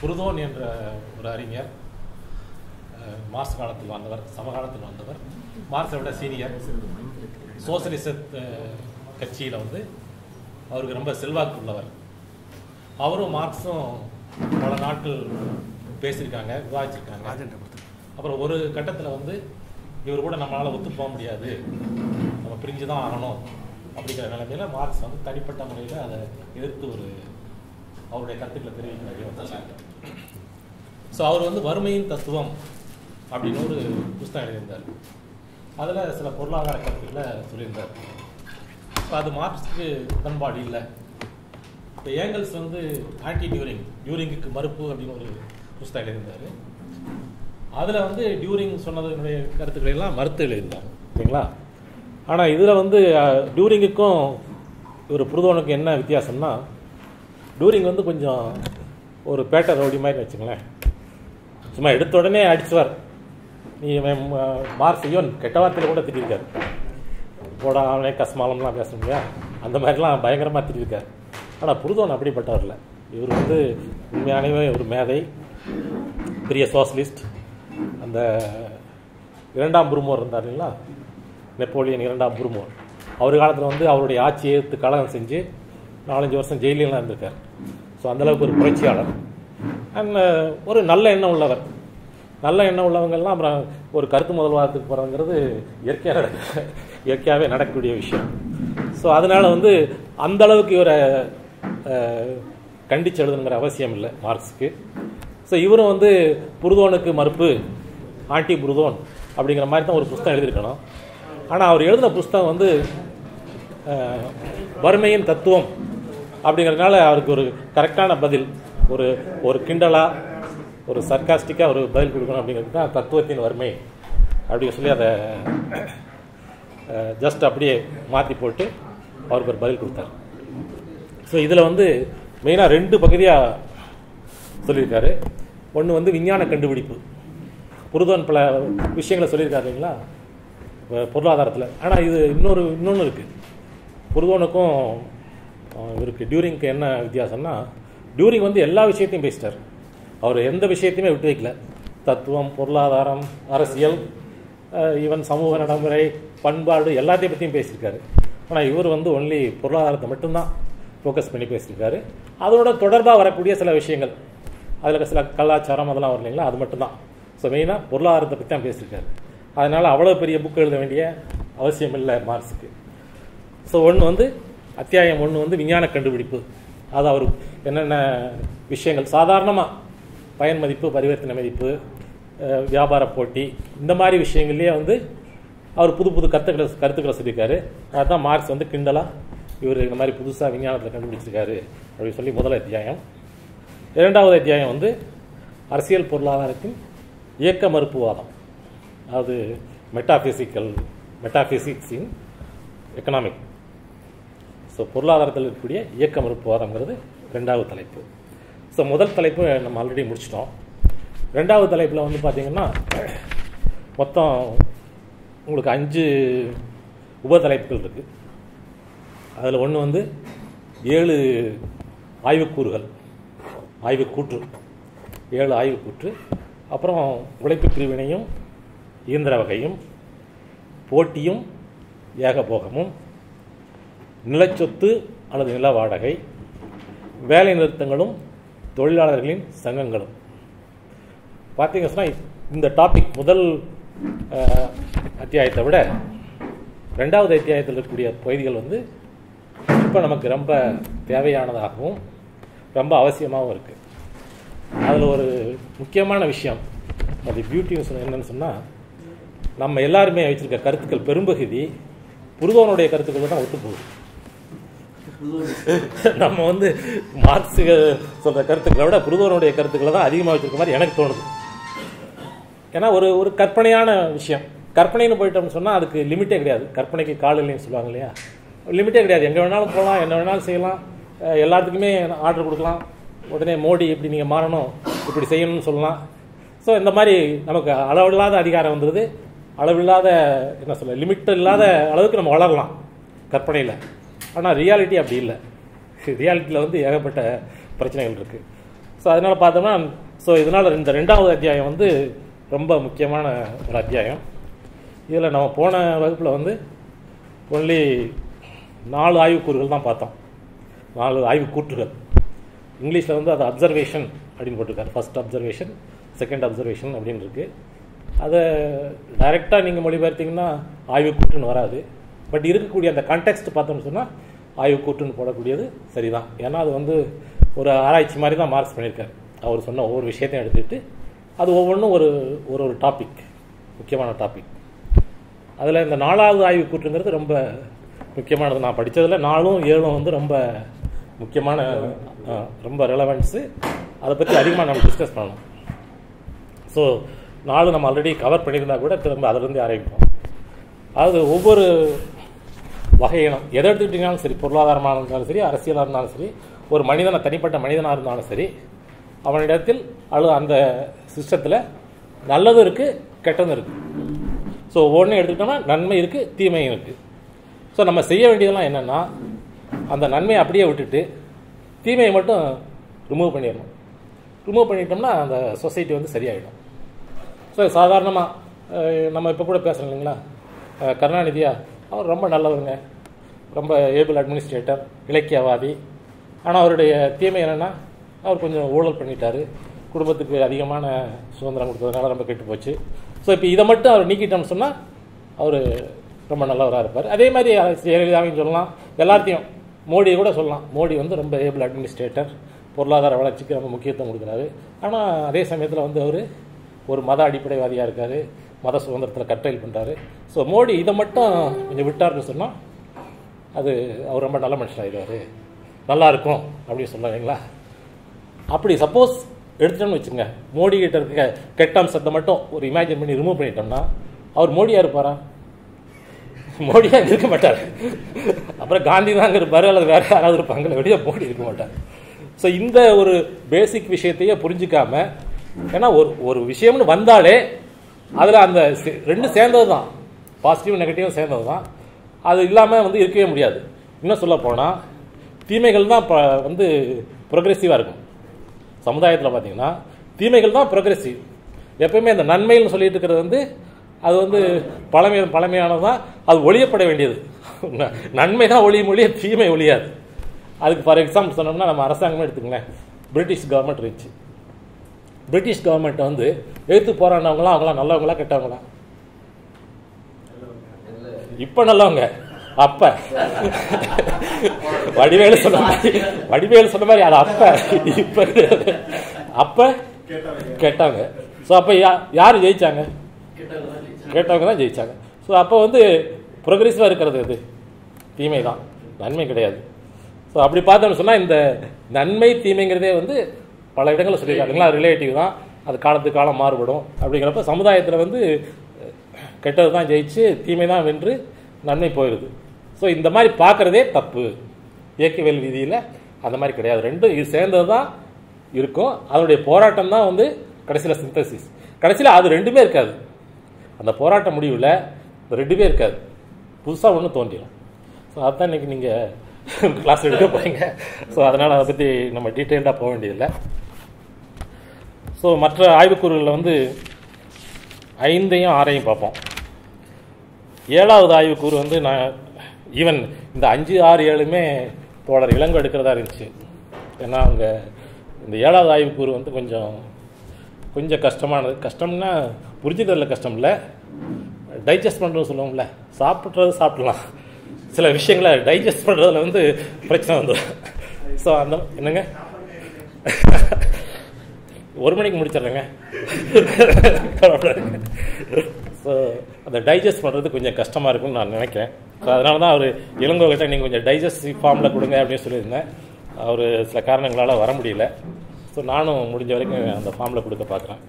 புருதோன் என்ற ஒரு அறிஞர் அஹ், மார்க்ஸ் காலத்தில் வாழ்ந்தவர் சமகாலத்தில் வாழ்ந்தவர் மார்க்ஸை விட சீனியர் சோசலிச அஹ், கட்சியில் வந்து அவருக்கு ரொம்ப செல்வாக்கு உள்ளவர் அவரும் மார்க்ஸும் பல நாட்கள் பேசியிருக்காங்க விவாதிச்சிருக்காங்க அப்புறம் ஒரு கட்டத்தில் வந்து இவர் கூட நம்மளால் ஒத்து போக முடியாது நம்ம பிரிஞ்சு தான் ஆகணும் அப்படிங்கிற நிலைமையில மார்க்ஸ் வந்து தனிப்பட்ட முறையில் அதை எதிர்த்து ஒரு அவருடைய கருத்துக்களை தெரிவிக்கிறார் ஸோ அவர் வந்து வறுமையின் தத்துவம் அப்படின்னு ஒரு புஸ்தகம் எழுதியிருந்தார் அதில் சில பொருளாதார கருத்துக்களை சொல்லியிருந்தார் இப்போ அது மார்க்ஸுக்கு உடன்பாடு இல்லை இப்போ ஏங்கல்ஸ் வந்து ஆன்டி டியூரிங் டியூரிங்குக்கு மறுப்பு அப்படின்னு ஒரு புஸ்தகம் எழுதியிருந்தார் அதில் வந்து டியூரிங் சொன்னதனுடைய கருத்துக்களை எல்லாம் மறுத்து எழுதியிருந்தாங்க ஓகேங்களா ஆனால் இதில் வந்து அஹ், டியூரிங்குக்கும் ஒரு புருதோனுக்கும் என்ன வித்தியாசம்னா டியூரிங் வந்து கொஞ்சம் ஒரு பேட்டர் ரவுடி மாதிரி வச்சுங்களேன் சும்மா எடுத்த உடனே அடிச்சுவார் நீ இவன், அஹ், மார்க்ஸ் ஐயோ கெட்ட வார்த்தையில் கூட திட்டிருக்காரு போடா அவனே கஸ்மாலம்லாம் பேச முடியா அந்த மாதிரிலாம் பயங்கரமாக திட்டிருக்காரு ஆனால் புருதோன் அப்படிப்பட்டவர் இல்லை இவர் வந்து உண்மையானவே ஒரு மேதை பெரிய சோஷலிஸ்ட் அந்த இரண்டாம் புருமோர் இருந்தார் இல்லைங்களா நெப்போலியன் இரண்டாம் புருமோர் அவர் காலத்தில் வந்து அவருடைய ஆட்சியை எதிர்த்து கலகம் செஞ்சு நாலஞ்சு வருஷம் ஜெயிலெலாம் இருந்திருக்கார் ஸோ அந்தளவுக்கு ஒரு புரட்சியாளர் அண்ட் ஒரு நல்ல எண்ணம் உள்ளவர் நல்ல எண்ணம் உள்ளவங்கெல்லாம் அப்புறம் ஒரு கருத்து முதல்வாதத்துக்கு போகிறதுங்கிறது இயற்கையாக நடக்க இயற்கையாகவே நடக்கக்கூடிய விஷயம் ஸோ அதனால வந்து அந்த அளவுக்கு இவரை அஹ், கண்டிச்சு எழுதணுங்கிற அவசியம் இல்லை மார்க்ஸுக்கு ஸோ இவரும் வந்து புருதோனுக்கு மறுப்பு ஆன்டி புருதோன் அப்படிங்கிற மாதிரி தான் ஒரு புஸ்தகம் எழுதியிருக்கணும் ஆனால் அவர் எழுதின புஸ்தகம் வந்து அஹ், வறுமையின் தத்துவம் அப்படிங்கிறதுனால அவருக்கு ஒரு கரெக்டான பதில் ஒரு ஒரு கிண்டலா ஒரு சர்க்காஸ்டிக்காக ஒரு பதில் கொடுக்கணும் அப்படிங்கிறது தான் தத்துவத்தின் வறுமை அப்படின்னு சொல்லி அதை ஜஸ்ட் அப்படியே மாற்றி போட்டு அவருக்கு ஒரு பதில் கொடுத்தார் ஸோ இதில் வந்து மெயினாக ரெண்டு பகுதியாக சொல்லியிருக்காரு ஒன்று வந்து விஞ்ஞான கண்டுபிடிப்பு புருதன் பல விஷயங்களை சொல்லியிருக்காரு இல்லைங்களா இப்ப பொருளாதாரத்தில் ஆனால் இது இன்னொரு இன்னொன்று இருக்குது புருதோனுக்கும் அஹ், இவருக்கு டியூரிங்க்கு என்ன வித்தியாசம்னா டியூரிங் வந்து எல்லா விஷயத்தையும் பேசிட்டார் அவர் எந்த விஷயத்தையுமே விட்டு வைக்கல தத்துவம் பொருளாதாரம் அரசியல் ஈவன் சமூக நடைமுறை பண்பாடு எல்லாத்தையும் பற்றியும் பேசியிருக்காரு ஆனால் இவர் வந்து ஒன்லி பொருளாதாரத்தை மட்டும்தான் ஃபோக்கஸ் பண்ணி பேசியிருக்காரு அதோட தொடர்பாக வரக்கூடிய சில விஷயங்கள் அதில் சில கலாச்சாரம் அதெல்லாம் வரும் இல்லைங்களா அது மட்டும்தான் ஸோ மெயினாக பொருளாதாரத்தை பற்றி தான் பேசியிருக்காரு அதனால் அவ்வளோ பெரிய புக் எழுத வேண்டிய அவசியம் இல்லை மார்க்ஸுக்கு ஸோ ஒன்று வந்து அத்தியாயம் ஒன்று வந்து விஞ்ஞான கண்டுபிடிப்பு அது அவர் என்னென்ன விஷயங்கள் சாதாரணமாக பயன் மதிப்பு பரிவர்த்தனை மதிப்பு அஹ், வியாபார போட்டி இந்த மாதிரி விஷயங்கள்லேயே வந்து அவர் புது புது கருத்துக்களை கருத்துக்களை சொல்லியிருக்காரு அதுதான் மார்க்ஸ் வந்து கிண்டலாக இவர் இந்த மாதிரி புதுசாக விஞ்ஞானத்தில் கண்டுபிடிச்சிருக்காரு அப்படின்னு சொல்லி முதல் அத்தியாயம் இரண்டாவது அத்தியாயம் வந்து அரசியல் பொருளாதாரத்தின் இயக்க மறுப்புவாதம் அதாவது மெட்டாபிசிக்கல் மெட்டாபிசிக்ஸ் இன் எக்கனாமிக் ஸோ பொருளாதாரத்தில் இருக்கக்கூடிய இயக்க மறுப்புவாதம்ங்கிறது ரெண்டாவது தலைப்பு ஸோ முதல் தலைப்பு நம்ம ஆல்ரெடி முடிச்சிட்டோம் ரெண்டாவது தலைப்பில் வந்து பார்த்தீங்கன்னா மொத்தம் உங்களுக்கு அஞ்சு உபதலைப்புகள் இருக்குது அதில் ஒன்று வந்து ஏழு ஆய்வுக்கூறுகள் ஆய்வுக்கூற்று ஏழு ஆய்வுக்கூற்று அப்புறம் உழைப்பு பிரிவினையும் இயந்திர வகையும் போட்டியும் ஏகபோகமும் நிலச்சொத்து அல்லது நில வாடகை வேலை நிறுத்தங்களும் தொழிலாளர்களின் சங்கங்களும் பார்த்தீங்க சொன்னால் இந்த டாபிக் முதல் அஹ், அத்தியாயத்தை விட ரெண்டாவது அத்தியாயத்தில் இருக்கக்கூடிய பகுதிகள் வந்து இப்போ நமக்கு ரொம்ப தேவையானதாகவும் ரொம்ப அவசியமாகவும் இருக்குது அதில் ஒரு முக்கியமான விஷயம் அது பியூட்டி என்னன்னு சொன்னால் நம்ம எல்லாருமே வச்சிருக்க கருத்துக்கள் பெரும்பகுதி புருதோனுடைய கருத்துக்கள் தான் ஒத்து போகுது நம்ம வந்து மார்க்ஸ் சொல்ற கருத்துக்களை விட புருதோனுடைய கருத்துக்களை தான் அதிகமாக வச்சிருக்க மாதிரி எனக்கு தோணுது ஏன்னா ஒரு ஒரு கற்பனையான விஷயம் கற்பனைன்னு போயிட்டோம்னு சொன்னால் அதுக்கு லிமிட்டே கிடையாது கற்பனைக்கு கால் இல்லைன்னு சொல்லுவாங்க இல்லையா லிமிட்டே கிடையாது எங்கே வேணாலும் போகலாம் என்ன வேணாலும் செய்யலாம் அஹ் எல்லாத்துக்குமே ஆர்டர் கொடுக்கலாம் உடனே மோடி இப்படி நீங்கள் மாறணும் இப்படி செய்யணும்னு சொல்லலாம் ஸோ இந்த மாதிரி நமக்கு அளவில்லாத அதிகாரம் வந்துடுது அளவில்லாத என்ன சொல்ல லிமிட் இல்லாத அளவுக்கு நம்ம வளரலாம் கற்பனையில் ஆனால் ரியாலிட்டி அப்படி இல்லை ரியாலிட்டியில் வந்து ஏகப்பட்ட பிரச்சனைகள் இருக்குது ஸோ அதனால் பார்த்தோம்னா ஸோ இதனால் இந்த ரெண்டாவது அத்தியாயம் வந்து ரொம்ப முக்கியமான ஒரு அத்தியாயம் இதில் நம்ம போன வகுப்பில் வந்து ஒன்லி நாலு ஆய்வுக்கூறுகள் தான் பார்த்தோம் நாலு ஆய்வுக்கூற்றுகள் இங்கிலீஷில் வந்து அது அப்சர்வேஷன் அப்படின்னு போட்டிருக்காரு ஃபர்ஸ்ட் அப்சர்வேஷன் செகண்ட் அப்சர்வேஷன் அப்படின்னு இருக்கு அதை டைரெக்டாக நீங்கள் மொழிபெயர்த்தீங்கன்னா ஆய்வுக்கூற்றுன்னு வராது பட் இருக்கக்கூடிய அந்த கான்டெக்ட் பார்த்தோம்னு சொன்னால் ஆய்வுக்கூற்றுன்னு போடக்கூடியது சரிதான் ஏன்னா அது வந்து ஒரு ஆராய்ச்சி மாதிரி தான் மார்க்ஸ் பண்ணியிருக்காரு அவர் சொன்ன ஒவ்வொரு விஷயத்தையும் எடுத்துக்கிட்டு அது ஒவ்வொன்றும் ஒரு ஒரு ஒரு டாபிக் முக்கியமான டாபிக் அதில் இந்த நாலாவது ஆய்வு கூற்றுங்கிறது ரொம்ப முக்கியமானது நான் படித்ததில் நாலும் ஏழும் வந்து ரொம்ப முக்கியமான அஹ், ரொம்ப ரெலவென்ஸு அதை பற்றி அதிகமாக நம்ம டிஸ்கஸ் பண்ணணும் ஸோ நாலு நம்ம ஆல்ரெடி கவர் பண்ணியிருந்தா கூட திரும்ப அதிலிருந்து ஆரம்பிப்போம் அதாவது ஒவ்வொரு வகையினம் எதை எடுத்துக்கிட்டிங்கனாலும் சரி பொருளாதாரமாக இருந்தாலும் சரி அரசியலாக இருந்தாலும் சரி ஒரு மனிதனை தனிப்பட்ட மனிதனாக இருந்தாலும் சரி அவனிடத்தில் அல்லது அந்த சிஸ்டத்தில் நல்லதும் இருக்குது கெட்டதும் இருக்குது ஸோ ஒவ்வொன்றும் எடுத்துக்கிட்டோம்னா நன்மை இருக்குது தீமையும் இருக்குது ஸோ நம்ம செய்ய வேண்டியதெல்லாம் என்னென்னா அந்த நன்மையை அப்படியே விட்டுட்டு தீமையை மட்டும் ரிமூவ் பண்ணிடணும் ரிமூவ் பண்ணிட்டோம்னா அந்த சொசைட்டி வந்து சரியாயிடும் ஸோ சாதாரணமாக நம்ம இப்போ கூட பேசுகிறோம் இல்லைங்களா அஹ், கருணாநிதியா அவர் ரொம்ப நல்லவருங்க ரொம்ப ஏபிள் அட்மினிஸ்ட்ரேட்டர் இலக்கியவாதி ஆனால் அவருடைய தீமை என்னென்னா அவர் கொஞ்சம் ஊழல் பண்ணிட்டாரு குடும்பத்துக்கு அதிகமான சுதந்திரம் கொடுத்ததுனால ரொம்ப கெட்டு போச்சு ஸோ இப்போ இதை மட்டும் அவர் நீக்கிட்டோம்னு சொன்னால் அவர் ரொம்ப நல்லவராக இருப்பார் அதே மாதிரி ஜெயலலிதாவையும் சொல்லலாம் எல்லாத்தையும் மோடியை கூட சொல்லலாம் மோடி வந்து ரொம்ப ஏபிள் அட்மினிஸ்ட்ரேட்டர் பொருளாதார வளர்ச்சிக்கு ரொம்ப முக்கியத்துவம் கொடுக்குறாரு ஆனால் அதே சமயத்தில் வந்து அவர் ஒரு மத அடிப்படைவாதியாக இருக்கார் மத சுதந்திரத்தில் கட்டளைல் பண்ணுறாரு ஸோ மோடி இதை மட்டும் கொஞ்சம் விட்டார்னு சொன்னால் அது அவர் ரொம்ப நல்ல மனுஷனாகிடுவார் நல்லா இருக்கும் அப்படின்னு சொல்லுவீங்களா அப்படி சப்போஸ் எடுத்துட்டோம்னு வச்சுங்க மோடி கிட்ட இருக்க கெட்ட அம்சத்தை மட்டும் ஒரு இமேஜின் பண்ணி ரிமூவ் பண்ணிட்டோம்னா அவர் மோடியா இருப்பாரா மோடியா இருக்க மாட்டார் அப்புறம் காந்தி தாங்க இருப்பாரு அல்லது வேற யாராவது இருப்பாங்களே வெளியே மோடி இருக்க மாட்டார் ஸோ இந்த ஒரு பேசிக் விஷயத்தையே புரிஞ்சுக்காம ஏன்னா ஒரு ஒரு விஷயம்னு வந்தாலே அதில் அந்த சே- ரெண்டும் சேர்ந்தது தான் பாசிட்டிவ் நெகட்டிவ் சேர்ந்தது தான் அது இல்லாமல் வந்து இருக்கவே முடியாது இன்னும் சொல்ல போனால் தீமைகள் தான் ப- வந்து ப்ரொக்ரெசிவாக இருக்கும் சமுதாயத்தில் பார்த்தீங்கன்னா தீமைகள் தான் ப்ரொக்ரெசிவ் எப்பயுமே அந்த நன்மைன்னு சொல்லிட்டு இருக்கிறது வந்து அது வந்து பழமை பழமையானது தான் அது ஒழியப்பட வேண்டியது ந- நன்மை தான் ஒழியும் ஒழிய தீமை ஒழியாது அதுக்கு ஃபார் எக்ஸாம்பிள் சொன்னோம்னா நம்ம அரசாங்கமே எடுத்துங்களேன் பிரிட்டிஷ் கவர்மெண்ட் இருந்துச்சு பிரிட்டிஷ் கவர்மெண்ட் வந்து எழுத்து போராடினவங்களாம் அவங்களாம் நல்லவங்களா கெட்டவங்களா இப்ப நல்லவங்க அப்ப வடிவேலு சொன்ன மாதிரி வடிவேலு சொன்ன மாதிரி அது அப்ப இப்ப கிடையாது. அப்ப கேட்டாங்க ஸோ அப்ப யா- யாரு ஜெயிச்சாங்க கேட்டவங்க தான் ஜெயிச்சாங்க ஸோ அப்போ வந்து ப்ரொக்ரெசிவாக இருக்கிறது எது தீமை தான் நன்மை கிடையாது ஸோ அப்படி பார்த்தோம்னு சொன்னால் இந்த நன்மை தீமைங்கிறதே வந்து பல இடங்களில் சொல்லியிருக்காங்களா ரிலேட்டிவ் தான் அது காலத்துக்கு காலம் மாறுபடும் அப்படிங்கிறப்ப சமுதாயத்தில் வந்து கெட்டது தான் ஜெயிச்சு தீமை தான் வென்று நன்மை போயிடுது ஸோ இந்த மாதிரி பார்க்குறதே தப்பு இயக்கவியல் விதியில் அந்த மாதிரி கிடையாது ரெண்டும் இது சேர்ந்தது தான் இருக்கும் அதனுடைய போராட்டம் தான் வந்து கடைசியில் சிந்தசிஸ் கடைசியில் அது ரெண்டுமே இருக்காது அந்த போராட்ட முடிவில் ரெண்டுமே இருக்காது புதுசாக ஒன்று தோன்றிடும் ஸோ அதுதான் இன்னைக்கு நீங்கள் கிளாஸ் எடுக்க போறீங்க ஸோ அதனால் அதை பற்றி நம்ம டீட்டெயில்டாக போக வேண்டியதில்லை ஸோ மற்ற ஆய்வுக்கூறுகளில் வந்து ஐந்தையும் ஆறையும் பார்ப்போம் ஏழாவது ஆய்வுக்கூறு வந்து நான் ஈவன் இந்த அஞ்சு ஆறு ஏழுமே தோழர் இளங்கோ எடுக்கிறதா இருந்துச்சு ஏன்னா அவங்க இந்த ஏழாவது ஆய்வுக்கூறு வந்து கொஞ்சம் கொஞ்சம் கஷ்டமானது கஷ்டம்னா புரிஞ்சுக்கிறதுல கஷ்டம் இல்லை டைஜஸ்ட் பண்ணுறது சொல்லுவோம்ல சாப்பிட்றது சாப்பிடலாம் சில விஷயங்களை டைஜஸ்ட் பண்ணுறதுல வந்து பிரச்சனை வந்துடும் ஸோ அந்த என்னங்க ஒரு மணிக்கு முடிச்சிடுறேங்க ஸோ அந்த டைஜஸ்ட் பண்ணுறது கொஞ்சம் கஷ்டமாக இருக்கும்னு நான் நினைக்கிறேன் ஸோ அதனால தான் அவர் இளங்கோகிட்ட நீங்கள் கொஞ்சம் டைஜஸ்டிவ் ஃபார்மில் கொடுங்க அப்படின்னு சொல்லியிருந்தேன் அவர் சில காரணங்களால் வர முடியல ஸோ நானும் முடிஞ்ச வரைக்கும் அந்த ஃபார்மில் கொடுக்க பார்க்குறேன்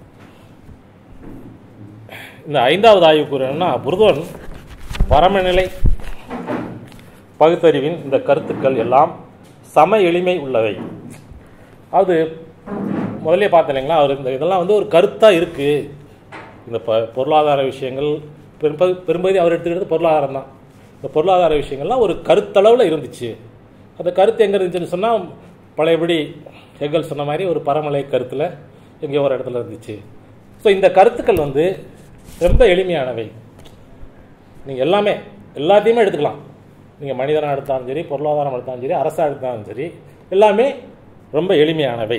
இந்த ஐந்தாவது ஆய்வு கூறுனா புருதோன் பரமநிலை பகுத்தறிவின் இந்த கருத்துக்கள் எல்லாம் சம எளிமை உள்ளவை அது முதல்ல பார்த்தேன் இல்லைங்களா அவர் இந்த இதெல்லாம் வந்து ஒரு கருத்தாக இருக்குது இந்த ப பொருளாதார விஷயங்கள் பெரும்பகு பெரும்பகுதி அவர் எடுத்துக்கிறது பொருளாதாரம் தான் இந்த பொருளாதார விஷயங்கள்லாம் ஒரு கருத்தளவில் இருந்துச்சு அந்த கருத்து எங்கே இருந்துச்சுன்னு சொன்னால் பழையபடி ஹெகல் சொன்ன மாதிரி ஒரு பரமலை கருத்தில் எங்கேயோ ஒரு இடத்துல இருந்துச்சு ஸோ இந்த கருத்துக்கள் வந்து ரொம்ப எளிமையானவை நீங்கள் எல்லாமே எல்லாத்தையுமே எடுத்துக்கலாம் நீங்கள் மனிதனாக எடுத்தாலும் சரி பொருளாதாரம் எடுத்தாலும் சரி அரசாக எடுத்தாலும் சரி எல்லாமே ரொம்ப எளிமையானவை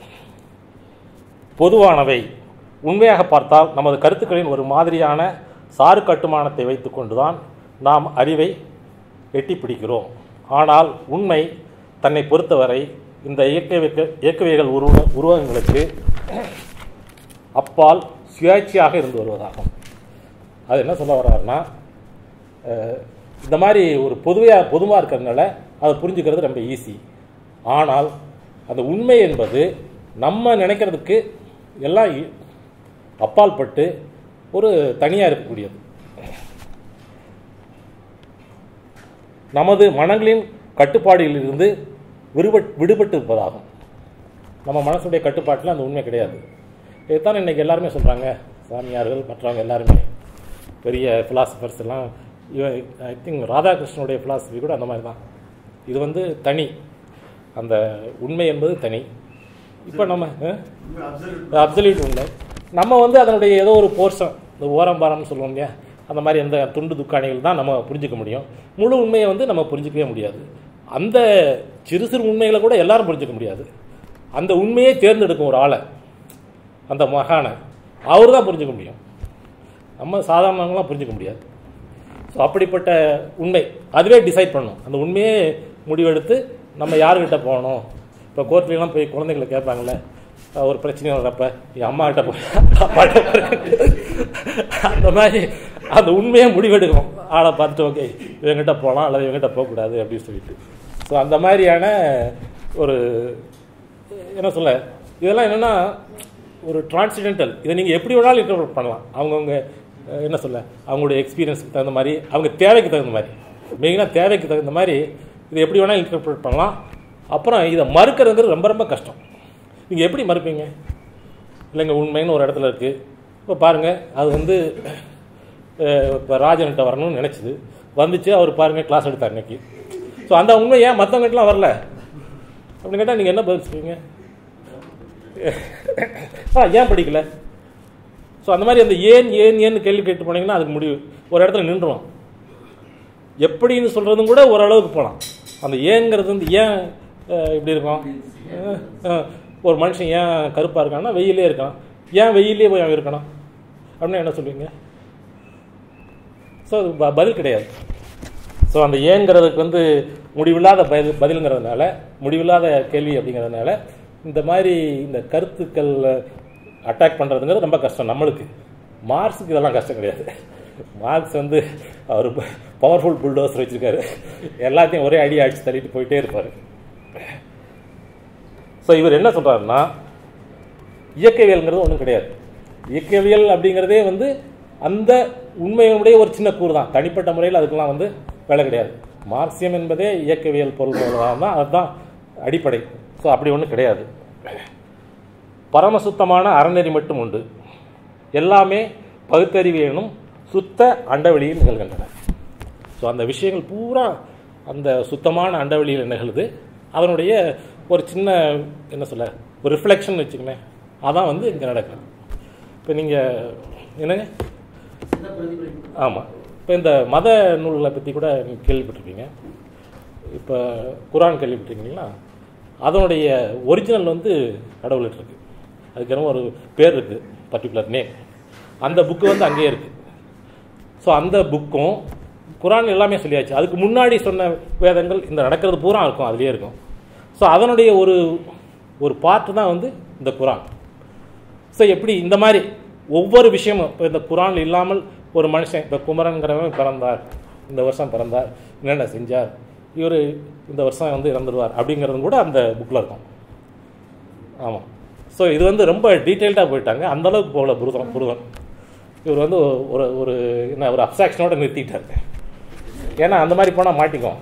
பொதுவானவை உண்மையாக பார்த்தால் நமது கருத்துக்களின் ஒரு மாதிரியான சாறு கட்டுமானத்தை வைத்துக்கொண்டுதான் நாம் அறிவை எட்டி பிடிக்கிறோம் ஆனால் உண்மை தன்னை பொறுத்தவரை இந்த இயக்கவியக்க இயக்கவியல் உருவ உருவகங்களுக்கு அப்பால் சுயாட்சியாக இருந்து வருவதாகும் அது என்ன சொல்ல வர்றாருன்னா அஹ், இந்த மாதிரி ஒரு பொதுவையாக பொதுவாக இருக்கிறதுனால அதை புரிஞ்சுக்கிறது ரொம்ப ஈஸி ஆனால் அந்த உண்மை என்பது நம்ம நினைக்கிறதுக்கு எல்லாம் இ- அப்பால் பட்டு ஒரு தனியாக இருக்கக்கூடியது நமது மனங்களின் கட்டுப்பாடுகளிலிருந்து விடுபட் விடுபட்டு இருப்பதாகும் நம்ம மனசுடைய கட்டுப்பாட்டில் அந்த உண்மை கிடையாது இதுதான் இன்னைக்கு எல்லாருமே சொல்கிறாங்க சாமியார்கள் மற்றவங்க எல்லாருமே பெரிய philosophers எல்லாம் ஐ திங்க் ராதாகிருஷ்ணனுடைய philosophy கூட அந்த மாதிரி தான் இது வந்து தனி அந்த உண்மை என்பது தனி இப்போ நம்ம அப்சல்யூட் உண்மை நம்ம வந்து அதனுடைய ஏதோ ஒரு போர்ஷன் இந்த ஓரம்பாரம்னு சொல்லுவோம் இல்லையா அந்த மாதிரி அந்த துண்டு துக்காணிகள் தான் நம்ம புரிஞ்சுக்க முடியும் முழு உண்மையை வந்து நம்ம புரிஞ்சிக்கவே முடியாது அந்த சிறு சிறு உண்மைகளை கூட எல்லாரும் புரிஞ்சுக்க முடியாது அந்த உண்மையை தேர்ந்தெடுக்கும் ஒரு ஆளை அந்த மகானை அவர் தான் புரிஞ்சுக்க முடியும் நம்ம சாதாரணவங்களாம் புரிஞ்சுக்க முடியாது ஸோ அப்படிப்பட்ட உண்மை அதுவே டிசைட் பண்ணும் அந்த உண்மையே முடிவெடுத்து நம்ம யாருக்கிட்ட போகணும் இப்போ கோர்ட்லாம் போய் குழந்தைங்களை கேட்பாங்கல்ல அஹ் ஒரு பிரச்சனை வர்றப்ப என் அம்மா கிட்ட போய் அப்பாட்ட போய் அந்த மாதிரி அந்த உண்மையை முடிவெடுக்கும் ஆளை பார்த்துட்டு ஓகே இவங்கிட்ட போகலாம் அல்லது இவங்கிட்ட போகக்கூடாது அப்படின்னு சொல்லிட்டு ஸோ அந்த மாதிரியான ஒரு என்ன சொல்ல இதெல்லாம் என்னென்னா ஒரு டிரான்சிடென்டல் இதை நீங்கள் எப்படி வேணாலும் இன்டர்பிரட் பண்ணலாம் அவங்கவுங்க அஹ், என்ன சொல்ல அவங்களுடைய எக்ஸ்பீரியன்ஸுக்கு தகுந்த மாதிரி அவங்க தேவைக்கு தகுந்த மாதிரி மெயினாக தேவைக்கு தகுந்த மாதிரி இதை எப்படி வேணாலும் இன்டர்பிரட் பண்ணலாம் அப்புறம் இதை மறுக்கிறதுங்கிறது ரொம்ப ரொம்ப கஷ்டம் நீங்கள் எப்படி மறுப்பீங்க இல்லைங்க உண்மைன்னு ஒரு இடத்துல இருக்குது இப்போ பாருங்கள் அது வந்து இப்போ ராஜன்கிட்ட வரணும்னு நினச்சிது வந்துச்சு அவர் பாருங்கள் கிளாஸ் எடுத்தார் இன்னைக்கு ஸோ அந்த உண்மை ஏன் மற்றவங்ககிட்டலாம் வரல அப்படின்னு கேட்டால் நீங்கள் என்ன பதில் சொல்லுவீங்க ஆ ஏன் படிக்கல ஸோ அந்த மாதிரி அந்த ஏன் ஏன் ஏன்னு கேள்வி கேட்டு போனீங்கன்னா அதுக்கு முடிவு ஒரு இடத்துல நின்றுடும் எப்படின்னு சொல்கிறதும் கூட ஓரளவுக்கு போகலாம் அந்த ஏங்கிறது வந்து ஏன் அஹ், இப்படி இருக்கும் அஹ், அஹ், ஒரு மனுஷன் ஏன் கருப்பாக இருக்கான்னா வெயிலே இருக்கான் ஏன் வெயிலே போய் அவன் இருக்கணும் அப்படின்னா என்ன சொல்லுவீங்க ஸோ அது ப- பதில் கிடையாது ஸோ அந்த ஏங்கிறதுக்கு வந்து முடிவில்லாத பதில் பதிலுங்கிறதுனால முடிவில்லாத கேள்வி அப்படிங்கிறதுனால இந்த மாதிரி இந்த கருத்துக்கள் அட்டாக் பண்ணுறதுங்கிறது ரொம்ப கஷ்டம் நம்மளுக்கு மார்க்ஸுக்கு இதெல்லாம் கஷ்டம் கிடையாது மார்க்ஸ் வந்து அவர் பவர்ஃபுல் புல்டோசர் வச்சுருக்காரு எல்லாத்தையும் ஒரே அடி அடிச்சு தள்ளிட்டு போயிட்டே இருப்பார் ஸோ இவர் என்ன சொல்கிறாருன்னா இயக்கவியல்ங்கிறது ஒன்றும் கிடையாது இயக்கவியல் அப்படிங்கிறதே வந்து அந்த உண்மையினுடைய ஒரு சின்ன கூறு தான் தனிப்பட்ட முறையில் அதுக்கெல்லாம் வந்து வேலை கிடையாது மார்க்சியம் என்பதே இயக்கவியல் பொருள் தான் அதுதான் அடிப்படை ஸோ அப்படி ஒன்றும் கிடையாது பரமசுத்தமான அறநெறி மட்டும் உண்டு எல்லாமே பகுத்தறிவு எனும் சுத்த அண்டவெளியில் நிகழ்கின்றன ஸோ அந்த விஷயங்கள் பூரா அந்த சுத்தமான அண்டவெளியில் நிகழுது அதனுடைய ஒரு சின்ன என்ன சொல்ல ஒரு ரிஃப்ளெக்ஷன் வச்சுக்கோங்களேன் அதான் வந்து இங்கே நடக்குது இப்போ நீங்கள் என்னங்க ஆமாம் இப்போ இந்த மத நூல்களை பற்றி கூட நீங்கள் கேள்விப்பட்டிருப்பீங்க இப்போ குரான் கேள்விப்பட்டிருக்கீங்களா அதனுடைய ஒரிஜினல் வந்து கடவுள்கிட்ட இருக்கு அதுக்கு என்னமோ ஒரு பேர் இருக்குது பர்டிகுலர் நேம் அந்த புக்கு வந்து அங்கேயே இருக்குது ஸோ அந்த புக்கும் குரான் எல்லாமே சொல்லியாச்சு அதுக்கு முன்னாடி சொன்ன வேதங்கள் இந்த நடக்கிறது பூரா இருக்கும் அதுலேயே இருக்கும் ஸோ அதனுடைய ஒரு ஒரு பார்ட்டு தான் வந்து இந்த குரான் ஸோ எப்படி இந்த மாதிரி ஒவ்வொரு விஷயமும் இப்போ இந்த குரான் இல்லாமல் ஒரு மனுஷன் இப்போ குமரன்கிறவன் பிறந்தார் இந்த வருஷம் பிறந்தார் என்னென்ன செஞ்சார் இவர் இந்த வருஷம் வந்து இறந்துருவார் அப்படிங்கிறதும் கூட அந்த புக்கில் இருக்கும் ஆமாம் ஸோ இது வந்து ரொம்ப டீட்டெயில்டாக போயிட்டாங்க அந்த அளவுக்கு போகல புருதம் புருவன் இவர் வந்து ஒரு ஒரு என்ன ஒரு அப்சாக்ஷனோட நிறுத்திட்டாரு ஏன்னா அந்த மாதிரி போனால் மாட்டிக்கும்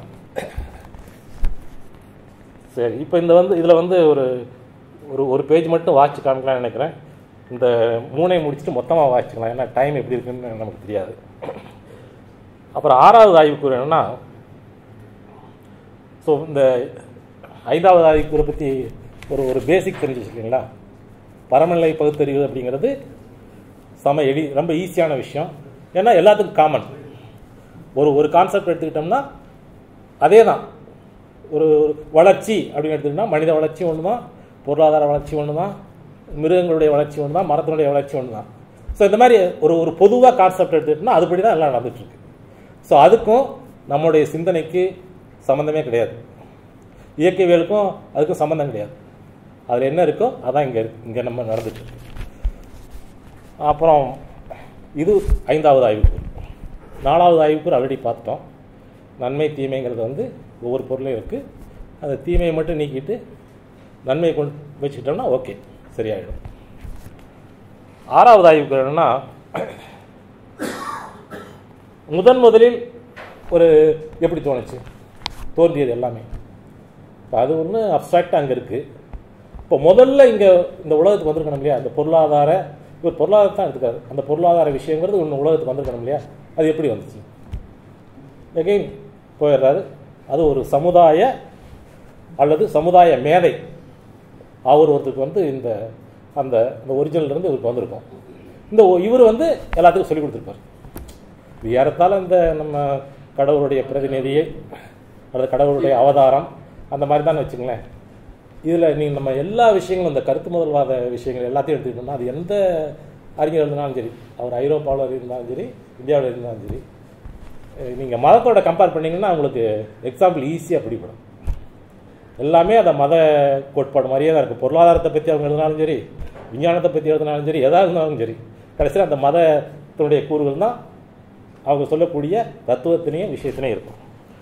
சரி இப்போ இந்த வந்து இதில் வந்து ஒரு ஒரு ஒரு பேஜ் மட்டும் வாட்ச் காமிக்கலாம்னு நினைக்கிறேன் இந்த மூணை முடிச்சுட்டு மொத்தமாக வாசிக்கலாம் ஏன்னா டைம் எப்படி இருக்குன்னு நமக்கு தெரியாது அப்புறம் ஆறாவது ஆய்வுக்கூறு என்னன்னா ஸோ இந்த ஐந்தாவது ஆய்வுக்கூரை பற்றி ஒரு ஒரு பேசிக் தெரிஞ்சு வச்சுக்கீங்களா பரமநிலை பகுத்தறிவு அப்படிங்கிறது செம எளி ரொம்ப ஈஸியான விஷயம் ஏன்னா எல்லாத்துக்கும் காமன் ஒரு ஒரு கான்செப்ட் எடுத்துக்கிட்டோம்னா அதே தான் ஒரு ஒரு வளர்ச்சி அப்படின்னு எடுத்துக்கிட்டோம்னா மனித வளர்ச்சி ஒன்று தான் பொருளாதார வளர்ச்சி ஒன்று தான் மிருகங்களுடைய வளர்ச்சி ஒன்று தான் மரத்தினுடைய வளர்ச்சி ஒன்று தான் ஸோ இந்த மாதிரி ஒரு ஒரு பொதுவாக கான்செப்ட் எடுத்துக்கிட்டோம்னா அதுபடி தான் எல்லாம் நடந்துட்டுருக்கு ஸோ அதுக்கும் நம்முடைய சிந்தனைக்கு சம்மந்தமே கிடையாது இயற்கைவியலுக்கும் அதுக்கும் சம்மந்தம் கிடையாது அதில் என்ன இருக்கோ அதான் இங்கே இங்கே நம்ம நடந்துட்டு இருக்கு அப்புறம் இது ஐந்தாவது ஆய்வுக்கூறு நாலாவது ஆய்வுக்கூறு ஆல்ரெடி பார்த்தோம் நன்மை தீமைங்கிறது வந்து ஒவ்வொரு பொருளையும் இருக்குது அந்த தீமையை மட்டும் நீக்கிட்டு நன்மையை கொண்டு வச்சுக்கிட்டோம்னா ஓகே சரியாயிடும் ஆறாவது ஆய்வுக்கூறு என்னன்னா முதன் முதலில் ஒரு எப்படி தோணுச்சு தோன்றியது எல்லாமே இப்போ அது ஒன்று அப்ட்ராக்டாக அங்கே இருக்குது இப்போ முதல்ல இங்கே இந்த உலகத்துக்கு வந்திருக்கணும் இல்லையா அந்த பொருளாதார இவர் பொருளாதாரத்தை தான் எடுத்துக்காரு அந்த பொருளாதார விஷயங்கிறது ஒன்று உலகத்துக்கு வந்திருக்கணும் இல்லையா அது எப்படி வந்துச்சு எகைன் போயிடுறாரு அது ஒரு சமுதாய அல்லது சமுதாய மேதை அவர் ஒருத்தருக்கு வந்து இந்த அந்த இந்த ஒரிஜினல் இருந்து இவருக்கு வந்திருக்கும் இந்த இவர் வந்து எல்லாத்துக்கும் சொல்லி கொடுத்துருப்பார் இது ஏறத்தாழ இந்த நம்ம கடவுளுடைய பிரதிநிதியை அல்லது கடவுளுடைய அவதாரம் அந்த மாதிரி தான் வச்சுங்களேன் இதில் நீங்கள் நம்ம எல்லா விஷயங்களும் இந்த கருத்து முதல்வாத விஷயங்கள் எல்லாத்தையும் எடுத்துக்கிட்டோம்னா அது எந்த அறிஞர் இருந்தாலும் சரி அவர் ஐரோப்பாவில் இருந்தாலும் சரி இந்தியாவில் இருந்தாலும் சரி நீங்கள் மதத்தோட கம்பேர் பண்ணிங்கன்னா உங்களுக்கு எக்ஸாம்பிள் ஈஸியாக பிடிப்படும் எல்லாமே அந்த மத கோட்பாடு மாதிரியே தான் இருக்குது பொருளாதாரத்தை பற்றி அவங்க எழுதினாலும் சரி விஞ்ஞானத்தை பற்றி எழுதினாலும் சரி எதாக இருந்தாலும் சரி கடைசியில் அந்த மதத்தினுடைய கூறுகள் தான் அவங்க சொல்லக்கூடிய தத்துவத்தினையும் விஷயத்தினையும் இருக்கும்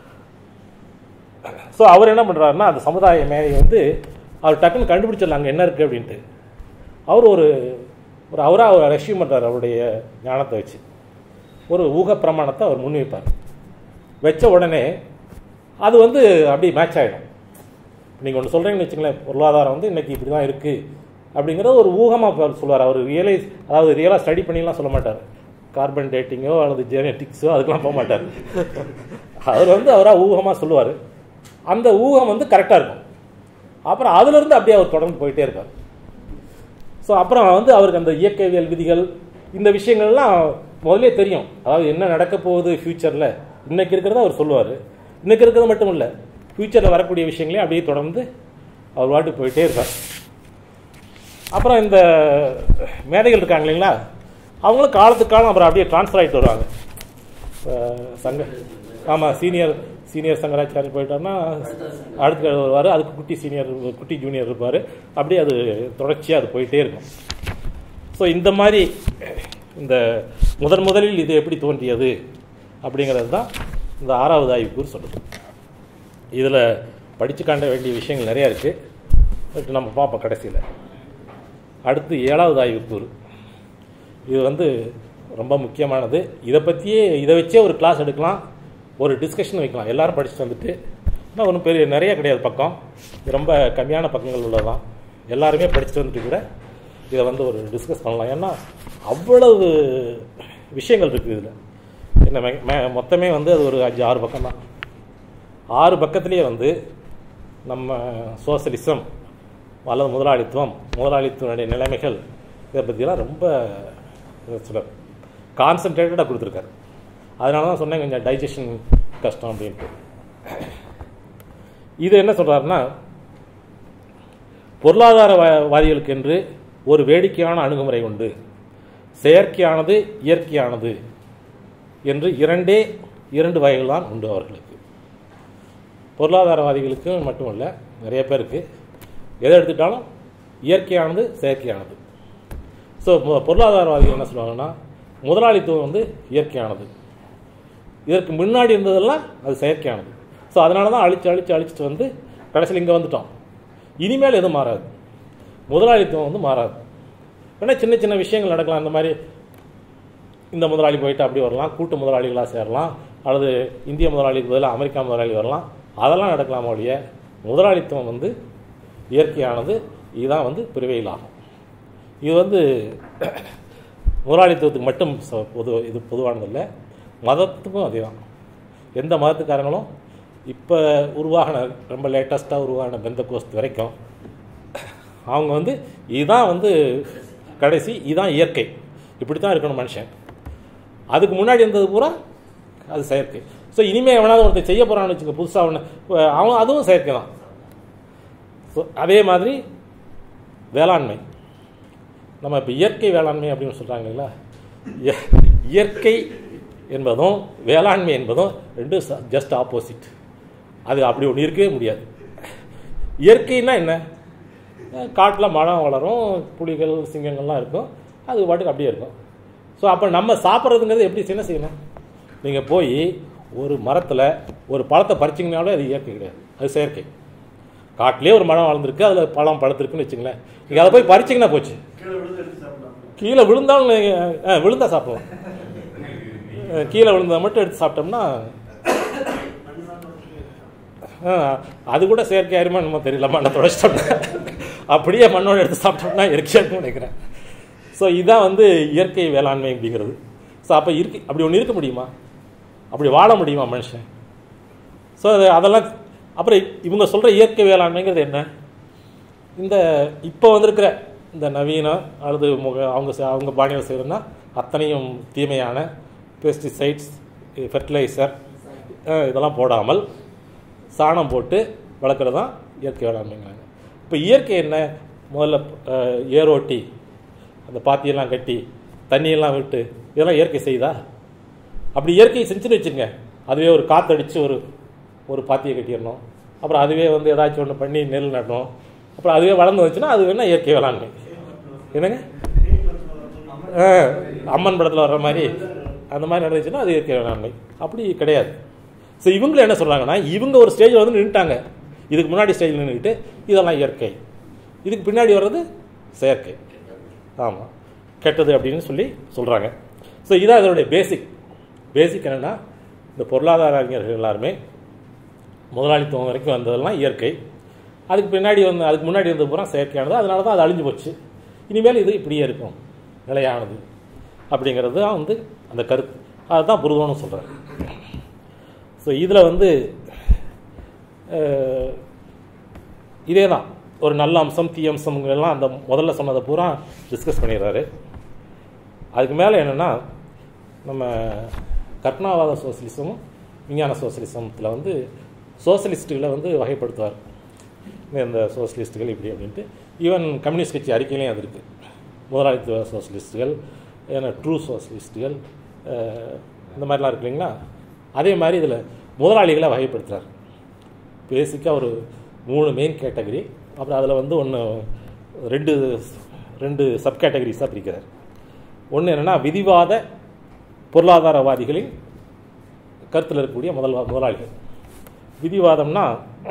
ஸோ அவர் என்ன பண்ணுறாருன்னா அந்த சமுதாய மேதை வந்து அவர் டக்குன்னு கண்டுபிடிச்சிடலாம் அங்கே என்ன இருக்குது அப்படின்ட்டு அவர் ஒரு ஒரு அவராக அவர் ரெஷ்யூம் பண்ணுறாரு அவருடைய ஞானத்தை வச்சு ஒரு ஊக பிரமாணத்தை அவர் முன்வைப்பார் வச்ச உடனே அது வந்து அப்படியே மேட்ச் ஆகிடும் நீங்கள் ஒன்று சொல்கிறீங்கன்னு வச்சுங்களேன் பொருளாதாரம் வந்து இன்றைக்கி இப்படி தான் இருக்குது அப்படிங்கிறத ஒரு ஊகமாக சொல்லுவார் அவர் ரியலைஸ் அதாவது ரியலாக ஸ்டடி பண்ணிலாம் சொல்ல மாட்டார் கார்பன் டேட்டிங்கோ அல்லது ஜெனட்டிக்ஸோ அதுக்கெலாம் போக மாட்டார் அவர் வந்து அவராக ஊகமாக சொல்லுவார் அந்த ஊகம் வந்து கரெக்டாக இருக்கும் அப்புறம் அதுலேருந்து அப்படியே அவர் தொடர்ந்து போயிட்டே இருப்பார் ஸோ அப்புறம் வந்து அவருக்கு அந்த இயற்கைவியல் விதிகள் இந்த விஷயங்கள்லாம் முதலே தெரியும் அதாவது என்ன நடக்க போகுது ஃப்யூச்சரில் இன்னைக்கு இருக்கிறத அவர் சொல்லுவார் இன்னைக்கு இருக்கிறது மட்டும் இல்லை ஃப்யூச்சரில் வரக்கூடிய விஷயங்களையும் அப்படியே தொடர்ந்து அவர் வாட்டுக்கு போயிட்டே இருப்பார் அப்புறம் இந்த மேதைகள் இருக்காங்க இல்லைங்களா அவங்களும் காலத்துக்கு காலம் அப்புறம் அப்படியே ட்ரான்ஸ்ஃபர் ஆகிட்டு வருவாங்க சங்க ஆமாம் சீனியர் சீனியர் சங்கராச்சாரியர் போயிட்டார்னா அடுத்த வருவார் அதுக்கு குட்டி சீனியர் குட்டி ஜூனியர் இருப்பார் அப்படியே அது தொடர்ச்சியாக அது போயிட்டே இருக்கும் ஸோ இந்த மாதிரி இந்த முதன் முதலில் இது எப்படி தோன்றியது அப்படிங்கிறது தான் இந்த ஆறாவது ஆய்வுக்கூறு சொல்லுது இதில் படித்து காண்ட வேண்டிய விஷயங்கள் நிறையா இருக்குது பட் நம்ம பார்ப்போம் கடைசியில் அடுத்து ஏழாவது ஆய்வுக்கூறு இது வந்து ரொம்ப முக்கியமானது இதை பற்றியே இதை வச்சே ஒரு கிளாஸ் எடுக்கலாம் ஒரு டிஸ்கஷன் வைக்கலாம் எல்லாரும் படிச்சுட்டு வந்துட்டு ஆனால் ஒன்றும் பெரிய நிறைய கிடையாது பக்கம் இது ரொம்ப கம்மியான பக்கங்கள் உள்ளதான் எல்லாருமே படிச்சுட்டு வந்துட்டு கூட இதை வந்து ஒரு டிஸ்கஸ் பண்ணலாம் ஏன்னா அவ்வளவு விஷயங்கள் இருக்குது இதில் என்ன மே மொத்தமே வந்து அது ஒரு அஞ்சு ஆறு பக்கம் தான் ஆறு பக்கத்துலேயே வந்து நம்ம சோசலிசம் அல்லது முதலாளித்துவம் முதலாளித்துவனுடைய நிலைமைகள் இதை பற்றிலாம் ரொம்ப சில கான்சன்ட்ரேட்டடாக கொடுத்துருக்காரு அதனால தான் சொன்னேன் கொஞ்சம் டைஜஷன் கஷ்டம் அப்படின்ட்டு இது என்ன சொல்கிறாருன்னா பொருளாதார வாதிகளுக்கு என்று ஒரு வேடிக்கையான அணுகுமுறை உண்டு செயற்கையானது இயற்கையானது என்று இரண்டே இரண்டு வகைகள் தான் உண்டு அவர்களுக்கு பொருளாதாரவாதிகளுக்கு மட்டுமல்ல நிறைய பேருக்கு எதை எடுத்துட்டாலும் இயற்கையானது செயற்கையானது ஸோ பொருளாதாரவாதிகள் என்ன சொல்லுவாங்கன்னா முதலாளித்துவம் வந்து இயற்கையானது இதற்கு முன்னாடி இருந்ததெல்லாம் அது செயற்கையானது ஸோ அதனால தான் அழிச்சு அழிச்சு அழிச்சிட்டு வந்து கடைசியில் இங்கே வந்துட்டோம் இனிமேல் எதுவும் மாறாது முதலாளித்துவம் வந்து மாறாது ஏன்னா சின்ன சின்ன விஷயங்கள் நடக்கலாம் இந்த மாதிரி இந்த முதலாளி போயிட்டு அப்படி வரலாம் கூட்டு முதலாளிகளாக சேரலாம் அல்லது இந்திய முதலாளிக்கு பதிலாக அமெரிக்கா முதலாளி வரலாம் அதெல்லாம் நடக்கலாம் ஒழிய முதலாளித்துவம் வந்து இயற்கையானது இதுதான் வந்து பிரிவையிலாகும் இது வந்து முதலாளித்துவத்துக்கு மட்டும் பொது இது பொதுவானதில்லை மதத்துக்கும் அதே தான் எந்த மதத்துக்காரங்களும் இப்போ உருவாகின ரொம்ப லேட்டஸ்ட்டாக உருவாகின பெந்த கோஸ்து வரைக்கும் அவங்க வந்து இதுதான் வந்து கடைசி இதுதான் இயற்கை இப்படி தான் இருக்கணும் மனுஷன் அதுக்கு முன்னாடி இருந்தது பூரா அது செயற்கை ஸோ இனிமேல் எவனாவது ஒருத்தர் செய்ய போகிறான்னு வச்சுக்க புதுசாக ஒன்று அவன் அதுவும் செயற்கை தான் ஸோ அதே மாதிரி வேளாண்மை நம்ம இப்போ இயற்கை வேளாண்மை அப்படின்னு சொல்கிறாங்க இல்லைங்களா இய- இயற்கை என்பதும் வேளாண்மை என்பதும் ரெண்டும் ஜஸ்ட் ஆப்போசிட் அது அப்படி ஒன்று இருக்கவே முடியாது இயற்கைன்னா என்ன காட்டில் மரம் வளரும் புலிகள் சிங்கங்கள்லாம் இருக்கும் அது பாட்டுக்கு அப்படியே இருக்கும் ஸோ அப்போ நம்ம சாப்பிட்றதுங்கிறது எப்படி என்ன செய்யணும் நீங்கள் போய் ஒரு மரத்தில் ஒரு பழத்தை பறிச்சிங்கனாலே அது இயற்கை கிடையாது அது செயற்கை காட்டிலே ஒரு மரம் வளர்ந்துருக்கு அதில் பழம் பழுத்திருக்குன்னு வச்சுங்களேன் நீங்கள் அதை போய் பறிச்சிங்கன்னா போச்சு கீழே விழுந்து எடுத்து சாப்பிடலாம் கீழே விழுந்தாலும் நீங்க, ஆ, விழுந்தா சாப்பிடலாம் அஹ், கீழே விழுந்தா மட்டும் எடுத்து சாப்பிட்டோம்னா ஆ, அது கூட செயற்கை ஆயிருமா நம்ம தெரியல மண்ணை தொடச்சிட்டோம்னா அப்படியே மண்ணோட எடுத்து சாப்பிட்டோம்னா இயற்கையாக நினைக்கிறேன் ஸோ இதான் வந்து இயற்கை வேளாண்மை அப்படிங்கிறது ஸோ அப்போ இருக்கு அப்படி ஒன்று இருக்க முடியுமா அப்படி வாழ முடியுமா மனுஷன் ஸோ அது அதெல்லாம் அப்புறம் இவங்க சொல்கிற இயற்கை வேளாண்மைங்கிறது என்ன இந்த இப்போ வந்திருக்கிற இந்த நவீனம் அல்லது முக அவங்க செ- அவங்க பாணியில் செய்கிறதுனா அத்தனையும் தீமையான பெஸ்டிசைட்ஸ் ஃபெர்டிலைசர் இதெல்லாம் போடாமல் சாணம் போட்டு வளர்க்குறது தான் இயற்கை வேளாண்மைங்கிறாங்க இப்போ இயற்கை என்ன முதல்ல அஹ், ஏரோட்டி அந்த பாத்தியெல்லாம் கட்டி தண்ணியெல்லாம் விட்டு இதெல்லாம் இயற்கை செய்தா அப்படி இயற்கை செஞ்சுன்னு வச்சுங்க அதுவே ஒரு காற்றடிச்சு ஒரு ஒரு பாத்தியை கட்டிடணும் அப்புறம் அதுவே வந்து ஏதாச்சும் ஒன்று பண்ணி நெல் நடணும் அப்புறம் அதுவே வளர்ந்து வந்துச்சுன்னா அது வேணா இயற்கை வேளாண்மை என்னங்க ஆ, அம்மன் படத்தில் வர்ற மாதிரி அந்த மாதிரி நடந்துச்சுன்னா அது இயற்கை வேளாண்மை அப்படி கிடையாது ஸோ இவங்களும் என்ன சொல்கிறாங்கன்னா இவங்க ஒரு ஸ்டேஜில் வந்து நின்றுட்டாங்க இதுக்கு முன்னாடி ஸ்டேஜில் நின்றுக்கிட்டு இதெல்லாம் இயற்கை இதுக்கு பின்னாடி வர்றது செயற்கை ஆமாம் கெட்டது அப்படின்னு சொல்லி சொல்கிறாங்க ஸோ இதான் இதனுடைய பேசிக் பேசிக் என்னென்னா இந்த பொருளாதார அறிஞர்கள் எல்லாருமே முதலாளித்துவம் வரைக்கும் வந்ததெல்லாம் இயற்கை அதுக்கு பின்னாடி வந்து அதுக்கு முன்னாடி இருந்த பூரா செயற்கையானது அதனால தான் அது அழிஞ்சு போச்சு இனிமேல் இது இப்படியே இருக்கும் நிலையானது அப்படிங்கிறது தான் வந்து அந்த கருத்து அதுதான் புருதோன்னு சொல்கிறார் ஸோ இதில் வந்து அஹ், இதே தான் ஒரு நல்ல அம்சம் தீய அம்சங்கள்லாம் அந்த முதல்ல சொன்னதை பூரா டிஸ்கஸ் பண்ணிடுறாரு அதுக்கு மேலே என்னென்னா நம்ம கற்பனாவாத சோசியலிசமும் விஞ்ஞான சோசியலிசத்தில் வந்து சோசியலிஸ்ட்டுகளை வந்து வகைப்படுத்துவார் இந்த சோசியலிஸ்ட்டுகள் இப்படி அப்படின்ட்டு ஈவன் கம்யூனிஸ்ட் கட்சி அறிக்கையிலையும் அது இருக்குது முதலாளித்துவ சோசியலிஸ்ட்டுகள் ஏன்னா ட்ரூ சோசியலிஸ்ட்டுகள் அஹ், இந்த மாதிரிலாம் இருக்கு இல்லைங்களா அதே மாதிரி இதில் முதலாளிகளை வகைப்படுத்துகிறார் பேசிக்காக ஒரு மூணு மெயின் கேட்டகரி அப்புறம் அதில் வந்து ஒன்று ரெண்டு ரெண்டு சப் கேட்டகரிஸாக பிரிக்கிறார் ஒன்று என்னென்னா விதிவாத பொருளாதாரவாதிகளின் கருத்தில் இருக்கக்கூடிய முதல் முதலாளிகள் விதிவாதம்னா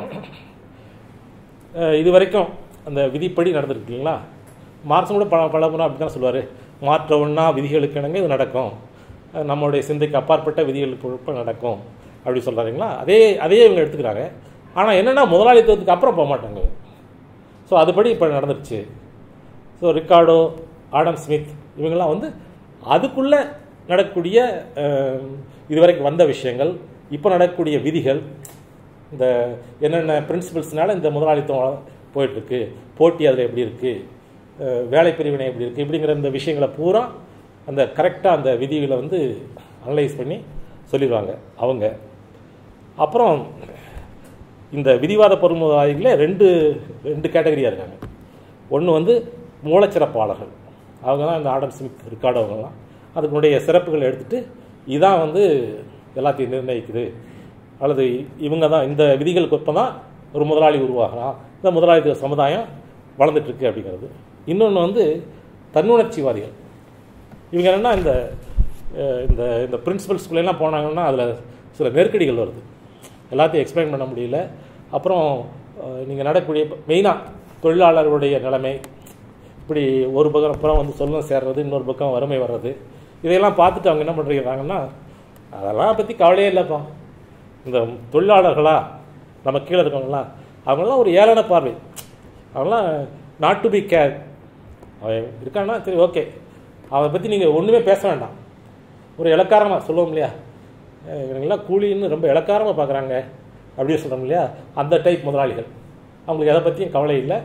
அஹ், இது வரைக்கும் அந்த விதிப்படி நடந்திருக்கு இல்லைங்களா மார்க்சும் கூட பல பல முறை அப்படி தான் சொல்லுவார் மாற்ற ஒன்றா விதிகளுக்கு இணங்க இது நடக்கும் அஹ், நம்மளுடைய சிந்தைக்கு அப்பாற்பட்ட விதிகளுக்கு உட்பட நடக்கும் அப்படி சொல்கிறாருங்களா அதே அதையே இவங்க எடுத்துக்கிறாங்க ஆனால் என்னென்னா முதலாளித்துவத்துக்கு அப்புறம் போக மாட்டாங்க ஸோ அதுபடி இப்போ நடந்துருச்சு ஸோ ரிக்கார்டோ ஆடம் ஸ்மித் இவங்கெல்லாம் வந்து அதுக்குள்ளே நடக்கக்கூடிய அஹ், இதுவரைக்கும் வந்த விஷயங்கள் இப்போ நடக்கக்கூடிய விதிகள் இந்த என்னென்ன பிரின்சிபல்ஸ்னால இந்த முதலாளித்துவம் போயிட்டுருக்கு போட்டி அதில் எப்படி இருக்குது வேலை பிரிவினை எப்படி இருக்குது இப்படிங்கிற இந்த விஷயங்களை பூரா அந்த கரெக்டாக அந்த விதிகளை வந்து அனலைஸ் பண்ணி சொல்லிடுவாங்க அவங்க அப்புறம் இந்த விதிவாத பொறுமுதாயிகளே ரெண்டு ரெண்டு கேட்டகரியாக இருக்காங்க ஒன்று வந்து மூலச்சிறப்பாளர்கள் அவங்க தான் இந்த ஆடம் ஸ்மித் ரிக்கார்டு அவங்கலாம் அதுக்குடைய சிறப்புகளை எடுத்துட்டு இதான் வந்து எல்லாத்தையும் நிர்ணயிக்குது அல்லது இவங்க தான் இந்த விதிகளுக்கு ஒப்ப தான் ஒரு முதலாளி உருவாகலாம் இந்த முதலாளித்துவ சமுதாயம் வளர்ந்துட்டு இருக்கு அப்படிங்கிறது இன்னொன்று வந்து தன்னுணர்ச்சிவாதிகள் இவங்க என்னென்னா இந்த அஹ், இந்த இந்த பிரின்சிபல்ஸ்குள்ளெல்லாம் போனாங்கன்னா அதில் சில நெருக்கடிகள் வருது எல்லாத்தையும் எக்ஸ்பிளைன் பண்ண முடியல அப்புறம் நீங்கள் நடக்கக்கூடிய மெயினாக தொழிலாளர்களுடைய நிலைமை இப்படி ஒரு பக்கம் அப்புறம் வந்து சொல்லம் சேர்றது இன்னொரு பக்கம் வறுமை வர்றது இதையெல்லாம் பார்த்துட்டு அவங்க என்ன பண்ணுறாங்கன்னா அதெல்லாம் பற்றி கவலையே இல்லைப்பா இந்த தொழிலாளர்களா நம்ம கீழே இருக்கவங்களாம் அவங்களாம் ஒரு ஏளன பார்வை அவங்களாம் நாட் டு பி கேர் அவன் இருக்கான்னா சரி ஓகே அவனை பற்றி நீங்கள் ஒன்றுமே பேச வேண்டாம் ஒரு இலக்காரமாக சொல்லுவோம் இல்லையா அஹ் இவங்கெல்லாம் கூலின்னு ரொம்ப இலக்காரமாக பார்க்குறாங்க அப்படின்னு சொல்கிறோம் இல்லையா அந்த டைப் முதலாளிகள் அவங்களுக்கு எதை பற்றியும் கவலை இல்லை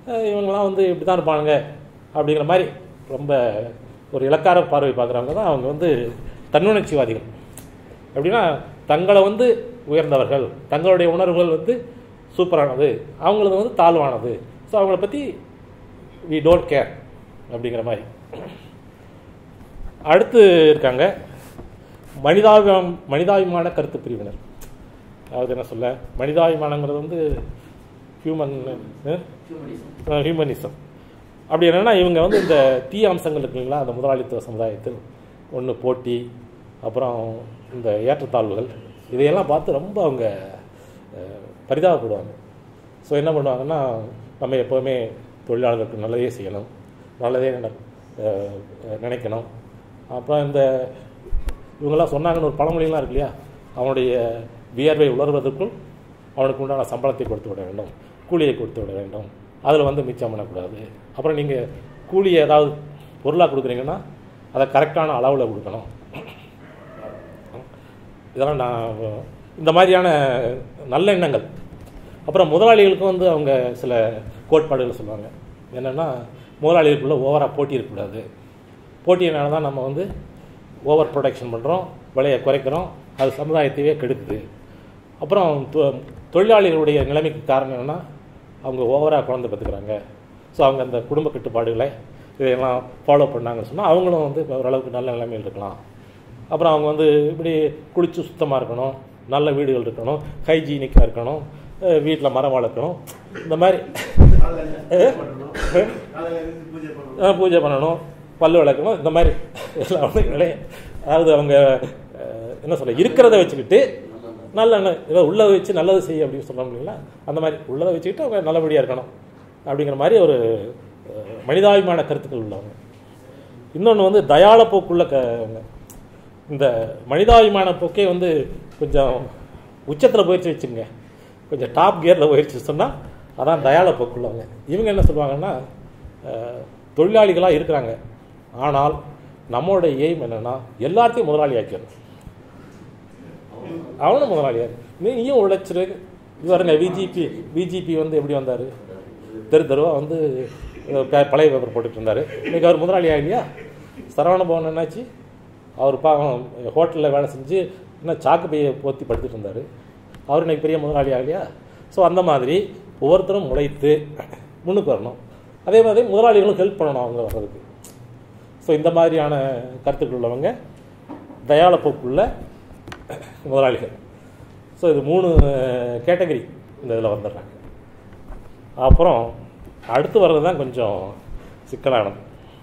அஹ் இவங்கெல்லாம் வந்து இப்படி தான் இருப்பானுங்க அப்படிங்கிற மாதிரி ரொம்ப ஒரு இலக்கார பார்வை பார்க்குறவங்க தான் அவங்க வந்து தன்னுணர்ச்சிவாதிகள் எப்படின்னா தங்களை வந்து உயர்ந்தவர்கள் தங்களுடைய உணர்வுகள் வந்து சூப்பரானது அவங்களது வந்து தாழ்வானது ஸோ அவங்கள பற்றி வி டோன்ட் கேர் அப்படிங்கிற மாதிரி அடுத்து இருக்காங்க மனிதாபிமானம் மனிதாபிமான கருத்து பிரிவினர் அதாவது என்ன சொல்ல மனிதாபிமானங்கிறது வந்து ஹியூமன் ஹியூமனிசம் அப்படி என்னென்னா இவங்க வந்து இந்த தீய அம்சங்கள் இருக்குங்களா அந்த முதலாளித்துவ சமுதாயத்தில் ஒன்று போட்டி அப்புறம் இந்த ஏற்றத்தாழ்வுகள் இதையெல்லாம் பார்த்து ரொம்ப அவங்க அஹ், பரிதாபப்படுவாங்க ஸோ என்ன பண்ணுவாங்கன்னா நம்ம எப்போவுமே தொழிலாளர்களுக்கு நல்லதே செய்யணும் நல்லதே நட- அஹ், நினைக்கணும் அப்புறம் இந்த இவங்கெல்லாம் சொன்னாங்கன்னு ஒரு பழமொழிலாம் இருக்கு இல்லையா அவனுடைய வியர்வை உணர்வதற்குள் அவனுக்கு உண்டான சம்பளத்தை கொடுத்து விட வேண்டும் கூலியை கொடுத்து விட வேண்டும் அதில் வந்து மிச்சம் பண்ணக்கூடாது அப்புறம் நீங்கள் கூலியை ஏதாவது பொருளாக கொடுக்குறீங்கன்னா அதை கரெக்டான அளவில் கொடுக்கணும் இதெல்லாம் நான் இந்த மாதிரியான நல்ல எண்ணங்கள் அப்புறம் முதலாளிகளுக்கும் வந்து அவங்க சில கோட்பாடுகள் சொல்லுவாங்க என்னென்னா முதலாளிகளுக்குள்ள ஓவராக போட்டி இருக்கக்கூடாது போட்டியினால தான் நம்ம வந்து ஓவர் ப்ரொடக்ஷன் பண்ணுறோம் விலையை குறைக்கிறோம் அது சமுதாயத்தையே கெடுக்குது அப்புறம் தொ- தொழிலாளிகளுடைய நிலைமைக்கு காரணம் என்னென்னா அவங்க ஓவராக குழந்தை பெற்றுக்கிறாங்க ஸோ அவங்க அந்த குடும்ப கட்டுப்பாடுகளை இதையெல்லாம் ஃபாலோ பண்ணாங்கன்னு சொன்னால் அவங்களும் வந்து ஓரளவுக்கு நல்ல நிலைமையில் இருக்கலாம் அப்புறம் அவங்க வந்து இப்படி குளிச்சு சுத்தமாக இருக்கணும் நல்ல வீடுகள் இருக்கணும் ஹைஜீனிக்காக இருக்கணும் வீட்டில் மரம் வளர்க்கணும் இந்த மாதிரி அஹ் பூஜை பண்ணணும் பல்லு விளக்கணும் இந்த மாதிரி எல்லா வேலையும் அதாவது அவங்க அஹ், என்ன சொல்ல இருக்கிறத வச்சுக்கிட்டு நல்ல எண்ணம், ஏதோ உள்ளதை வச்சு நல்லது செய்ய அப்படின்னு சொல்ல இல்லைங்களா அந்த மாதிரி உள்ளதை வச்சுக்கிட்டு அவங்க நல்லபடியாக இருக்கணும் அப்படிங்கிற மாதிரி ஒரு அஹ், மனிதாபிமான கருத்துக்கள் உள்ளவங்க இன்னொன்று வந்து தயாள போக்குள்ள க அவங்க. இந்த மனிதாபிமான போக்கே வந்து கொஞ்சம் உச்சத்தில் போயிடுச்சு வச்சுங்க கொஞ்சம் டாப் கியரில் போயிடுச்சு சொன்னால் அதான் தயாள போக்குள்ளவங்க இவங்க என்ன சொல்லுவாங்கன்னா அஹ், தொழிலாளிகளாக இருக்கிறாங்க ஆனால் நம்மளோட எய்ம் என்னென்னா எல்லாத்தையும் முதலாளி ஆக்கிடணும் அவனும் முதலாளியார் நீயும் உழைச்சிரு இது வருங்க விஜிபி விஜிபி வந்து எப்படி வந்தார் தெரு தெருவாக வந்து அஹ், ப- பழைய பேப்பர் போட்டுட்டு இருந்தார் இன்னைக்கு அவர் முதலாளி இல்லையா சரவண பவன் என்னாச்சு அவர் பாவம் ஹோட்டலில் வேலை செஞ்சு என்ன சாக்கு பையை போத்தி படுத்துட்டு இருந்தார் அவர் இன்னைக்கு பெரிய முதலாளி ஆகலையா ஸோ அந்த மாதிரி ஒவ்வொருத்தரும் உழைத்து முன்னுக்கு வரணும் அதே மாதிரி முதலாளிகளும் ஹெல்ப் பண்ணணும் அவங்க வர்றதுக்கு ஸோ இந்த மாதிரியான கருத்துக்கள் உள்ளவங்க தயாள போக்குள்ள முதலாளிகள் ஸோ இது மூணு கேட்டகரி இந்த இதில் வந்துடுறாங்க அப்புறம் அடுத்து வர்றது தான் கொஞ்சம் சிக்கலானது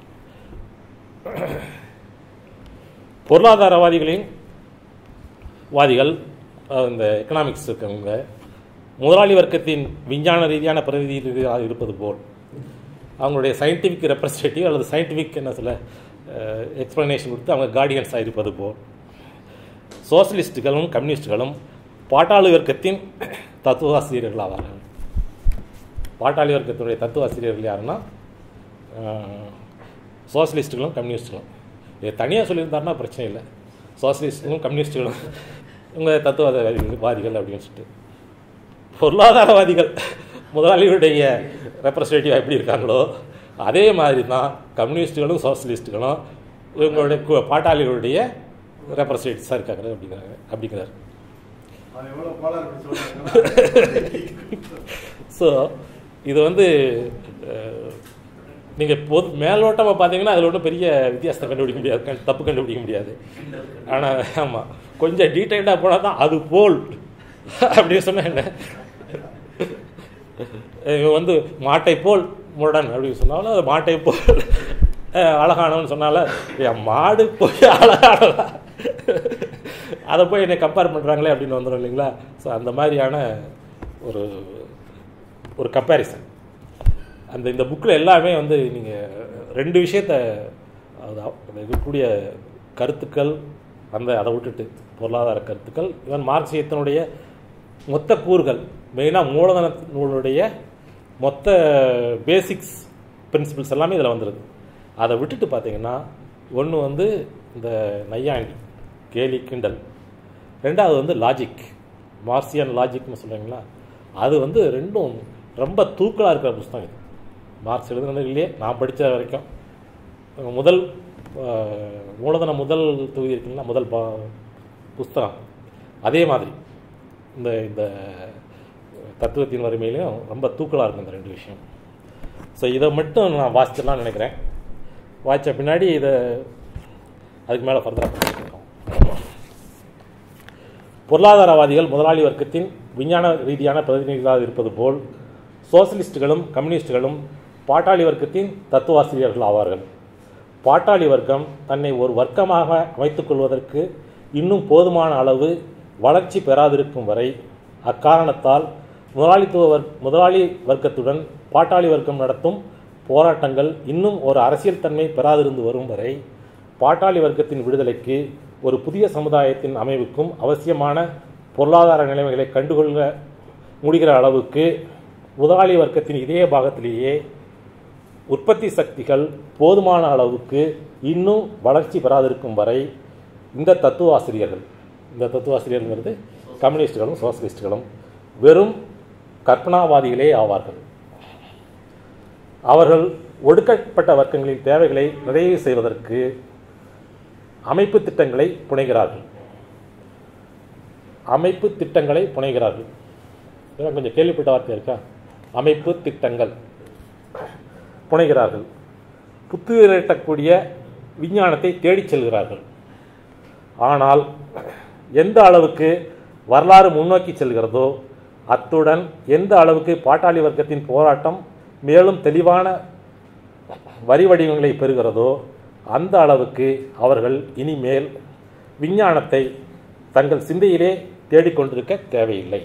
பொருளாதாரவாதிகளின் வாதிகள் அஹ் இந்த எக்கனாமிக்ஸ் இருக்கவங்க முதலாளி வர்க்கத்தின் விஞ்ஞான ரீதியான பிரதிநிதியாக இருப்பது போல் அவங்களுடைய சயின்டிஃபிக் ரெப்ரஸன்டேட்டிவ் அல்லது சயின்டிஃபிக் என்ன சொல்ல எக்ஸ்பிளனேஷன் கொடுத்து அவங்க கார்டியன்ஸாக இருப்பது போல் சோசலிஸ்டுகளும் கம்யூனிஸ்டுகளும் பாட்டாளி வர்க்கத்தின் தத்துவாசிரியர்கள் ஆவார்கள் பாட்டாளி வர்க்கத்தினுடைய தத்துவாசிரியர்கள் யாருன்னா அஹ், சோசலிஸ்டுகளும் கம்யூனிஸ்டுகளும் இது தனியாக சொல்லியிருந்தாருன்னா பிரச்சனை இல்லை சோசலிஸ்டுகளும் கம்யூனிஸ்டுகளும் இவங்க தத்துவவாதிகள் அப்படின்னு சொல்லிட்டு பொருளாதாரவாதிகள் முதலாளிகளுடைய ரெப்ரஸன்டேட்டிவ் எப்படி இருக்காங்களோ அதே மாதிரி தான் கம்யூனிஸ்டுகளும் சோசலிஸ்டுகளும் இவங்களுடைய கு- பாட்டாளிகளுடைய ரெப்ரஸன்டேட்டிவ்ஸாக இருக்காங்க அப்படிங்கிறாங்க அப்படிங்கிறார் அது எவ்வளவு கோளாறு இப்படி சொல்றாங்கன்னா, ஸோ இது வந்து நீங்கள் பொது மேலோட்டமாக பார்த்தீங்கன்னா அதில் ஒன்றும் பெரிய வித்தியாசத்தை கண்டுபிடிக்க முடியாது கண்- தப்பு கண்டுபிடிக்க முடியாது ஆனால் ஆமாம் கொஞ்சம் டீட்டெயில்டாக போனால் தான் அது போல் அப்படின்னு சொன்னா என்ன இவன் வந்து மாட்டை போல் முரடன் அப்படின்னு சொன்னாலும் அது மாட்டை போல் அஹ், அழகானவன் சொன்னால என் மாடு போய் அழகானதா அதை போய் என்னை கம்பேர் பண்ணுறாங்களே அப்படின்னு வந்துடும் இல்லைங்களா ஸோ அந்த மாதிரியான ஒரு ஒரு கம்பேரிசன் அந்த இந்த புக்கில் எல்லாமே வந்து நீங்கள் ரெண்டு விஷயத்த அது அது இருக்கக்கூடிய கருத்துக்கள் அந்த அதை விட்டுட்டு பொருளாதார கருத்துக்கள் இவன் மார்க்சியத்தினுடைய மொத்த கூறுகள் மெயினாக மூலதன நூலுடைய மொத்த பேசிக்ஸ் பிரின்சிபிள்ஸ் எல்லாமே இதில் வந்துடுது அதை விட்டுட்டு பார்த்தீங்கன்னா ஒன்று வந்து இந்த நையாண்டி கேலி கிண்டல் ரெண்டாவது வந்து லாஜிக் மார்சியன் லாஜிக்னு சொல்கிறீங்களா அது வந்து ரெண்டும் ரொம்ப தூக்கலாக இருக்கிற புஸ்தகம் இது மார்க்ஸ் எழுதுனது இல்லையே நான் படித்த வரைக்கும் முதல் அஹ், மூலதன முதல் தொகுதி இருக்குங்களா முதல் பா புஸ்தகம் அதே மாதிரி இந்த இந்த தத்துவத்தின் வறுமையிலையும் ரொம்ப தூக்கலாக இருக்கும் இந்த ரெண்டு விஷயம் ஸோ இதை மட்டும் நான் வாசிச்சிடலாம்னு நினைக்கிறேன் வாசித்த பின்னாடி இதை அதுக்கு மேலே ஃபர்தராக பண்ணிருக்கோம் பொருளாதாரவாதிகள் முதலாளி வர்க்கத்தின் விஞ்ஞான ரீதியான பிரதிநிதிகளாக இருப்பது போல் சோசலிஸ்டுகளும் கம்யூனிஸ்டுகளும் பாட்டாளி வர்க்கத்தின் தத்துவாசிரியர்கள் ஆவார்கள் பாட்டாளி வர்க்கம் தன்னை ஒரு வர்க்கமாக அமைத்துக் கொள்வதற்கு இன்னும் போதுமான அளவு வளர்ச்சி பெறாதிருக்கும் வரை அக்காரணத்தால் முதலாளித்துவ வர் முதலாளி வர்க்கத்துடன் பாட்டாளி வர்க்கம் நடத்தும் போராட்டங்கள் இன்னும் ஒரு அரசியல் தன்மை பெறாதிருந்து வரும் வரை பாட்டாளி வர்க்கத்தின் விடுதலைக்கு ஒரு புதிய சமுதாயத்தின் அமைவுக்கும் அவசியமான பொருளாதார நிலைமைகளை கண்டுகொள்ள முடிகிற அளவுக்கு முதலாளி வர்க்கத்தின் இதய பாகத்திலேயே உற்பத்தி சக்திகள் போதுமான அளவுக்கு இன்னும் வளர்ச்சி பெறாதிருக்கும் வரை இந்த தத்துவாசிரியர்கள் இந்த தத்துவாசிரியர்கள்ங்கிறது கம்யூனிஸ்டுகளும் சோசலிஸ்டுகளும் வெறும் கற்பனாவாதிகளே ஆவார்கள் அவர்கள் ஒடுக்கப்பட்ட வர்க்கங்களின் தேவைகளை நிறைவு செய்வதற்கு அமைப்பு திட்டங்களை புனைகிறார்கள் அமைப்பு திட்டங்களை புனைகிறார்கள் இதெல்லாம் கொஞ்சம் கேள்விப்பட்ட வார்த்தை இருக்கா அமைப்பு திட்டங்கள் புனைகிறார்கள் புத்துயிரட்டக்கூடிய விஞ்ஞானத்தை தேடிச் செல்கிறார்கள் ஆனால் எந்த அளவுக்கு வரலாறு முன்னோக்கி செல்கிறதோ அத்துடன் எந்த அளவுக்கு பாட்டாளி வர்க்கத்தின் போராட்டம் மேலும் தெளிவான வரி வடிவங்களை பெறுகிறதோ அந்த அளவுக்கு அவர்கள் இனிமேல் விஞ்ஞானத்தை தங்கள் சிந்தையிலே தேடிக்கொண்டிருக்க தேவையில்லை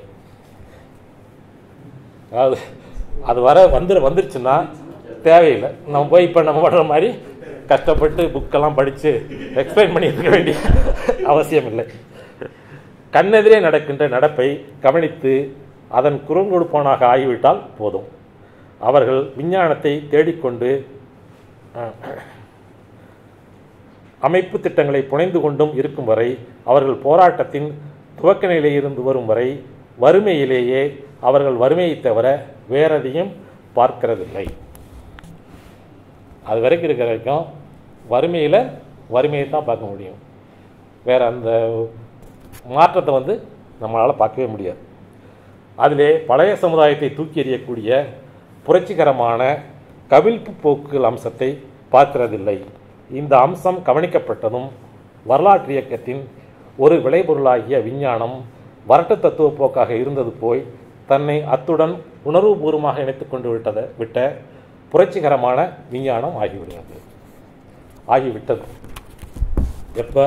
அதாவது அது வர வந்துரு வந்துருச்சுன்னா தேவையில்லை நம்ம போய் இப்போ நம்ம பண்ணுற மாதிரி கஷ்டப்பட்டு புக்கெல்லாம் படித்து எக்ஸ்பிளைன் பண்ணி இருக்க வேண்டிய அவசியம் இல்லை கண்ணெதிரே நடக்கின்ற நடப்பை கவனித்து அதன் குரல் கொடுப்பவனாக ஆகிவிட்டால் போதும் அவர்கள் விஞ்ஞானத்தை தேடிக்கொண்டு அஹ், அமைப்பு திட்டங்களை புனைந்து கொண்டும் இருக்கும் வரை அவர்கள் போராட்டத்தின் துவக்க நிலையிலிருந்து வரும் வரை வறுமையிலேயே அவர்கள் வறுமையைத் தவிர வேறெதையும் பார்க்கிறதில்லை அது வரைக்கும் இருக்கிற வரைக்கும் வறுமையில் வறுமையை தான் பார்க்க முடியும் வேற அந்த மாற்றத்தை வந்து நம்மளால் பார்க்கவே முடியாது அதிலே பழைய சமுதாயத்தை தூக்கி எறியக்கூடிய புரட்சிகரமான கவிழ்ப்பு போக்குகள் அம்சத்தை பார்க்கிறதில்லை இந்த அம்சம் கவனிக்கப்பட்டதும் வரலாற்று இயக்கத்தின் ஒரு விளைபொருளாகிய விஞ்ஞானம் வரட்டு தத்துவ போக்காக இருந்தது போய் தன்னை அத்துடன் உணர்வுபூர்வமாக இணைத்துக் கொண்டு விட்டதை விட்ட புரட்சிகரமான விஞ்ஞானம் ஆகிவிடுகிறது ஆகிவிட்டது எப்போ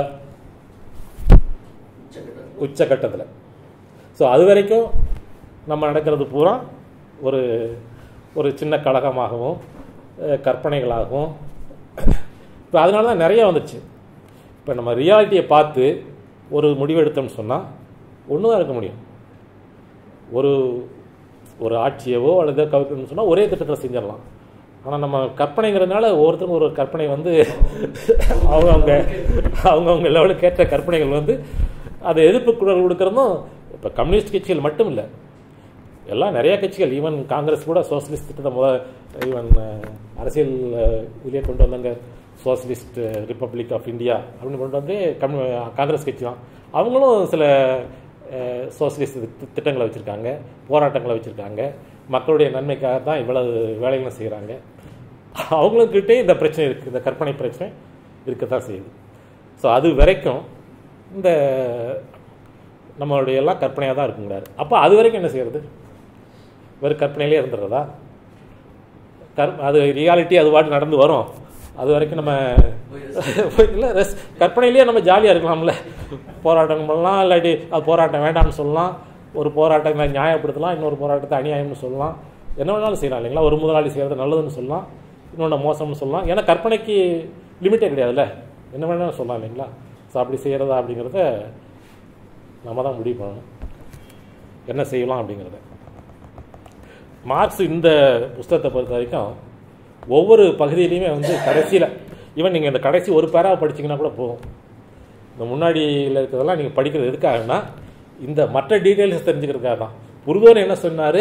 உச்சகட்டத்தில் ஸோ அது வரைக்கும் நம்ம நடக்கிறது பூரா ஒரு ஒரு சின்ன கழகமாகவும் அஹ், கற்பனைகளாகவும் இப்போ அதனால தான் நிறைய வந்துச்சு இப்போ நம்ம ரியாலிட்டியை பார்த்து ஒரு முடிவெடுத்தோம்னு சொன்னால் ஒன்று தான் இருக்க முடியும் ஒரு ஒரு ஆட்சியவோ அல்லது கவிக்கணும்னு சொன்னால் ஒரே திட்டத்தில் செஞ்சிடலாம் ஆனால் நம்ம கற்பனைங்கிறதுனால ஒவ்வொருத்தரும் ஒரு ஒரு கற்பனை வந்து அவங்கவுங்க அவங்கவுங்க லெவலுக்கு ஏற்ற கற்பனைகள் வந்து அதை எதிர்ப்பு குரல் கொடுக்கறதும் இப்போ கம்யூனிஸ்ட் கட்சிகள் மட்டும் இல்லை எல்லாம் நிறைய கட்சிகள் ஈவன் காங்கிரஸ் கூட சோசியலிஸ்ட் திட்டத்தை முத ஈவன் அரசியல் அஹ், இதுலயே கொண்டு வந்தாங்க சோசியலிஸ்ட் ரிப்பப்ளிக் ஆஃப் இந்தியா அப்படின்னு கொண்டு வந்து கம்யூ காங்கிரஸ் கட்சி தான் அவங்களும் சில அஹ், சோசியலிஸ்ட் தி- திட்டங்களை வச்சுருக்காங்க போராட்டங்களை வச்சுருக்காங்க மக்களுடைய நன்மைக்காக தான் இவ்வளவு வேலைகளும் செய்கிறாங்க அவங்களுக்கிட்டே இந்த பிரச்சனை இருக்குது இந்த கற்பனை பிரச்சனை இருக்கத்தான் செய்யுது ஸோ அது வரைக்கும் இந்த நம்மளுடைய எல்லாம் கற்பனையாக தான் இருக்குங்கிறாரு அப்போ அது வரைக்கும் என்ன செய்யறது வெறும் கற்பனையிலே இருந்துடுறதா கற் அது ரியாலிட்டி அது பாட்டு நடந்து வரும் அது வரைக்கும் நம்ம இல்லை ரெஸ் கற்பனையிலேயே நம்ம ஜாலியாக இருக்கலாம்ல போராட்டம் பண்ணலாம் இல்லாட்டி அது போராட்டம் வேண்டாம்னு சொல்லலாம் ஒரு போராட்டத்தை நியாயப்படுத்தலாம் இன்னொரு போராட்டத்தை அநியாயம்னு சொல்லலாம் என்ன வேணாலும் செய்யலாம் இல்லைங்களா ஒரு முதலாளி செய்கிறது நல்லதுன்னு சொல்லலாம் இன்னொன்று மோசம்னு சொல்லலாம் ஏன்னா கற்பனைக்கு லிமிட்டே கிடையாதுல்ல என்ன வேணாலும் சொல்லலாம் இல்லைங்களா ஸோ அப்படி செய்கிறதா அப்படிங்கிறத நம்ம தான் முடிவு பண்ணணும் என்ன செய்யலாம் அப்படிங்கிறத மார்க்ஸ் இந்த புஸ்தகத்தை பொறுத்த வரைக்கும் ஒவ்வொரு பகுதியிலையுமே வந்து கடைசியில் ஈவன் நீங்கள் இந்த கடைசி ஒரு பேராவை படிச்சீங்கன்னா கூட போதும் இந்த முன்னாடியில் இருக்கிறதெல்லாம் நீங்கள் படிக்கிறது எதுக்காகனா இந்த மற்ற டீட்டெயில்ஸ் தெரிஞ்சுக்கிறதுக்காக தான் புருதோர் என்ன சொன்னார்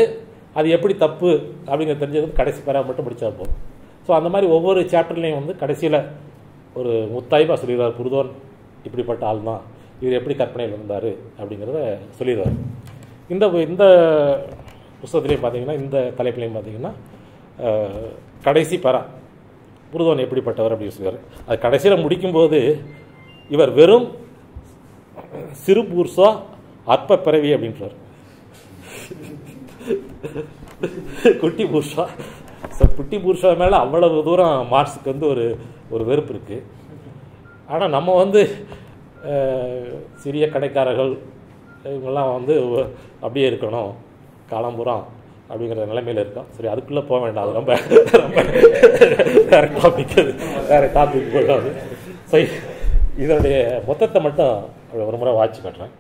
அது எப்படி தப்பு அப்படிங்கிறது தெரிஞ்சது கடைசி பேரா மட்டும் படித்தா போதும் ஸோ அந்த மாதிரி ஒவ்வொரு சாப்டர்லேயும் வந்து கடைசியில் ஒரு முத்தாய்ப்பாக சொல்லிடுவார் புருதோன் இப்படிப்பட்ட ஆள் தான் இவர் எப்படி கற்பனையில் இருந்தார் அப்படிங்கிறத சொல்லிடுவார் இந்த இந்த புஸ்தகத்துலேயும் பார்த்தீங்கன்னா இந்த தலைப்புலையும் பார்த்தீங்கன்னா அஹ், கடைசி பரா புருதோன் எப்படிப்பட்டவர் அப்படின்னு சொல்லுவார் அது கடைசியில் முடிக்கும்போது இவர் வெறும் சிறு பூர்சா அற்ப பிறவி அப்படின்றார் குட்டி பூர்ஷா ஸோ குட்டி பூர்ஷா மேலே அவ்வளவு தூரம் மார்க்ஸுக்கு வந்து ஒரு ஒரு வெறுப்பு இருக்குது ஆனால் நம்ம வந்து அஹ், சிறிய கடைக்காரர்கள் இவங்கெல்லாம் வந்து ஒ- அப்படியே இருக்கணும் காலம்புறம் அப்படிங்கிற நிலைமையில் இருக்கோம் சரி அதுக்குள்ளே போக வேண்டாம் அது ரொம்ப ரொம்ப வேறு டாபிக் அது வேறு டாபிக் போயிடும் ஸோ இதனுடைய மொத்தத்தை மட்டும் ஒரு முறை வாட்சி காட்டுறேன்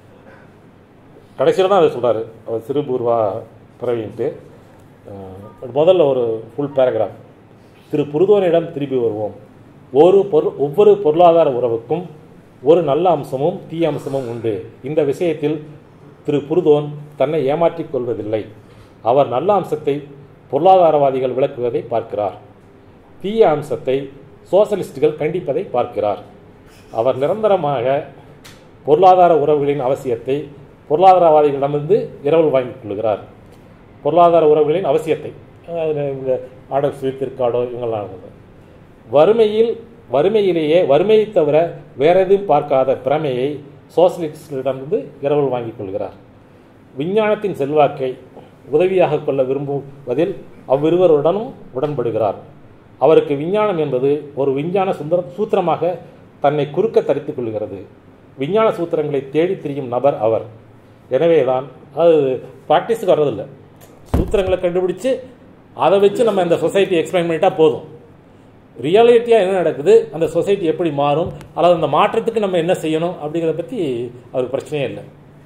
கடைசியில் தான் அதை சொல்கிறாரு அவர் சிறுபூர்வா பிறவின்ட்டு அஹ், முதல்ல ஒரு ஃபுல் பேராகிராஃப் திரு புருதோனிடம் திரும்பி வருவோம் ஒரு பொருள் ஒவ்வொரு பொருளாதார உறவுக்கும் ஒரு நல்ல அம்சமும் தீய அம்சமும் உண்டு இந்த விஷயத்தில் திரு புருதோன் தன்னை ஏமாற்றிக் கொள்வதில்லை அவர் நல்ல அம்சத்தை பொருளாதாரவாதிகள் விளக்குவதை பார்க்கிறார் தீய அம்சத்தை சோசலிஸ்டுகள் கண்டிப்பதை பார்க்கிறார் அவர் நிரந்தரமாக பொருளாதார உறவுகளின் அவசியத்தை பொருளாதாரவாதிகளிடமிருந்து இரவல் வாங்கிக் கொள்கிறார் பொருளாதார உறவுகளின் அவசியத்தை அதாவது இந்த ஆடர் ஸ்வீட் திருக்காடோ இவங்கெல்லாம் இருந்தது வறுமையில் வறுமையிலேயே வறுமையை தவிர வேற எதுவும் பார்க்காத பிரமையை சோசலிஸ்டிடமிருந்து இரவல் வாங்கிக் கொள்கிறார் விஞ்ஞானத்தின் செல்வாக்கை உதவியாக கொள்ள விரும்புவதில் அவ்விருவருடனும் உடன்படுகிறார் அவருக்கு விஞ்ஞானம் என்பது ஒரு விஞ்ஞான சுந்தர சூத்திரமாக தன்னை குறுக்க தரித்துக் கொள்கிறது விஞ்ஞான சூத்திரங்களை தேடித் திரியும் நபர் அவர் எனவேதான் அது ப்ராக்டிஸுக்கு வர்றதில்லை சூத்திரங்களை கண்டுபிடிச்சு அதை வச்சு நம்ம இந்த சொசைட்டி எக்ஸ்பிளைன் பண்ணிட்டா போதும் ரியாலிட்டியாக என்ன நடக்குது அந்த சொசைட்டி எப்படி மாறும் அல்லது அந்த மாற்றத்துக்கு நம்ம என்ன செய்யணும் அப்படிங்கிறத பற்றி அவருக்கு பிரச்சனையே இல்லை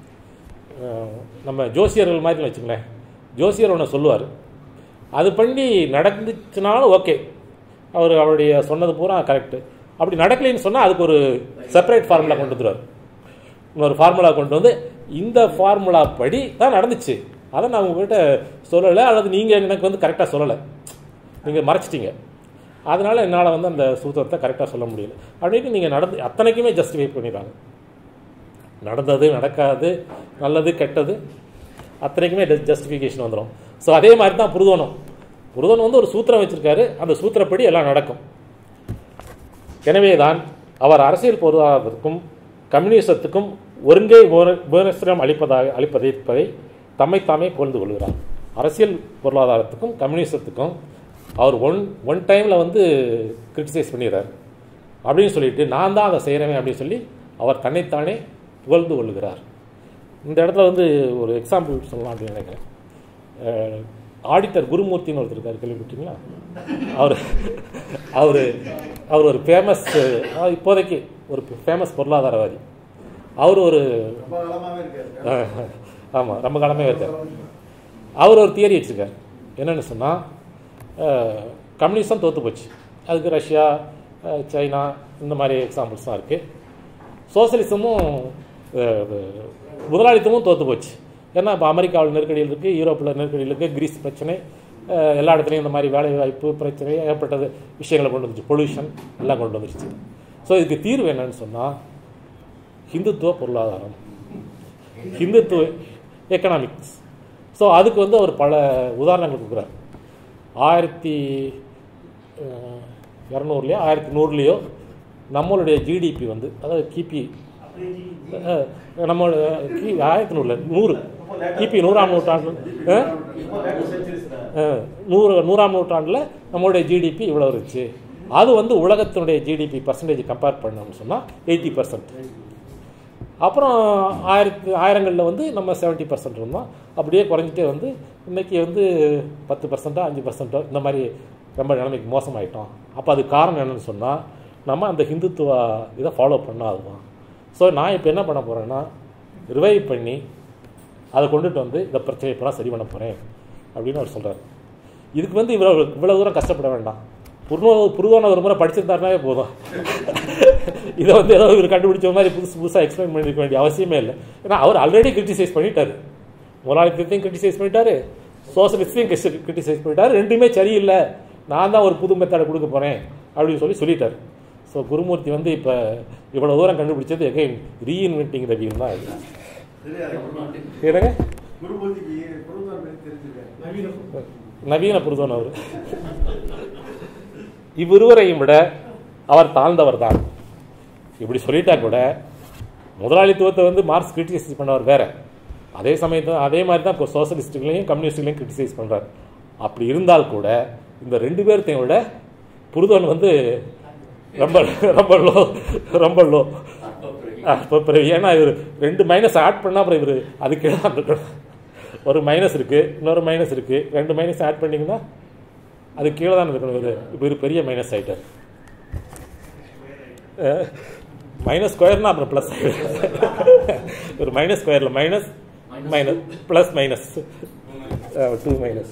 அஹ் நம்ம ஜோசியர்கள் மாதிரி வச்சுங்களேன் ஜோசியர் ஒன்று சொல்லுவார் அது பண்ணி நடந்துச்சுனாலும் ஓகே அவர் அவருடைய சொன்னது பூரா கரெக்டு அப்படி நடக்கலைன்னு சொன்னால் அதுக்கு ஒரு செப்பரேட் ஃபார்முலா கொண்டு வந்துருவார் இன்னொரு ஃபார்முலா கொண்டு வந்து இந்த ஃபார்முலா படி தான் நடந்துச்சு அதை நான் உங்ககிட்ட சொல்லலை அல்லது நீங்கள் எனக்கு வந்து கரெக்டாக சொல்லலை நீங்கள் மறைச்சிட்டீங்க அதனால் என்னால் வந்து அந்த சூத்திரத்தை கரெக்டாக சொல்ல முடியல அப்படின்னு நீங்கள் நடந்து அத்தனைக்குமே ஜஸ்டிஃபை பண்ணிடுறாங்க நடந்தது நடக்காது நல்லது கெட்டது அத்தனைக்குமே ஜஸ்டிஃபிகேஷன் வந்துடும் ஸோ அதே மாதிரி தான் புருதோனம் புருதோனம் வந்து ஒரு சூத்திரம் வச்சிருக்காரு அந்த சூத்திரப்படி எல்லாம் நடக்கும் எனவே தான் அவர் அரசியல் பொருளாதாரத்திற்கும் கம்யூனிசத்துக்கும் ஒருங்கே விமர- விமர்சனம் அளிப்பதாக அளிப்பதை தம்மைத்தாமே புகழ்ந்து கொள்கிறார் அரசியல் பொருளாதாரத்துக்கும் கம்யூனிசத்துக்கும் அவர் ஒன் ஒன் டைமில் வந்து கிரிட்டிசைஸ் பண்ணிடுறார் அப்படின்னு சொல்லிட்டு நான் தான் அதை செய்கிறேன் அப்படின்னு சொல்லி அவர் தன்னைத்தானே புகழ்ந்து கொள்கிறார் இந்த இடத்துல வந்து ஒரு எக்ஸாம்பிள் சொல்லலாம் அப்படின்னு நினைக்கிறேன் அஹ், ஆடிட்டர் குருமூர்த்தின்னு ஒருத்தர் இருக்கார் கேள்விப்பட்டீங்களா அவர் அவர் அவர் ஒரு ஃபேமஸ் இப்போதைக்கு ஒரு ஃபேமஸ் பொருளாதாரவாதி அவர் ஒரு ரொம்ப காலமாவே இருக்காரு ஆமாம் ரொம்ப காலமே இருக்கார் அவர் ஒரு தியரி வச்சுருக்கார் என்னென்னு சொன்னால் கம்யூனிசம் தோற்று போச்சு அதுக்கு ரஷ்யா அஹ், சைனா இந்த மாதிரி எக்ஸாம்பிள்ஸ் தான் இருக்குது சோசலிசமும் அஹ், முதலாளித்தமும் தோற்று போச்சு ஏன்னா இப்போ அமெரிக்காவில் நெருக்கடியில் இருக்குது யூரோப்பில் நெருக்கடியில் இருக்குது கிரீஸ் பிரச்சனை அஹ், எல்லா இடத்துலையும் இந்த மாதிரி வேலை வாய்ப்பு பிரச்சனை ஏற்பட்டது விஷயங்களை கொண்டு வந்துச்சு பொல்யூஷன் எல்லாம் கொண்டு வந்துருச்சு ஸோ இதுக்கு தீர்வு என்னன்னு சொன்னால் ஹிந்துத்துவ பொருளாதாரம் ஹிந்துத்துவ எக்கனாமிக்ஸ் ஸோ அதுக்கு வந்து அவர் பல உதாரணங்கள் கொடுக்குறார் ஆயிரத்தி இரநூறுலையோ ஆயிரத்தி நூறுலேயோ நம்மளுடைய ஜிடிபி வந்து அதாவது கிபி அஹ், நம்மளோட கி ஆயிரத்தி நூறில் நூறு கிபி நூறாம் நூற்றாண்டு அஹ், அஹ், நூறு நூறாம் நூற்றாண்டில் நம்மளுடைய ஜிடிபி இவ்வளோ இருந்துச்சு அது வந்து உலகத்தினுடைய ஜிடிபி பர்சன்டேஜ் கம்பேர் பண்ணோம்னு சொன்னால் எயிட்டி பர்சன்ட் அப்புறம் ஆயிரத்து ஆயிரங்களில் வந்து நம்ம செவன்ட்டி பர்சன்ட் இருந்தோம் அப்படியே குறைஞ்சிட்டே வந்து இன்றைக்கி வந்து பத்து பர்சன்ட்டோ அஞ்சு பர்சன்ட்டோ இந்த மாதிரி ரொம்ப நிலைமைக்கு மோசமாயிட்டோம் அப்போ அது காரணம் என்னன்னு சொன்னால் நம்ம அந்த ஹிந்துத்துவ இதை ஃபாலோ பண்ணாதுதான் ஸோ நான் இப்போ என்ன பண்ண போகிறேன்னா ரிவைவ் பண்ணி அதை கொண்டுட்டு வந்து இந்த பிரச்சனை இப்போலாம் சரி பண்ண போகிறேன் அப்படின்னு அவர் சொல்கிறார் இதுக்கு வந்து இவ்வளோ இவ்வளோ தூரம் கஷ்டப்பட வேண்டாம் புருவ புருவான ஒரு முறை படிச்சிருந்தாருனாவே போதும் இதை வந்து ஏதோ இவர் கண்டுபிடிச்ச மாதிரி புதுசு புதுசாக எக்ஸ்பிளைன் பண்ணிருக்க வேண்டிய அவசியமே இல்லை ஏன்னா அவர் ஆல்ரெடி கிரிட்டிசைஸ் பண்ணிட்டாரு முதலாளித்தத்தையும் கிரிட்டிசைஸ் பண்ணிட்டாரு சோசலிஸ்டையும் கிரிட்டிசைஸ் பண்ணிட்டார் ரெண்டுமே சரியில்லை நான் தான் ஒரு புது மெத்தடை கொடுக்க போகிறேன் அப்படின்னு சொல்லி சொல்லிட்டார் ஸோ குருமூர்த்தி வந்து இப்போ இவ்வளோ தூரம் கண்டுபிடிச்சது எகைன் ரீஇன்வென்டிங் த வீல் தான் இது தெரியாது என்னங்க குருமூர்த்திக்கு குருதான் பற்றி தெரிஞ்சுக்க நவீன புருதன் அவர் இவ்விருவரையும் விட அவர் தாழ்ந்தவர் தான் இப்படி சொல்லிட்டா கூட முதலாளித்துவத்தை வந்து மார்க்ஸ் கிரிட்டிசைஸ் பண்ணவர் வேற அதே சமயத்தில் அதே மாதிரி தான் இப்போ சோசலிஸ்ட்டுகளையும் கம்யூனிஸ்டுகளையும் கிரிட்டிசைஸ் பண்ணுறாரு அப்படி இருந்தால் கூட இந்த ரெண்டு பேர்த்தையும் விட புருதன் வந்து ரொம்ப ரொம்ப லோ ரொம்ப லோ அப்போ பிறகு ஏன்னா இவர் ரெண்டு மைனஸ் ஆட் பண்ணால் அப்புறம் இவர் அதுக்கு தான் இருக்கணும் ஒரு மைனஸ் இருக்குது இன்னொரு மைனஸ் இருக்குது ரெண்டு மைனஸ் ஆட் பண்ணிங்கன்னா அது கீழே தான் இருக்கணும் இவர் இப்போ இவர் பெரிய மைனஸ் ஆகிட்டார் மைனஸ் ஸ்கொயர்னா அப்புறம் ப்ளஸ் ஒரு மைனஸ் ஸ்கொயரில் minus minus plus minus two minus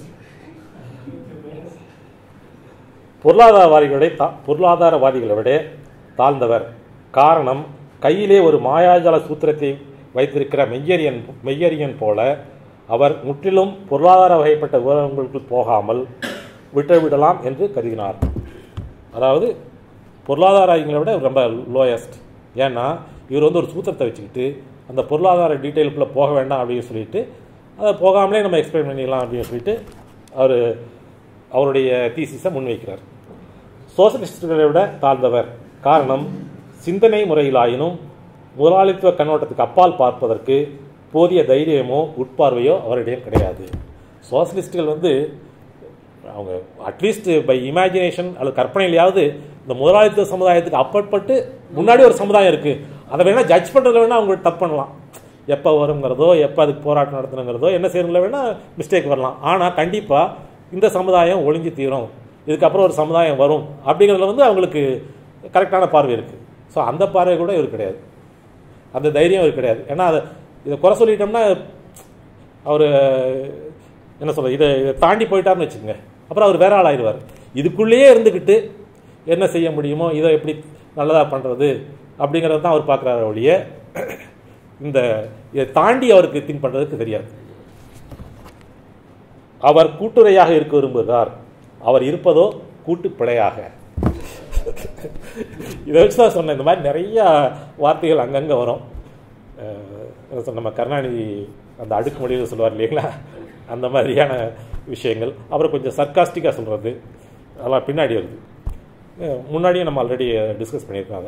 பொருளாதாரவாதிகளை தா பொருளாதாரவாதிகளை விட தாழ்ந்தவர் காரணம் கையிலே ஒரு மாயாஜால சூத்திரத்தை வைத்திருக்கிற மெய்யரியன் மெய்யரியன் போல அவர் முற்றிலும் பொருளாதார வகைப்பட்ட விவரங்களுக்குள் போகாமல் விட்டுவிடலாம் என்று கருதினார் அதாவது பொருளாதாரங்களை விட இவர் ரொம்ப லோயஸ்ட் ஏன்னா இவர் வந்து ஒரு சூத்திரத்தை வச்சுக்கிட்டு அந்த பொருளாதார டீட்டெயிலுக்குள்ளே போக வேண்டாம் அப்படின்னு சொல்லிட்டு அதை போகாமலே நம்ம எக்ஸ்பிளைன் பண்ணிடலாம் அப்படின்னு சொல்லிட்டு அவர் அவருடைய தீசிஸை முன்வைக்கிறார் சோசலிஸ்டுகளை விட தாழ்ந்தவர் காரணம் சிந்தனை முறையிலாயினும் முதலாளித்துவ கண்ணோட்டத்துக்கு அப்பால் பார்ப்பதற்கு போதிய தைரியமோ உட்பார்வையோ அவரிடம் கிடையாது சோசலிஸ்டுகள் வந்து அவங்க அட்லீஸ்ட் பை இமேஜினேஷன் அல்லது கற்பனையிலையாவது இந்த முதலாளித்துவ சமுதாயத்துக்கு அப்பாற்பட்டு முன்னாடி ஒரு சமுதாயம் இருக்குது அதை வேணால் ஜட்ஜ் பண்ணுறதுல வேணால் அவங்க தப்பு பண்ணலாம் எப்போ வருங்கிறதோ எப்போ அதுக்கு போராட்டம் நடத்தணுங்கிறதோ என்ன செய்யறதுல வேணால் மிஸ்டேக் வரலாம் ஆனால் கண்டிப்பாக இந்த சமுதாயம் ஒழிஞ்சு தீரும் இதுக்கப்புறம் ஒரு சமுதாயம் வரும் அப்படிங்கிறதுல வந்து அவங்களுக்கு கரெக்டான பார்வை இருக்குது ஸோ அந்த பார்வை கூட இவர் கிடையாது அந்த தைரியம் இவர் கிடையாது ஏன்னா அதை இதை குறை சொல்லிட்டோம்னா அவர் என்ன சொல்ற இதை இதை தாண்டி போயிட்டார்னு வச்சுக்கோங்க அப்புறம் அவர் வேற ஆள் ஆயிடுவார் இதுக்குள்ளேயே இருந்துக்கிட்டு என்ன செய்ய முடியுமோ இதை எப்படி நல்லதாக பண்ணுறது அப்படிங்கிறத தான் அவர் பார்க்குறாரு ஒழிய இந்த இதை தாண்டி அவருக்கு திங்க் பண்ணுறதுக்கு தெரியாது அவர் கூட்டுரையாக இருக்க விரும்புகிறார் அவர் இருப்பதோ கூட்டு பிழையாக இதை வச்சு தான் சொன்னேன் இந்த மாதிரி நிறைய வார்த்தைகள் அங்கங்கே வரும் அஹ் என்ன சொல்ல, நம்ம கருணாநிதி அந்த அடுக்குமொழியில் சொல்லுவார் இல்லைங்களா அந்த மாதிரியான விஷயங்கள் அப்புறம் கொஞ்சம் சர்க்காஸ்டிக்காக சொல்கிறது அதெல்லாம் பின்னாடி வருது அஹ் முன்னாடியே நம்ம ஆல்ரெடி டிஸ்கஸ் பண்ணியிருக்காங்க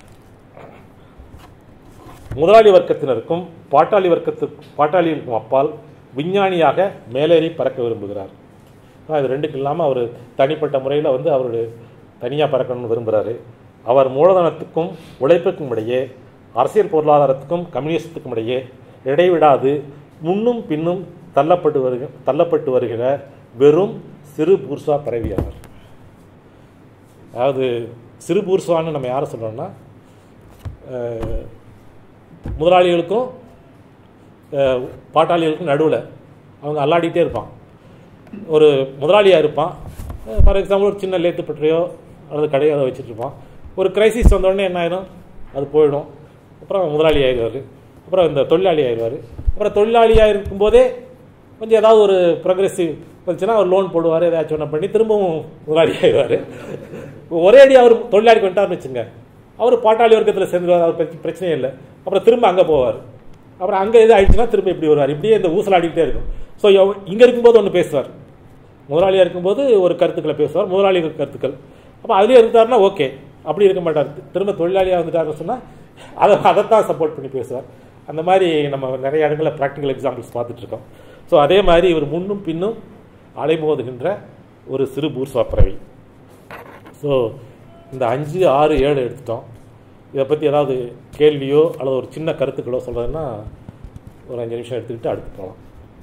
முதலாளி வர்க்கத்தினருக்கும் பாட்டாளி வர்க்கத்திற்கு பாட்டாளிகளுக்கும் அப்பால் விஞ்ஞானியாக மேலேறி பறக்க விரும்புகிறார் ஆனா, இது ரெண்டுக்கு இல்லாமல் அவர் தனிப்பட்ட முறையில் வந்து அவர் தனியாக பறக்கணும்னு விரும்புகிறாரு அவர் மூலதனத்துக்கும் உழைப்புக்கும் இடையே அரசியல் பொருளாதாரத்துக்கும் கம்யூனிஸ்டுக்கும் இடையே இடைவிடாது முன்னும் பின்னும் தள்ளப்பட்டு வருக தள்ளப்பட்டு வருகிற வெறும் சிறு பூர்சா பரவியாளர் அதாவது சிறு பூர்சுவான்னு நம்ம யாரை சொல்கிறோம்னா அஹ், முதலாளிகளுக்கும் அஹ், பாட்டாளிகளுக்கும் நடுவில் அவங்க அல்லாடிட்டே இருப்பான் ஒரு முதலாளியாக இருப்பான் ஃபார் எக்ஸாம்பிள் ஒரு சின்ன லேத்து பற்றியோ அல்லது கடையோ அதை வச்சுட்டு இருப்பான் ஒரு கிரைசிஸ் வந்தோடனே என்ன ஆயிடும் அது போயிடும் அப்புறம் முதலாளி ஆயிடுவார் அப்புறம் இந்த தொழிலாளி ஆயிடுவார் அப்புறம் தொழிலாளியாக இருக்கும்போதே கொஞ்சம் ஏதாவது ஒரு ப்ரோக்ரெசிவ் வந்துச்சுன்னா அவர் லோன் போடுவார் ஏதாச்சும் ஒன்று பண்ணி திரும்பவும் முதலாளி ஆயிடுவார் ஒரே அடி அவர் தொழிலாளிக்கு வந்துட்டார்னு வச்சுங்க அவர் பாட்டாளி வர்க்கத்தில் சேர்ந்துருவார் அவர் பிரச்ச- பிரச்சனையே இல்லை அப்புறம் திரும்ப அங்கே போவார் அப்புறம் அங்கே எது ஆயிடுச்சுன்னா திரும்ப இப்படி வருவார் இப்படியே இந்த ஊசலாடிக்கிட்டே இருக்கும் ஸோ இங்கே இருக்கும்போது ஒன்று பேசுவார் முதலாளியாக இருக்கும்போது ஒரு கருத்துக்களை பேசுவார் முதலாளிகள் கருத்துக்கள் அப்போ அதுலேயே இருந்தாருன்னா ஓகே அப்படி இருக்க மாட்டார் திரும்ப தொழிலாளியாக வந்துட்டாருன்னு சொன்னால் அதை அதைத்தான் சப்போர்ட் பண்ணி பேசுவார் அந்த மாதிரி நம்ம நிறைய இடங்களில் ப்ராக்டிக்கல் எக்ஸாம்பிள்ஸ் பார்த்துட்டு இருக்கோம் ஸோ அதே மாதிரி இவர் முன்னும் பின்னும் அலைமோதுகின்ற ஒரு சிறு பூர்ஸ்வா பறவை ஸோ இந்த அஞ்சு ஆறு ஏழு எடுத்துட்டோம் இதை பற்றி ஏதாவது கேள்வியோ அல்லது ஒரு சின்ன கருத்துக்களோ சொல்கிறதுன்னா ஒரு அஞ்சு நிமிஷம் எடுத்துக்கிட்டு அடுத்து போகலாம்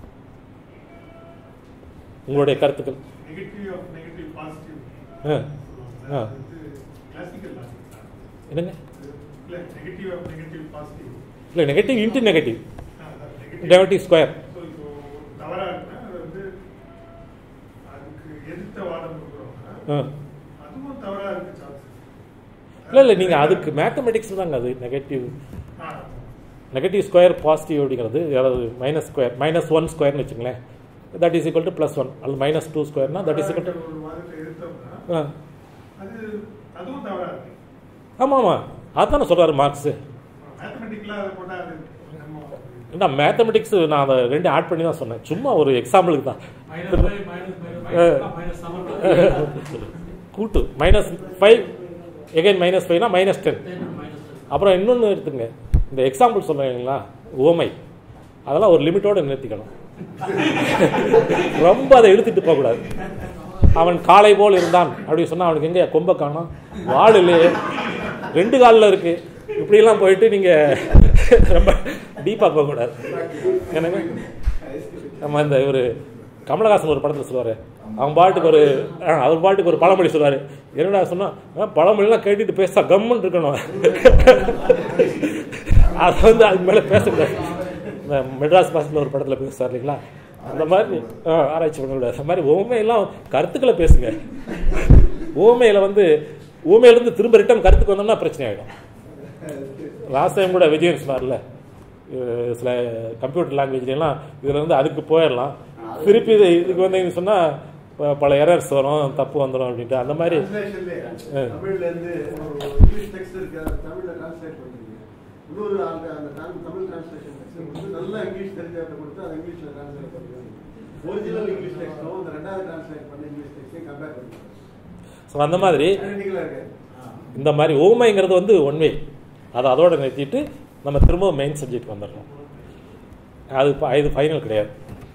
உங்களுடைய கருத்துக்கள் நெகட்டிவ் ஆஃப் நெகட்டிவ் பாசிட்டிவ் ஆ ஆ கிளாசிக்கல் என்னங்க இல்லை நெகட்டிவ் ஆஃப் நெகட்டிவ் பாசிட்டிவ் இல்லை negative into negative negative negative square so இப்போ தவறா இருக்குன்னா அது வந்து அதுக்கு எதிர்த்த வாதம் கொடுக்குறோம்னா ஆ அதுவும் தவறா இருக்கு சான்ஸ் இல்லை இல்லை நீங்கள் அதுக்கு மேத்தமெட்டிக்ஸ் தாங்க அது நெகட்டிவ் நெகட்டிவ் ஸ்கொயர் பாசிட்டிவ் அப்படிங்கிறது அதாவது மைனஸ் ஸ்கொயர் மைனஸ் ஒன் ஸ்கொயர்னு வச்சுங்களேன் that is equal to plus one அல்லது மைனஸ் டூ ஸ்கொயர்னா தட் இஸ் ஈக்குவல் டு ஒரு வாதத்தை எதிர்த்தோம்னா அது அதுவும் தவறா இருக்கு ஆமாம் ஆமாம் அதானே சொல்கிறாரு மார்க்ஸு மேத்தமெட்டிக்கலாக அதை போட்டால் அது நம்ம ஏன்னா மேத்தமெட்டிக்ஸ் நான் அதை ரெண்டு ஆட் பண்ணி தான் சொன்னேன் சும்மா ஒரு எக்ஸாம்பிளுக்கு தான் minus five, minus minus minus minus seven, கூட்டு மைனஸ் ஃபைவ் எகைன் மைனஸ் ஃபைவ்னா minus ten ten minus ten. அப்புறம் இன்னொன்று எடுத்துங்க இந்த எக்ஸாம்பிள் சொல்கிறீங்களா ஓமை அதெல்லாம் ஒரு லிமிட்டோட நிறுத்திக்கணும் ரொம்ப அதை இழுத்துட்டு போகக்கூடாது அவன் காளை போல் இருந்தான் அப்படின்னு சொன்னா அவனுக்கு எங்க கொம்ப காணோம் வால் இல்லையே ரெண்டு காலில் இருக்கு இப்படியெல்லாம் போயிட்டு நீங்க ரொம்ப டீப்பாக போகக்கூடாது எனக்கு நம்ம இந்த ஒரு கமலஹாசன் ஒரு படத்தில் சொல்லுவாரு அவன் பாட்டுக்கு ஒரு ஆ, அவர் பாட்டுக்கு ஒரு பழமொழி சொல்லுவாரு என்னடா சொன்னா "ஆ, பழமொழிலாம் கேட்டுட்டு பேச கம்முன்னு இருக்கணும் அது வந்து அதுக்கு மேலே பேசக்கூடாது இந்த மெட்ராஸ் பாசத்தில் ஒரு படத்தில் பேசுவார் இல்லைங்களா அந்த மாதிரி ஆ, ஆராய்ச்சி பண்ணக்கூடாது அந்த மாதிரி ஓமையெல்லாம் கருத்துக்களை பேசுங்க ஓமையில் வந்து ஓமையிலேருந்து திரும்ப ரிட்டன் கருத்துக்கு வந்தோம்னா பிரச்சனை ஆகிடும் லாஸ்ட் டைம் கூட விஜயன் சொன்னார்ல அஹ் சில கம்ப்யூட்டர் லாங்குவேஜ்லாம் இதில் வந்து அதுக்கு போயிடலாம் திருப்பி இது இதுக்கு வந்தீங்கன்னு சொன்னால் பல எரர்ஸ் வரும் தப்பு வந்துடும் அப்படின்ட்டு அந்த மாதிரி Translationலயே, ஆ. தமிழ்ல இருந்து ஒரு இங்கிலீஷ் டெக்ஸ்ட் இருக்கு அதை தமிழ்ல டிரான்ஸ்லேட் பண்றீங்க இன்னொரு அந்த அந்த tam- தமிழ் டிரான்ஸ்லேஷன் டெக்ஸ்ட் வந்து நல்லா இங்கிலீஷ் தெரிஞ்சவங்க கொடுத்து அதை இங்கிலீஷ்ல டிரான்ஸ்லேட் பண்ணுறாங்க ஒரிஜினல் இங்கிலீஷ் டெக்ஸ்டும் இந்த ரெண்டாவது டிரான்ஸ்லேட் பண்ண இங்கிலீஷ் டெக்ஸ்டையும் கம்பேர் பண்ணுறாங்க ஸோ அந்த மாதிரி ஐடென்டிக்கலாக இருக்கு இந்த மாதிரி ஓமைங்கிறது வந்து ஒன்வே அதை அதோட நிறுத்திட்டு நம்ம திரும்ப மெயின் சப்ஜெக்ட் வந்துடணும் அது ப- இது ஃபைனல் கிடையாது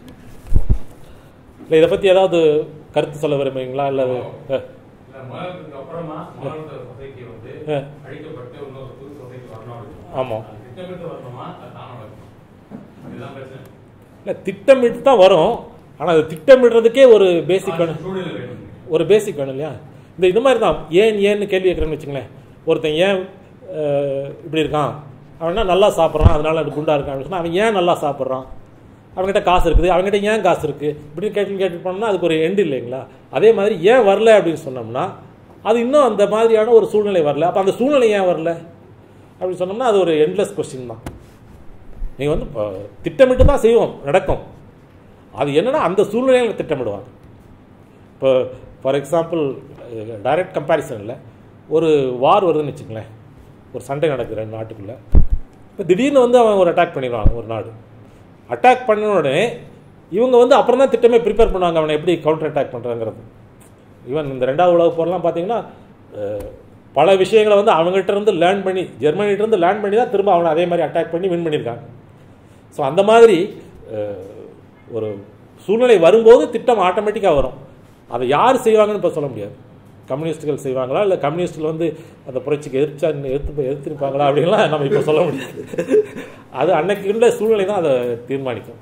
இல்லை இதை பற்றி ஏதாவது கருத்து சொல்ல விரும்புறீங்களா இல்லை இல்ல, மரணத்துக்கு அப்புறமா மரணத்த சொசைட்டி வந்து ஆ. அழிக்கப்பட்டு இன்னொரு புது சொசைட்டி வரணும் அப்படின்னு. ஆமாம் அது திட்டமிட்டு வரணுமா அது தானா வரணுமா இதுதான் பிரச்சனை இல்லை திட்டமிட்டு தான் வரும் ஆனால் அது திட்டமிடுறதுக்கே ஒரு பேசிக் அது சூழ்நிலை வேணும் ஒரு பேசிக் வேணும் இல்லையா இந்த இது மாதிரி தான் ஏன் ஏன்னு கேள்வி கேட்குறேன்னு வச்சுங்களேன் ஒருத்தன் ஏன் அஹ், இப்படி இருக்கான் அவனா நல்லா சாப்பிட்றான் அதனால அது குண்டா இருக்கான் அப்படின்னு சொன்னா அவன் ஏன் நல்லா சாப்பிட்றான் அவன்கிட்ட காசு இருக்குது அவன்கிட்ட ஏன் காசு இருக்குது இப்படின்னு கேட்டு கேட்டு போனோம்னா அதுக்கு ஒரு எண்டு இல்லைங்களா அதே மாதிரி ஏன் வரல அப்படின்னு சொன்னோம்னா அது இன்னும் அந்த மாதிரியான ஒரு சூழ்நிலை வரல அப்போ அந்த சூழ்நிலை ஏன் வரல அப்படின்னு சொன்னோம்னா அது ஒரு எண்ட்லெஸ் கொஸ்டின் தான் நீங்கள் வந்து இப்போ திட்டமிட்டு தான் செய்வோம் நடக்கும் அது என்னன்னா அந்த சூழ்நிலையில் திட்டமிடுவாங்க இப்போ ஃபார் எக்ஸாம்பிள் டைரக்ட் கம்பேரிசனில் ஒரு வார் வருதுன்னு வச்சுங்களேன் ஒரு சண்டை நடக்குது ரெண்டு நாட்டுக்குள்ளே இப்போ திடீர்னு வந்து அவன் ஒரு அட்டாக் பண்ணிடுவான் ஒரு நாடு அட்டாக் பண்ண உடனே இவங்க வந்து அப்புறம் தான் திட்டமே ப்ரிப்பேர் பண்ணுவாங்க அவனை எப்படி கவுண்டர் அட்டாக் பண்ணுறாங்கிறது ஈவன் இந்த ரெண்டாவது உலக போர்லாம் பார்த்தீங்கன்னா அஹ், பல விஷயங்களை வந்து அவங்ககிட்ட இருந்து லேர்ன் பண்ணி ஜெர்மனிகிட்ட இருந்து லேர்ன் பண்ணி தான் திரும்ப அவனை அதே மாதிரி அட்டாக் பண்ணி வின் பண்ணியிருக்காங்க ஸோ அந்த மாதிரி அஹ், ஒரு சூழ்நிலை வரும்போது திட்டம் ஆட்டோமேட்டிக்காக வரும் அதை யார் செய்வாங்கன்னு இப்போ சொல்ல முடியாது கம்யூனிஸ்ட்டுகள் செய்வாங்களா இல்லை கம்யூனிஸ்டில் வந்து அந்த புரட்சிக்கு எதிர்த்தா எதிர்த்து எதிர்த்திருப்பாங்களா அப்படின்லாம் நம்ம இப்போ சொல்ல முடியாது அது அன்னைக்கு உள்ள சூழ்நிலை தான் அதை தீர்மானிக்கும்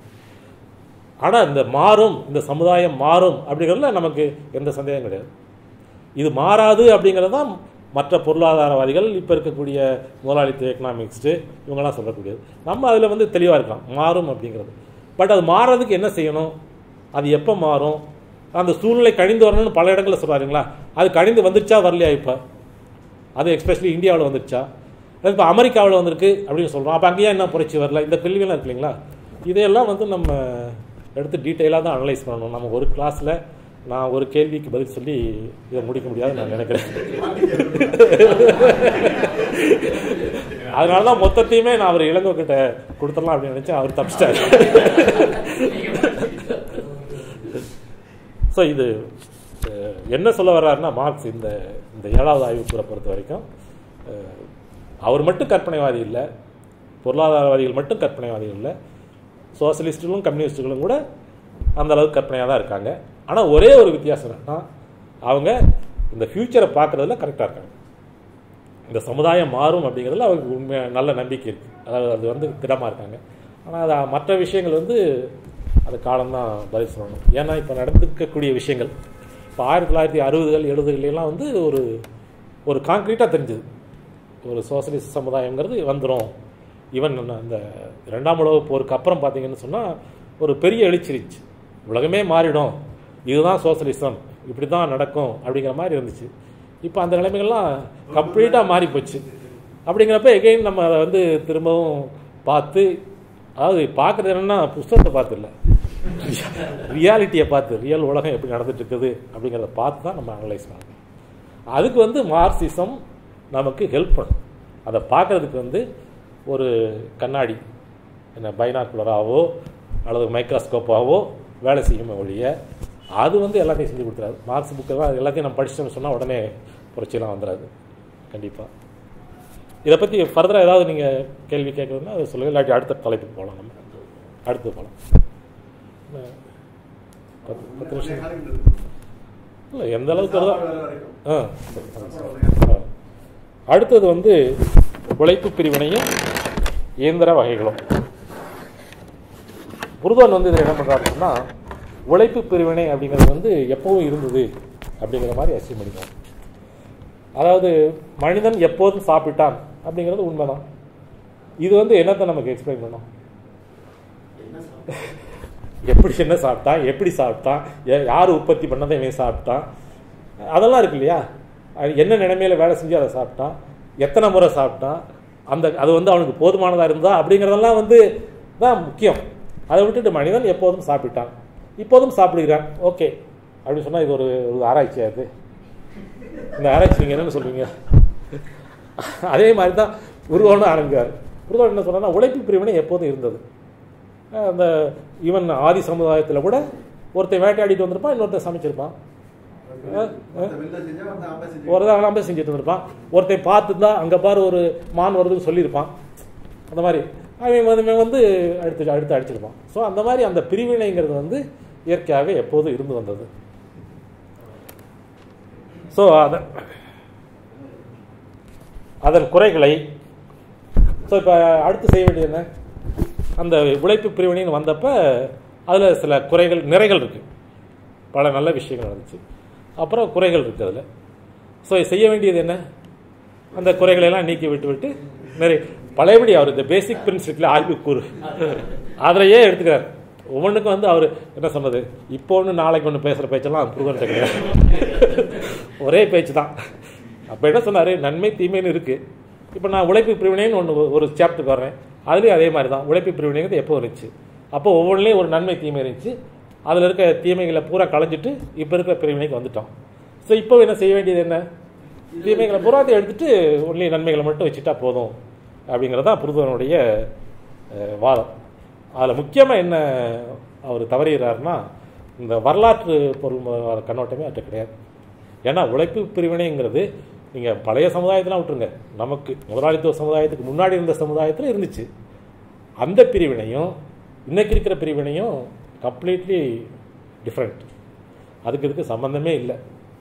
ஆனால் இந்த மாறும் இந்த சமுதாயம் மாறும் அப்படிங்கிறதுல நமக்கு எந்த சந்தேகம் கிடையாது இது மாறாது அப்படிங்கிறது தான் மற்ற பொருளாதாரவாதிகள் இப்போ இருக்கக்கூடிய முதலாளித்துவ எக்கனாமிக்ஸ்ட்டு இவங்கெல்லாம் சொல்லக்கூடியது நம்ம அதில் வந்து தெளிவாக இருக்கலாம் மாறும் அப்படிங்கிறது பட் அது மாறுறதுக்கு என்ன செய்யணும் அது எப்போ மாறும் அந்த சூழ்நிலை கழிந்து வரணும்னு பல இடங்களில் சொல்கிறாருங்களா அது கழிந்து வந்துருச்சா வரலையா இப்போ அது எஸ்பெஷலி இந்தியாவில் வந்துருச்சா அது இப்போ அமெரிக்காவில் வந்திருக்கு அப்படின்னு சொல்கிறோம் அப்போ அங்கேயே என்ன புரட்சி வரல இந்த கேள்வியெல்லாம் இருக்கு இல்லைங்களா இதையெல்லாம் வந்து நம்ம எடுத்து டீட்டெயிலாக தான் அனலைஸ் பண்ணணும் நம்ம ஒரு கிளாஸில் நான் ஒரு கேள்விக்கு பதில் சொல்லி இதை முடிக்க முடியாதுன்னு நான் நினைக்கிறேன் அதனால தான் மொத்தத்தையுமே நான் அவர் இளங்கோ கிட்ட கொடுத்துடலாம் அப்படின்னு நினைச்சேன் அவர் தப்பிச்சிட்டாரு ஸோ இது அஹ், என்ன சொல்ல வர்றாருன்னா மார்க்ஸ் இந்த இந்த ஏழாவது ஆய்வுக்கூரை பொறுத்த வரைக்கும் அஹ், அவர் மட்டும் கற்பனைவாதி இல்லை பொருளாதாரவாதிகள் மட்டும் கற்பனைவாதிகள் இல்லை சோசியலிஸ்டுகளும் கம்யூனிஸ்டுகளும் கூட அந்த அளவுக்கு கற்பனையாக தான் இருக்காங்க ஆனால் ஒரே ஒரு வித்தியாசம் என்னன்னா அவங்க இந்த ஃப்யூச்சரை பார்க்குறதுல கரெக்டாக இருக்காங்க இந்த சமுதாயம் மாறும் அப்படிங்கிறதுல அவருக்கு உண்மையாக நல்ல நம்பிக்கை இருக்குது அதாவது அது வந்து திடமாக இருக்காங்க ஆனால் அது மற்ற விஷயங்கள் வந்து அது காலம்தான் பதில் சொல்லணும் ஏன்னா இப்போ நடந்துக்கக்கூடிய விஷயங்கள் இப்போ ஆயிரத்தி தொள்ளாயிரத்தி அறுபதுகள் எழுபதுகளெல்லாம் வந்து ஒரு ஒரு கான்க்ரீட்டாக தெரிஞ்சுது ஒரு சோசலிஸ்ட் சமுதாயங்கிறது வந்துடும் ஈவன் அந்த ரெண்டாம் உலக போருக்கு அப்புறம் பார்த்தீங்கன்னு சொன்னால் ஒரு பெரிய எழுச்சிருச்சு உலகமே மாறிடும் இதுதான் சோசலிசம் இப்படி தான் நடக்கும் அப்படிங்கிற மாதிரி இருந்துச்சு இப்போ அந்த நிலைமைகள்லாம் கம்ப்ளீட்டாக மாறி போச்சு அப்படிங்கிறப்ப எகைன் நம்ம அதை வந்து திரும்பவும் பார்த்து அதாவது பார்க்குறது என்னென்னா புஸ்தகத்தை பார்த்து இல்லை ரியாலிட்டியை பார்த்து ரியல் உலகம் எப்படி நடந்துட்டு இருக்குது அப்படிங்கிறத பார்த்து தான் நம்ம அனலைஸ் பண்ணணும் அதுக்கு வந்து மார்க்சிசம் நமக்கு ஹெல்ப் பண்ணும் அதை பார்க்கறதுக்கு வந்து ஒரு கண்ணாடி என்ன பைனாக்குலராகவோ அல்லது மைக்ரோஸ்கோப்பாவோ வேலை செய்யுமே ஒழிய அது வந்து எல்லாத்தையும் செஞ்சு கொடுத்துறாரு மார்க்ஸ் புக்கெல்லாம் எல்லாத்தையும் நம்ம படிச்சிட்டோம்னு சொன்னால் உடனே புரட்சியெல்லாம் வந்துடாது கண்டிப்பாக இதை பற்றி ஃபர்தராக ஏதாவது நீங்கள் கேள்வி கேட்குறதுன்னா அதை சொல்லுங்கள் இல்லாட்டி அடுத்த தலைப்புக்கு போகலாம் நம்ம அடுத்து போகலாம் என்ன, பத்து பத்து நிமிஷம் இல்லை எந்த அளவுக்கு வருதோ ஆ சரி, சரி, சரி. ஆ. அடுத்தது வந்து உழைப்பு பிரிவினையும் இயந்திர வகைகளும் புருதன் வந்து இதில் என்ன பண்ணுறாருன்னா உழைப்பு பிரிவினை அப்படிங்கிறது வந்து எப்பவும் இருந்தது அப்படிங்கிற மாதிரி அசியம் பண்ணிக்கலாம் அதாவது மனிதன் எப்போதும் சாப்பிட்டான் அப்படிங்கிறது உண்மைதான் இது வந்து என்னத்தை நமக்கு எக்ஸ்பிளைன் பண்ணும் எப்படி என்ன சாப்பிட்டான் எப்படி சாப்பிட்டான் யா- யார் உற்பத்தி பண்ணதை இவன் சாப்பிட்டான் அதெல்லாம் இருக்கு இல்லையா அது என்ன நிலைமையில வேலை செஞ்சு அதை சாப்பிட்டான் எத்தனை முறை சாப்பிட்டான் அந்த அது வந்து அவனுக்கு போதுமானதாக இருந்தா அப்படிங்கிறதெல்லாம் வந்து தான் முக்கியம் அதை விட்டுட்டு மனிதன் எப்போதும் சாப்பிட்டான் இப்போதும் சாப்பிடுகிறான் ஓகே அப்படின்னு சொன்னால் இது ஒரு ஒரு ஆராய்ச்சியா இது இந்த ஆராய்ச்சி நீங்கள் என்னன்னு சொல்றீங்க அதே மாதிரி தான் உருவம்னு ஆரம்பிக்கிறார் உருவம் என்ன சொன்னா உழைப்பு பிரிவினை எப்போதும் இருந்தது அஹ் அந்த ஈவன் ஆதி சமுதாயத்தில் கூட ஒருத்தன் வேட்டையாடிட்டு வந்திருப்பான் இன்னொருத்தன் சமைச்சிருப்பான் அஹ் அஹ் ஒரு தான் நம்ம செஞ்சுட்டு இருப்பான் ஒருத்தன் பார்த்துருந்தா அங்கே பாரு ஒரு மான் வருதுன்னு சொல்லியிருப்பான் அந்த மாதிரி அவன் வந்து இவன் வந்து அடுத்து அடுத்து அடிச்சிருப்பான் ஸோ அந்த மாதிரி அந்த பிரிவினைங்கிறது வந்து இயற்கையாகவே எப்போதும் இருந்து வந்தது ஸோ அத அதன் குறைகளை ஸோ இப்போ அடுத்து செய்ய வேண்டியது என்ன அந்த உழைப்பு பிரிவினைன்னு வந்தப்ப அதில் சில குறைகள் நிறைகள் இருக்குது பல நல்ல விஷயங்கள் நடந்துச்சு அப்புறம் குறைகள் இருக்குது அதில் ஸோ செய்ய வேண்டியது என்ன அந்த குறைகளை எல்லாம் நீக்கி விட்டு விட்டு நிறைய பழையபடி அவர் இந்த பேசிக் பிரின்சிபிள் ஆய்வுக்கூறு அதிலேயே எடுத்துக்கிறார் ஒவ்வொன்றுக்கும் வந்து அவர் என்ன சொன்னது இப்போ ஒன்று நாளைக்கு ஒன்று பேசுகிற பேச்செல்லாம் புதுவன்ட்ட கிடையாது ஒரே பேச்சு தான் அப்போ என்ன சொன்னார் நன்மை தீமைன்னு இருக்குது இப்போ நான் உழைப்பு பிரிவினைன்னு ஒன்று ஒரு சாப்டருக்கு வர்றேன் அதுலேயும் அதே மாதிரி தான் உழைப்பு பிரிவினைங்கிறது எப்போ இருந்துச்சு அப்போ ஒவ்வொன்றுலேயும் ஒரு நன்மை தீமை இருந்துச்சு அதில் இருக்க தீமைகளை பூரா களைஞ்சிட்டு இப்போ இருக்கிற பிரிவினைக்கு வந்துட்டோம் ஸோ இப்போ என்ன செய்ய வேண்டியது என்ன தீமைகளை பூராத்தையும் எடுத்துட்டு ஒன்லி நன்மைகளை மட்டும் வச்சுட்டா போதும் அப்படிங்கிறது தான் புருதுவனுடைய அஹ், வாதம் அதில் முக்கியமாக என்ன அவர் தவறுகிறாருன்னா இந்த வரலாற்று பொருள் ம- கண்ணோட்டமே அவர்கிட்ட கிடையாது ஏன்னா உழைப்பு பிரிவினைங்கிறது நீங்கள் பழைய சமுதாயத்தெலாம் விட்டுருங்க நமக்கு முதலாளித்துவ சமுதாயத்துக்கு முன்னாடி இருந்த சமுதாயத்தில் இருந்துச்சு அந்த பிரிவினையும் இன்னைக்கு இருக்கிற பிரிவினையும் கம்ப்ளீட்லி டிஃப்ரெண்ட் அதுக்கு இதுக்கு சம்பந்தமே இல்லை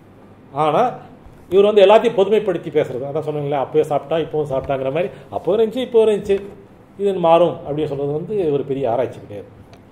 ஆனால் இவர் வந்து எல்லாத்தையும் பொதுமைப்படுத்தி பேசுறது அதான் சொன்னீங்களே அப்போயே சாப்பிட்டா இப்போவும் சாப்பிட்டாங்கிற மாதிரி அப்போ இருந்துச்சு இப்போ இருந்துச்சு இது மாறும் அப்படின்னு சொல்றது வந்து ஒரு பெரிய ஆராய்ச்சி கிடையாது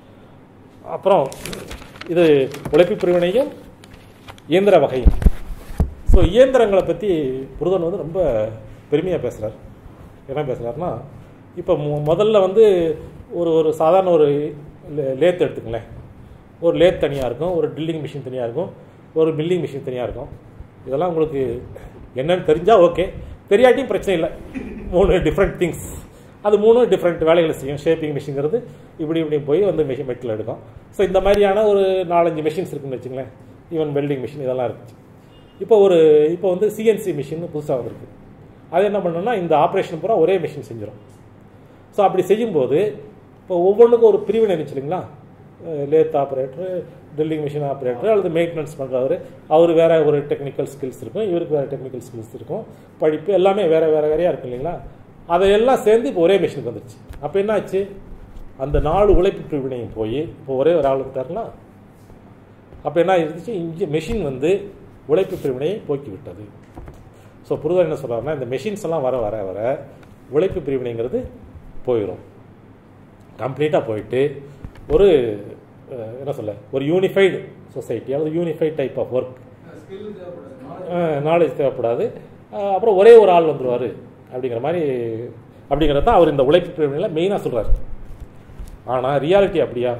அப்புறம் இது உழைப்பு பிரிவினையும் இயந்திர வகையும் ஸோ இயந்திரங்களை பற்றி புருதன் வந்து ரொம்ப பெருமையாக பேசுகிறார் என்ன பேசுகிறாருன்னா இப்போ மு- முதல்ல வந்து ஒரு ஒரு சாதாரண ஒரு லே- லேத் எடுத்துக்கங்களேன் ஒரு லேத் தனியாக இருக்கும் ஒரு ட்ரில்லிங் மிஷின் தனியாக இருக்கும் ஒரு மில்லிங் மிஷின் தனியாக இருக்கும் இதெல்லாம் உங்களுக்கு என்னன்னு தெரிஞ்சால் ஓகே தெரியாட்டியும் பிரச்சனை இல்லை மூணு டிஃப்ரெண்ட் திங்ஸ் அது மூணும் டிஃப்ரெண்ட் வேலைகளை செய்யும் ஷேப்பிங் மிஷின்ங்கிறது இப்படி இப்படி போய் வந்து மிஷின் மெட்டில் எடுக்கும் ஸோ இந்த மாதிரியான ஒரு நாலஞ்சு மிஷின்ஸ் இருக்குன்னு வச்சுங்களேன் ஈவன் வெல்டிங் மிஷின் இதெல்லாம் இருந்துச்சு இப்போ ஒரு இப்போ வந்து சிஎன்சி மிஷின் புதுசாக வந்திருக்கு அது என்ன பண்ணணும்னா இந்த ஆப்ரேஷன் பூரா ஒரே மிஷின் செஞ்சிடும் ஸோ அப்படி செய்யும்போது இப்போ ஒவ்வொன்றுக்கும் ஒரு பிரிவினை இருந்துச்சு இல்லைங்களா lathe operator drilling machine operator அல்லது மெயின்டெனன்ஸ் பண்ணுறவர் அவர் வேற ஒரு டெக்னிக்கல் ஸ்கில்ஸ் இருக்கும் இவருக்கு வேற டெக்னிக்கல் ஸ்கில்ஸ் இருக்கும் படிப்பு எல்லாமே வேற வேற வேறையாக இருக்கும் இல்லைங்களா அதையெல்லாம் சேர்ந்து இப்போ ஒரே மிஷினுக்கு வந்துருச்சு அப்போ என்ன ஆச்சு அந்த நாலு உழைப்பு பிரிவினையும் போய் இப்போ ஒரே ஒரு ஆள் இருக்காருன்னா அப்போ என்ன இருந்துச்சு இங்கே மெஷின் வந்து உழைப்பு பிரிவினையை போக்கி விட்டது ஸோ புரிதல் என்ன சொல்றாருன்னா இந்த மெஷின்ஸ் எல்லாம் வர வர வர உழைப்பு பிரிவினைங்கிறது போயிடும் கம்ப்ளீட்டாக போயிட்டு ஒரு அஹ், என்ன சொல்ல ஒரு யூனிஃபைடு சொசைட்டி அல்லது unified type of work knowledge தேவைப்படாது அஹ், அப்புறம் ஒரே ஒரு ஆள் வந்துருவார் அப்படிங்கிற மாதிரி அப்படிங்கிறத தான் அவர் இந்த உழைப்பு பிரிவினையில் மெயினாக சொல்கிறார் ஆனால் ரியாலிட்டி அப்படியா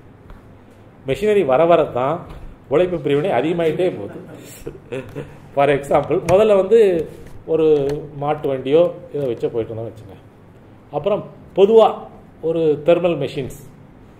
மெஷினரி வர வர தான் உழைப்பு பிரிவினை அதிகமாயிட்டே போகுது ஃபார் எக்ஸாம்பிள் முதல்ல வந்து ஒரு மாட்டு வண்டியோ இதை வச்சோ போயிட்டு இருந்தோம்னு வச்சுங்க அப்புறம் பொதுவாக ஒரு தெர்மல் மெஷின்ஸ்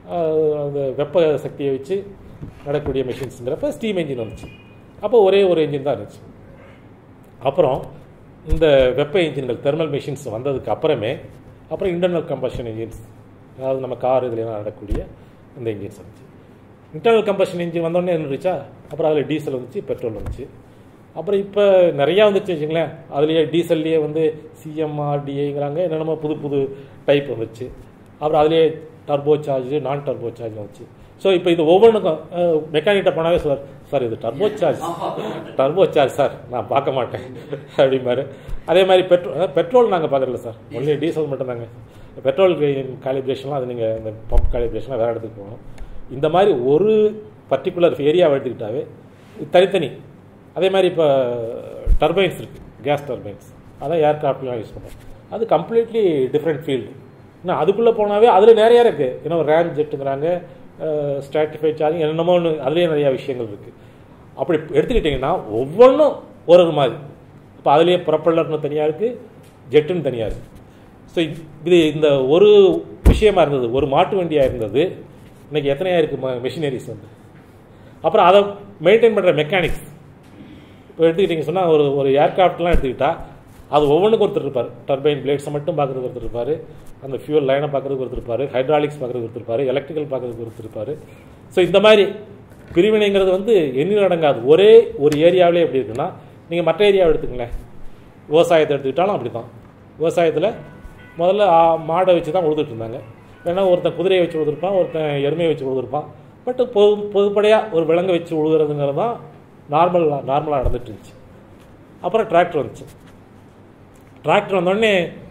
அஹ், அந்த வெப்ப சக்தியை வச்சு நடக்கக்கூடிய மிஷின்ஸுங்கிறப்ப ஸ்டீம் என்ஜின் வந்துச்சு அப்போ ஒரே ஒரு என்ஜின் தான் இருந்துச்சு அப்புறம் இந்த வெப்ப என்ஜின்கள் தெர்மல் மிஷின்ஸ் வந்ததுக்கு அப்புறமே அப்புறம் இன்டர்னல் கம்பஷன் என்ஜின்ஸ் அதாவது நம்ம கார் இதுலாம் நடக்கக்கூடிய இந்த என்ஜின்ஸ் வந்துச்சு இன்டர்னல் கம்பஷன் என்ஜின் வந்தோடனே இருந்துச்சா அப்புறம் அதில் டீசல் வந்துச்சு பெட்ரோல் வந்துச்சு அப்புறம் இப்போ நிறையா வந்துச்சு வச்சுங்களேன் அதுலேயே டீசல்லையே வந்து சிஎம்ஆர்டிஏங்கிறாங்க என்னென்னமோ புது புது டைப் வந்துச்சு அப்புறம் அதுலேயே turbo charge non turbo charge வந்துச்சு ஸோ இப்போ இது ஒவ்வொன்றுக்கும் மெக்கானிக்கிட்ட போனாவே சார் சார் இது turbo charge turbo charge sir நான் பார்க்க மாட்டேன் அப்படிம்பாரு அதே மாதிரி பெட்ரோல் பெட்ரோல் நாங்கள் பார்க்குறல சார் ஒன்லி டீசல் மட்டும்தாங்க பெட்ரோல் காலிப்ரேஷன்லாம் அது நீங்கள் இந்த பம்ப் காலிப்ரேஷன்லாம் வேறு இடத்துக்கு போகணும் இந்த மாதிரி ஒரு பர்டிகுலர் ஏரியாவை எடுத்துக்கிட்டாவே இது தனித்தனி அதே மாதிரி இப்போ டர்பைன்ஸ் இருக்குது கேஸ் டர்பைன்ஸ் அதான் ஏர்கிராஃப்ட்லாம் யூஸ் பண்ணுறோம் அது கம்ப்ளீட்லி டிஃப்ரெண்ட் ஃபீல்டு இன்னும் அதுக்குள்ளே போனாவே அதில் நிறையா இருக்குது இன்னும் ரேம் ஜெட்டுங்கிறாங்க ஸ்ட்ராட்டிஃபைட் சார்ஜிங் என்னமோ ஒன்று அதுலேயே நிறையா விஷயங்கள் இருக்குது அப்படி எடுத்துக்கிட்டிங்கன்னா ஒவ்வொன்றும் ஒரு ஒரு மாதிரி இப்போ அதுலேயே ப்ரொப்பல்லர்னு தனியாக இருக்குது ஜெட்டுன்னு தனியாக இருக்குது ஸோ இது இந்த ஒரு விஷயமா இருந்தது ஒரு மாட்டு வண்டியாக இருந்தது இன்னைக்கு எத்தனையா இருக்குது மெஷினரிஸ் வந்து அப்புறம் அதை மெயின்டைன் பண்ணுற மெக்கானிக்ஸ் இப்போ எடுத்துக்கிட்டிங்க சொன்னால் ஒரு ஒரு ஏர்கிராஃப்ட்லாம் எடுத்துக்கிட்டா அது ஒவ்வொன்றுக்கும் ஒருத்தர் இருப்பார் டர்பைன் பிளேட்ஸை மட்டும் பார்க்குறதுக்கு ஒருத்தர் இருப்பார் அந்த ஃபியூல் லைனை பார்க்குறதுக்கு ஒருத்தர் இருப்பார் ஹைட்ராலிக்ஸ் பார்க்குறதுக்கு ஒருத்தர் இருப்பார் எலக்ட்ரிக்கல் பார்க்குறதுக்கு ஒருத்தர் இருப்பார் ஸோ இந்த மாதிரி பிரிவினைங்கிறது வந்து எண்ணில் அடங்காது ஒரே ஒரு ஏரியாவிலே எப்படி இருக்குன்னா நீங்கள் மற்ற ஏரியாவை எடுத்துக்கங்களேன் விவசாயத்தை எடுத்துக்கிட்டாலும் அப்படி தான் விவசாயத்தில் முதல்ல ஆ, மாடை வச்சு தான் உழுதுட்டு இருந்தாங்க ஏன்னா ஒருத்தன் குதிரையை வச்சு உழுதுருப்பான் ஒருத்தன் எருமையை வச்சு உழுதுருப்பான் பட் பொது பொதுப்படையாக ஒரு விலங்கை வச்சு உழுகுறதுங்கிறது தான் நார்மல் நார்மலாக நடந்துட்டு இருந்துச்சு அப்புறம் டிராக்டர் வந்துச்சு டிராக்டர் வந்தோடனே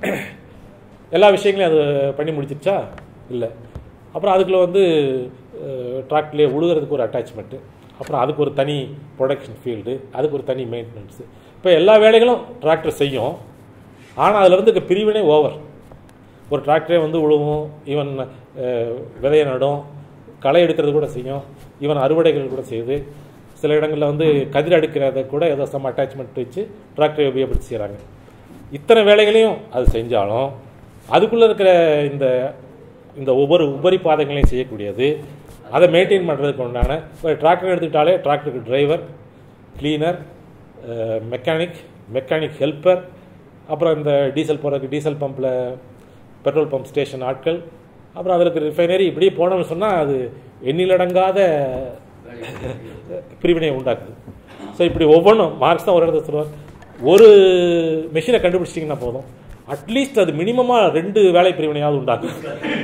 எல்லா விஷயங்களையும் அது பண்ணி முடிச்சிருச்சா இல்லை அப்புறம் அதுக்குள்ள வந்து டிராக்டர்லேயே உழுகிறதுக்கு ஒரு அட்டாச்மெண்ட்டு அப்புறம் அதுக்கு ஒரு தனி ப்ரொடக்ஷன் ஃபீல்டு அதுக்கு ஒரு தனி மெயின்டெனன்ஸு இப்போ எல்லா வேலைகளும் டிராக்டர் செய்யும் ஆனால் அதில் வந்து இந்த பிரிவினை ஓவர் ஒரு டிராக்டரே வந்து உழுவும் ஈவன் விதைய நடும் களை எடுக்கிறது கூட செய்யும் ஈவன் அறுவடைகள் கூட செய்யுது சில இடங்களில் வந்து கதிர் அடுக்கிறத கூட ஏதோ சம் அட்டாச்மெண்ட் வச்சு டிராக்டரை உபயோகப்படுத்தி செய்கிறாங்க இத்தனை வேலைகளையும் அது செஞ்சாலும் அதுக்குள்ளே இருக்கிற இந்த இந்த ஒவ்வொரு உபரி பாதைகளையும் செய்யக்கூடியது அதை மெயின்டைன் பண்ணுறதுக்கு உண்டான ஒரு டிராக்டர் எடுத்துக்கிட்டாலே டிராக்டருக்கு driver cleaner mechanic mechanic helper அப்புறம் இந்த டீசல் போகிறதுக்கு டீசல் பம்பில் பெட்ரோல் பம்ப் ஸ்டேஷன் ஆட்கள் அப்புறம் அதற்கு ரிஃபைனரி இப்படியே போனோம்னு சொன்னால் அது எண்ணிலடங்காத பிரிவினை உண்டாக்குது ஸோ இப்படி ஒவ்வொன்றும் மார்க்ஸ் தான் ஒரு இடத்துல சொல்லுவார் ஒரு மெஷினை கண்டுபிடிச்சிட்டிங்கன்னா போதும் அட்லீஸ்ட் அது மினிமமாக ரெண்டு வேலை பிரிவினையாவது உண்டாக்கும்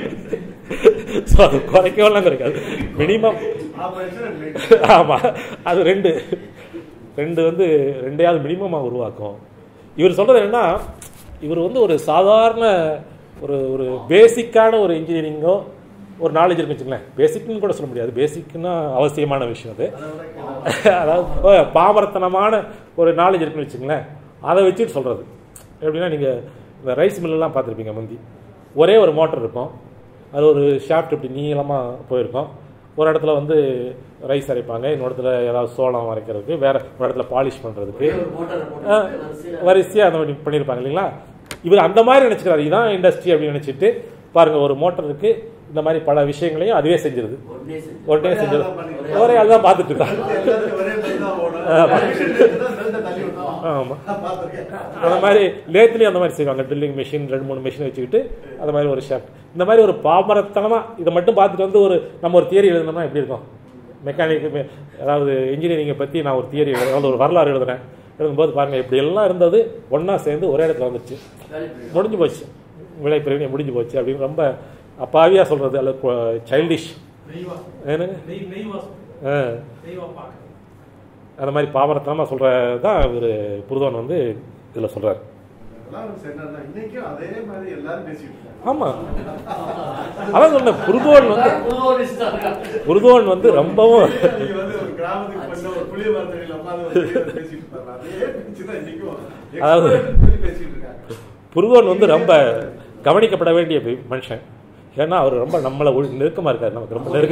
ஸோ அது குறைக்கவெல்லாம் குறைக்காது மினிமம் ஆபரேஷன் ஆமாம் அது ரெண்டு ரெண்டு வந்து ரெண்டையாவது மினிமமாக உருவாக்கும் இவர் சொல்கிறது என்னன்னா இவர் வந்து ஒரு சாதாரண ஒரு ஒரு பேசிக்கான ஒரு இன்ஜினியரிங்கோ ஒரு நாலேஜ் இருக்குன்னு வச்சுங்களேன் பேசிக்னு கூட சொல்ல முடியாது பேசிக்னா அவசியமான விஷயம் அது அதாவது இப்போ பாமரத்தனமான ஒரு நாலேஜ் இருக்குன்னு வச்சுங்களேன் அதை வச்சுட்டு சொல்கிறது எப்படின்னா நீங்கள் இந்த ரைஸ் மில்லெல்லாம் பார்த்துருப்பீங்க முந்தி ஒரே ஒரு மோட்டர் இருக்கும் அது ஒரு ஷாஃப்ட் இப்படி நீளமாக போயிருக்கும் ஒரு இடத்துல வந்து ரைஸ் அரைப்பாங்க இன்னொரு இடத்துல ஏதாவது சோளம் அரைக்கிறதுக்கு வேற ஒரு இடத்துல பாலிஷ் பண்ணுறதுக்கு வரிசையாக அந்த மாதிரி பண்ணியிருப்பாங்க இல்லைங்களா இவர் அந்த மாதிரி நினச்சிக்கிறாரு இதுதான் இண்டஸ்ட்ரி அப்படின்னு நினச்சிட்டு பாருங்க ஒரு மோட்டர் இருக்கு இந்த மாதிரி பல விஷயங்களையும் அதுவே செஞ்சிருது உடனே செஞ்சிருது ஒரே ஆள் தான் பார்த்துட்டு இருக்காங்க ஒரே மாதிரி தான் ஓடும் ஆமா. பெல்ட்டை தள்ளி விட்டுரும். ஆமா பார்த்திருக்கேன். அந்த மாதிரி லேத்துலேயும் அந்த மாதிரி செய்வாங்க ட்ரில்லிங் மிஷின் ரெண்டு மூணு மிஷின் வச்சுக்கிட்டு அந்த மாதிரி ஒரு ஷாஃப்ட் இந்த மாதிரி ஒரு பாமரத்தனமா இதை மட்டும் பார்த்துட்டு வந்து ஒரு நம்ம ஒரு தியரி எழுதணும்னா எப்படி இருக்கும் மெக்கானிக் அதாவது இன்ஜினியரிங்கை பற்றி நான் ஒரு தியரி அதாவது ஒரு வரலாறு எழுதுறேன் எழுதும்போது பாருங்க இப்படி எல்லாம் இருந்தது ஒண்ணா சேர்ந்து ஒரே இடத்துல வந்துச்சு முடிஞ்சு போச்சு விலை பிரிவினை முடிஞ்சு போச்சு அப்படின்னு ரொம்ப அப்பாவியா சொல்றது அல்ல சைல்டிஷ் நெய்வா என்னங்க நெய் நெய் வாசம் ஆ, நெய்வா பார்க்க அந்த மாதிரி பாமரத்தனமா சொல்றது தான் இவர் புருதவன் வந்து இதில் சொல்றாரு அதெல்லாம் வந்து என்னன்னா, இன்னைக்கும் அதே மாதிரி எல்லாரும் பேசிட்டு இருக்காங்க ஆமா அதான் சொன்னேன் புருதோன் வந்து புருதோன் வந்து ரொம்பவும் நீங்க வந்து ஒரு கிராமத்துக்கு பண்ண ஒரு புளிய மரத்தடியில உட்கார்ந்து ஒரு புளிய பேசிட்டு இருப்பாங்க. அதே பேச்சு தான் இன்னைக்கும் அதாவது- expert சொல்லி பேசிட்டு இருக்காங்க. புருதோன் வந்து ரொம்ப கவனிக்கப்பட வேண்டிய பி- மனுஷன் ஏன்னா அவர் ரொம்ப நம்மளை உள்- நெருக்கமா இருக்காரு நமக்கு ரொம்ப நெருக்க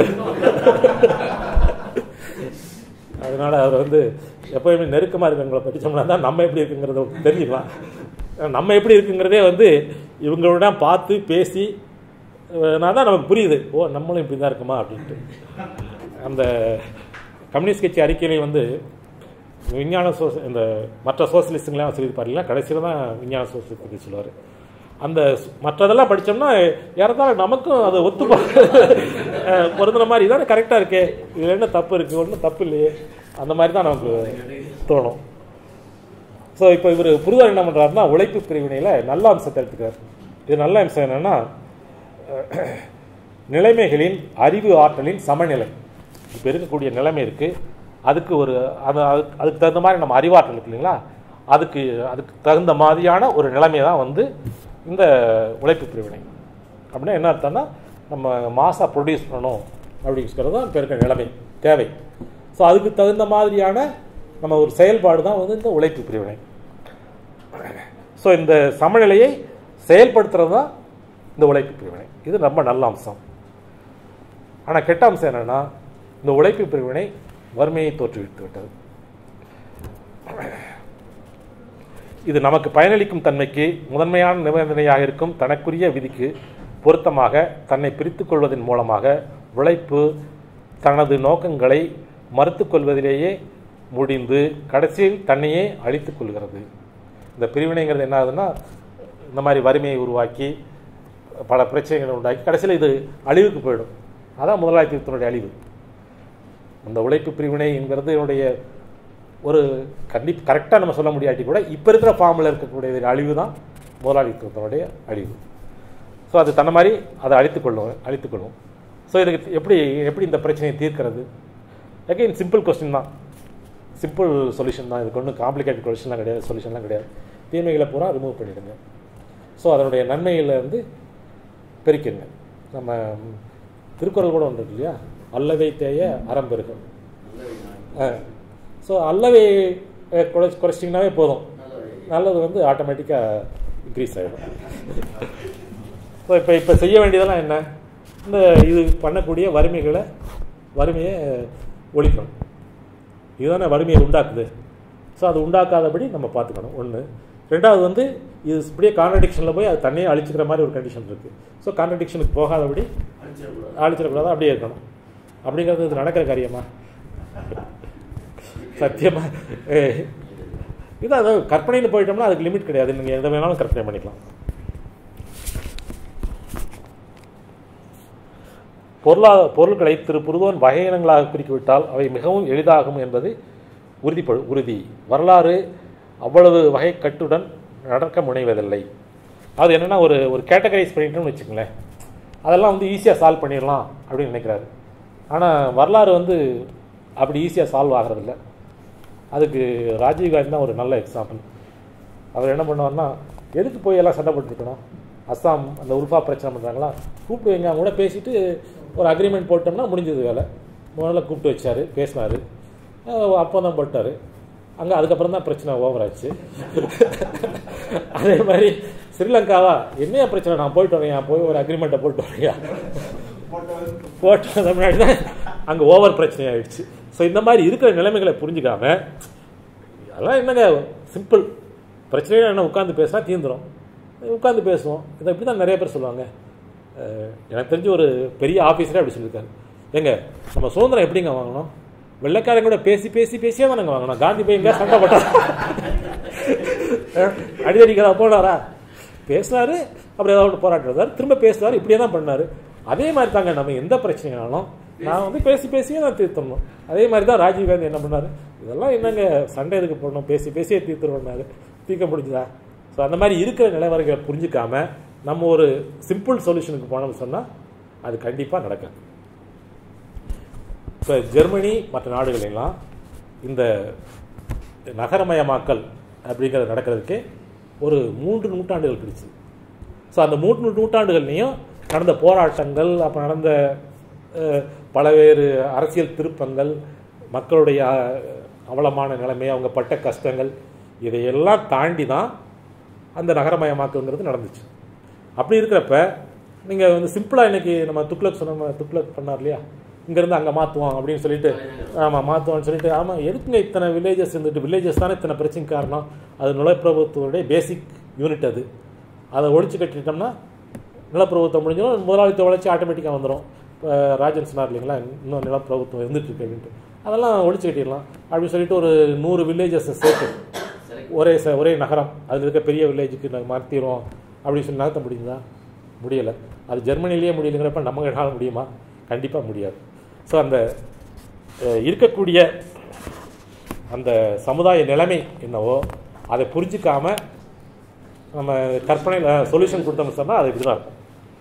அதனால அவர் வந்து எப்பயுமே நெருக்கமா இருக்கவங்களை பற்றி சொன்னா தான் நம்ம எப்படி இருக்குங்கிறத தெரிஞ்சுக்கலாம் நம்ம எப்படி இருக்குங்கிறதே வந்து இவங்களோட பார்த்து பேசி நான் தான் நமக்கு புரியுது ஓ நம்மளும் இப்படி தான் இருக்குமா அப்படின்ட்டு அந்த கம்யூனிஸ்ட் கட்சி அறிக்கையிலே வந்து விஞ்ஞான சோச இந்த மற்ற சோசியலிஸ்ட்டுங்களாம் சொல்லியிருப்பாருல கடைசியில் தான் விஞ்ஞான சோசியலிஸ்ட் பற்றி சொல்லுவார் அந்த ஸ்- மற்றதெல்லாம் படித்தோம்னா யாராவது நமக்கும் அது ஒத்து பொருந்துன மாதிரி இதானே கரெக்டாக இருக்கே இதில் என்ன தப்பு இருக்குது ஒன்றும் தப்பு இல்லையே அந்த மாதிரி தான் நமக்கு தோணும் ஸோ இப்போ இவர் புரிதல் என்ன பண்ணுறாருன்னா உழைப்பு பிரிவினையில் நல்ல அம்சத்தை எடுத்துக்கிறார் இது நல்ல அம்சம் என்னென்னா நிலைமைகளின் அறிவு ஆற்றலின் சமநிலை இப்போ இருக்கக்கூடிய நிலைமை இருக்குது அதுக்கு ஒரு அது அதுக்கு அதுக்கு தகுந்த மாதிரி நம்ம அறிவாற்றல் இருக்கு இல்லைங்களா அதுக்கு அதுக்கு தகுந்த மாதிரியான ஒரு நிலைமை தான் வந்து இந்த உழைப்பு பிரிவினை அப்படின்னா என்ன அர்த்தம்னா நம்ம மாசாக ப்ரொடியூஸ் பண்ணணும் அப்படிங்கிறது தான் இப்போ இருக்கிற நிலைமை தேவை ஸோ அதுக்கு தகுந்த மாதிரியான நம்ம ஒரு செயல்பாடு தான் வந்து இந்த உழைப்பு பிரிவினை ஸோ இந்த சமநிலையை செயல்படுத்துறது தான் இந்த உழைப்பு பிரிவினை இது ரொம்ப நல்ல அம்சம் ஆனால் கெட்ட அம்சம் என்னன்னா இந்த உழைப்பு பிரிவினை வறுமையை தோற்றுவித்து விட்டது இது நமக்கு பயனளிக்கும் தன்மைக்கு முதன்மையான நிபந்தனையாக இருக்கும் தனக்குரிய விதிக்கு பொருத்தமாக தன்னை பிரித்துக் கொள்வதன் மூலமாக உழைப்பு தனது நோக்கங்களை மறுத்துக் கொள்வதிலேயே முடிந்து கடைசியில் தன்னையே அழித்துக் கொள்கிறது இந்த பிரிவினைங்கிறது என்ன ஆகுதுன்னா இந்த மாதிரி வறுமையை உருவாக்கி பல பிரச்சனைகளை உண்டாக்கி கடைசியில் இது அழிவுக்கு போயிடும் அதான் முதலாளித்துவத்தினுடைய அழிவு அந்த உழைப்பு பிரிவினைங்கிறது என்னுடைய ஒரு கண்டி கரெக்டாக நம்ம சொல்ல முடியாட்டி கூட இப்போ இருக்கிற ஃபார்மில் இருக்கக்கூடிய அழிவு தான் முதலாளித்துவத்தினுடைய அழிவு ஸோ அது தன்னை மாதிரி அதை அழித்துக்கொள்ளும் அழித்துக்கொள்ளும் ஸோ இதுக்கு எப்படி எப்படி இந்த பிரச்சனையை தீர்க்கிறது அகைன் சிம்பிள் கொஸ்டின் தான் சிம்பிள் சொல்யூஷன் தான் இதுக்கு ஒன்றும் காம்ப்ளிகேட்டட் கொஸ்டின்லாம் கிடையாது சொல்யூஷன்லாம் கிடையாது தீமைகளை பூரா ரிமூவ் பண்ணிடுங்க ஸோ அதனுடைய நன்மைகளை வந்து பெருக்கிடுங்க நம்ம திருக்குறள் கூட ஒன்று இருக்கு இல்லையா அல்லவை தேய அறம் பெருகும் ஸோ அல்லவை அஹ், குறை குறைச்சிங்கனாவே போதும் நல்லது வந்து ஆட்டோமேட்டிக்காக இன்க்ரீஸ் ஆகிடும் ஸோ இப்போ இப்போ செய்ய வேண்டியதெல்லாம் என்ன இந்த இது பண்ணக்கூடிய வறுமைகளை வறுமையை ஒழிக்கணும் இதுதானே வறுமையை உண்டாக்குது ஸோ அது உண்டாக்காதபடி நம்ம பார்த்துக்கணும் ஒன்று ரெண்டாவது வந்து இது இப்படியே கான்ட்ரடிக்ஷனில் போய் அது தண்ணியை அழிச்சிக்கிற மாதிரி ஒரு கண்டிஷன் இருக்குது ஸோ கான்ட்ரடிக்ஷனுக்கு போகாதபடி அழிச்சிடக்கூடாது அப்படியே இருக்கணும் அப்படிங்கிறது இது நடக்கிற காரியமா சத்தியமா ஏ, இது அதாவது கற்பனைன்னு போயிட்டோம்னா அதுக்கு லிமிட் கிடையாது நீங்கள் எதை வேணாலும் கற்பனை பண்ணிக்கலாம் பொருளா பொருட்களை திரு புருதோன் வகையினங்களாக குறிக்கிவிட்டால் அவை மிகவும் எளிதாகும் என்பது உறுதிப்படு உறுதி வரலாறு அவ்வளவு வகை கட்டுடன் நடக்க முனைவதில்லை அது என்னன்னா ஒரு ஒரு கேட்டகரைஸ் பண்ணிட்டோம்னு வச்சுங்களேன் அதெல்லாம் வந்து ஈஸியாக சால்வ் பண்ணிடலாம் அப்படின்னு நினைக்கிறாரு ஆனால் வரலாறு வந்து அப்படி ஈஸியாக சால்வ் ஆகிறதில்ல அதுக்கு ராஜீவ்காந்தி தான் ஒரு நல்ல எக்ஸாம்பிள் அவர் என்ன பண்ணுவார்னா எதுக்கு போய் எல்லாம் சண்டை போட்டுருக்கணும் அஸ்ஸாம் அந்த உல்ஃபா பிரச்சனை பண்ணுறாங்களா கூப்பிட்டு வைங்க அவங்க கூட பேசிட்டு ஒரு அக்ரிமெண்ட் போட்டோம்னா முடிஞ்சது வேலை முதல்ல கூப்பிட்டு வச்சாரு பேசினாரு அப்போ தான் போட்டார் அங்கே அதுக்கப்புறம் தான் பிரச்சனை ஓவர் ஆச்சு அதே மாதிரி ஸ்ரீலங்காவா என்னையா பிரச்சனை நான் போயிட்டு வரேன் போய் ஒரு அக்ரிமெண்ட்டை போட்டு வரேன் போட்டு வந்த முன்னாடி தான் அங்கே ஓவர் பிரச்சனை ஆயிடுச்சு ஸோ இந்த மாதிரி இருக்கிற நிலைமைகளை புரிஞ்சுக்காம அதெல்லாம் என்னங்க சிம்பிள் பிரச்சனைனா என்ன உட்காந்து பேசினா தீந்துரும் உட்காந்து பேசுவோம் இதை இப்படி தான் நிறைய பேர் சொல்லுவாங்க அஹ் எனக்கு தெரிஞ்ச ஒரு பெரிய ஆஃபீஸரே அப்படி சொல்லியிருக்காரு ஏங்க நம்ம சுதந்திரம் எப்படிங்க வாங்கணும் வெள்ளைக்காரங்க கூட பேசி பேசி பேசியே தான் நாங்கள் வாங்கணும் காந்தி போய் எங்கேயா சண்டை போட்டார் அடிதடிக்கிறா போனாரா பேசினாரு அப்புறம் ஏதாவது ஒன்று போராட்டுறாரு திரும்ப பேசுவார் இப்படியே தான் பண்ணாரு அதே மாதிரி தாங்க நம்ம எந்த பிரச்சனைனாலும் நான் வந்து பேசி பேசியே தான் தீர்த்தணும் அதே மாதிரி தான் ராஜீவ்காந்தி என்ன பண்ணாரு இதெல்லாம் என்னங்க சண்டை எதுக்கு போடணும் பேசி பேசியே தீர்த்துருவோம்னாரு தீர்க்க முடிஞ்சுதா ஸோ அந்த மாதிரி இருக்கிற நிலவரங்களை புரிஞ்சுக்காம நம்ம ஒரு சிம்பிள் சொல்யூஷனுக்கு போனோம்னு சொன்னால் அது கண்டிப்பாக நடக்காது இப்போ ஜெர்மனி மற்ற நாடுகள் எல்லாம் இந்த நகரமயமாக்கல் அப்படிங்கிறது நடக்கிறதுக்கே ஒரு மூன்று நூற்றாண்டுகள் பிடிச்சு ஸோ அந்த மூன்று நூற்றாண்டுகள்லையும் நடந்த போராட்டங்கள் அப்போ நடந்த அஹ், பலவேறு அரசியல் திருப்பங்கள் மக்களுடைய அஹ், அவலமான நிலைமை அவங்க பட்ட கஷ்டங்கள் இதையெல்லாம் தாண்டி தான் அந்த நகரமயமாக்கல்ங்கிறது நடந்துச்சு அப்படி இருக்கிறப்ப நீங்கள் வந்து சிம்பிளாக இன்னைக்கு நம்ம துக்ளக் சொன்ன துக்ளக் பண்ணார் இல்லையா இங்கேருந்து அங்கே மாற்றுவோம் அப்படின்னு சொல்லிட்டு ஆமாம் மாற்றுவோம்னு சொல்லிட்டு ஆமாம் எதுக்குங்க இத்தனை வில்லேஜஸ் இருந்துட்டு வில்லேஜஸ் தானே இத்தனை பிரச்சனைக்கு காரணம் அது நிலப்பிரபுத்துவனுடைய பேசிக் யூனிட் அது அதை ஒழிச்சு கட்டிட்டோம்னா நிலப்பிரபுத்துவம் முடிஞ்சிடும் முதலாளித்துவ வளர்ச்சி ஆட்டோமேட்டிக்காக வந்துடும் இப்போ ராஜன் சொன்னார் இல்லைங்களா இன்னும் நிலப்பிரபுத்துவம் இருந்துட்டு இருக்கு அப்படின்ட்டு அதெல்லாம் ஒழிச்சு கட்டிடலாம் அப்படின்னு சொல்லிட்டு ஒரு நூறு வில்லேஜஸ் சேர்த்து ஒரே ச ஒரே நகரம் அதில் இருக்க பெரிய வில்லேஜுக்கு நாங்கள் மாற்றிடுவோம் அப்படின்னு சொல்லி நகர்த்த முடியுதா முடியலை அது ஜெர்மனிலேயே முடியலைங்கிறப்ப நம்ம என்னால் முடியுமா கண்டிப்பாக முடியாது ஸோ அந்த அஹ், இருக்கக்கூடிய அந்த சமுதாய நிலைமை என்னவோ அதை புரிஞ்சுக்காம நம்ம கற்பனையில் சொல்யூஷன் கொடுத்தோம்னு சொன்னால் அது இப்படி தான் இருக்கும்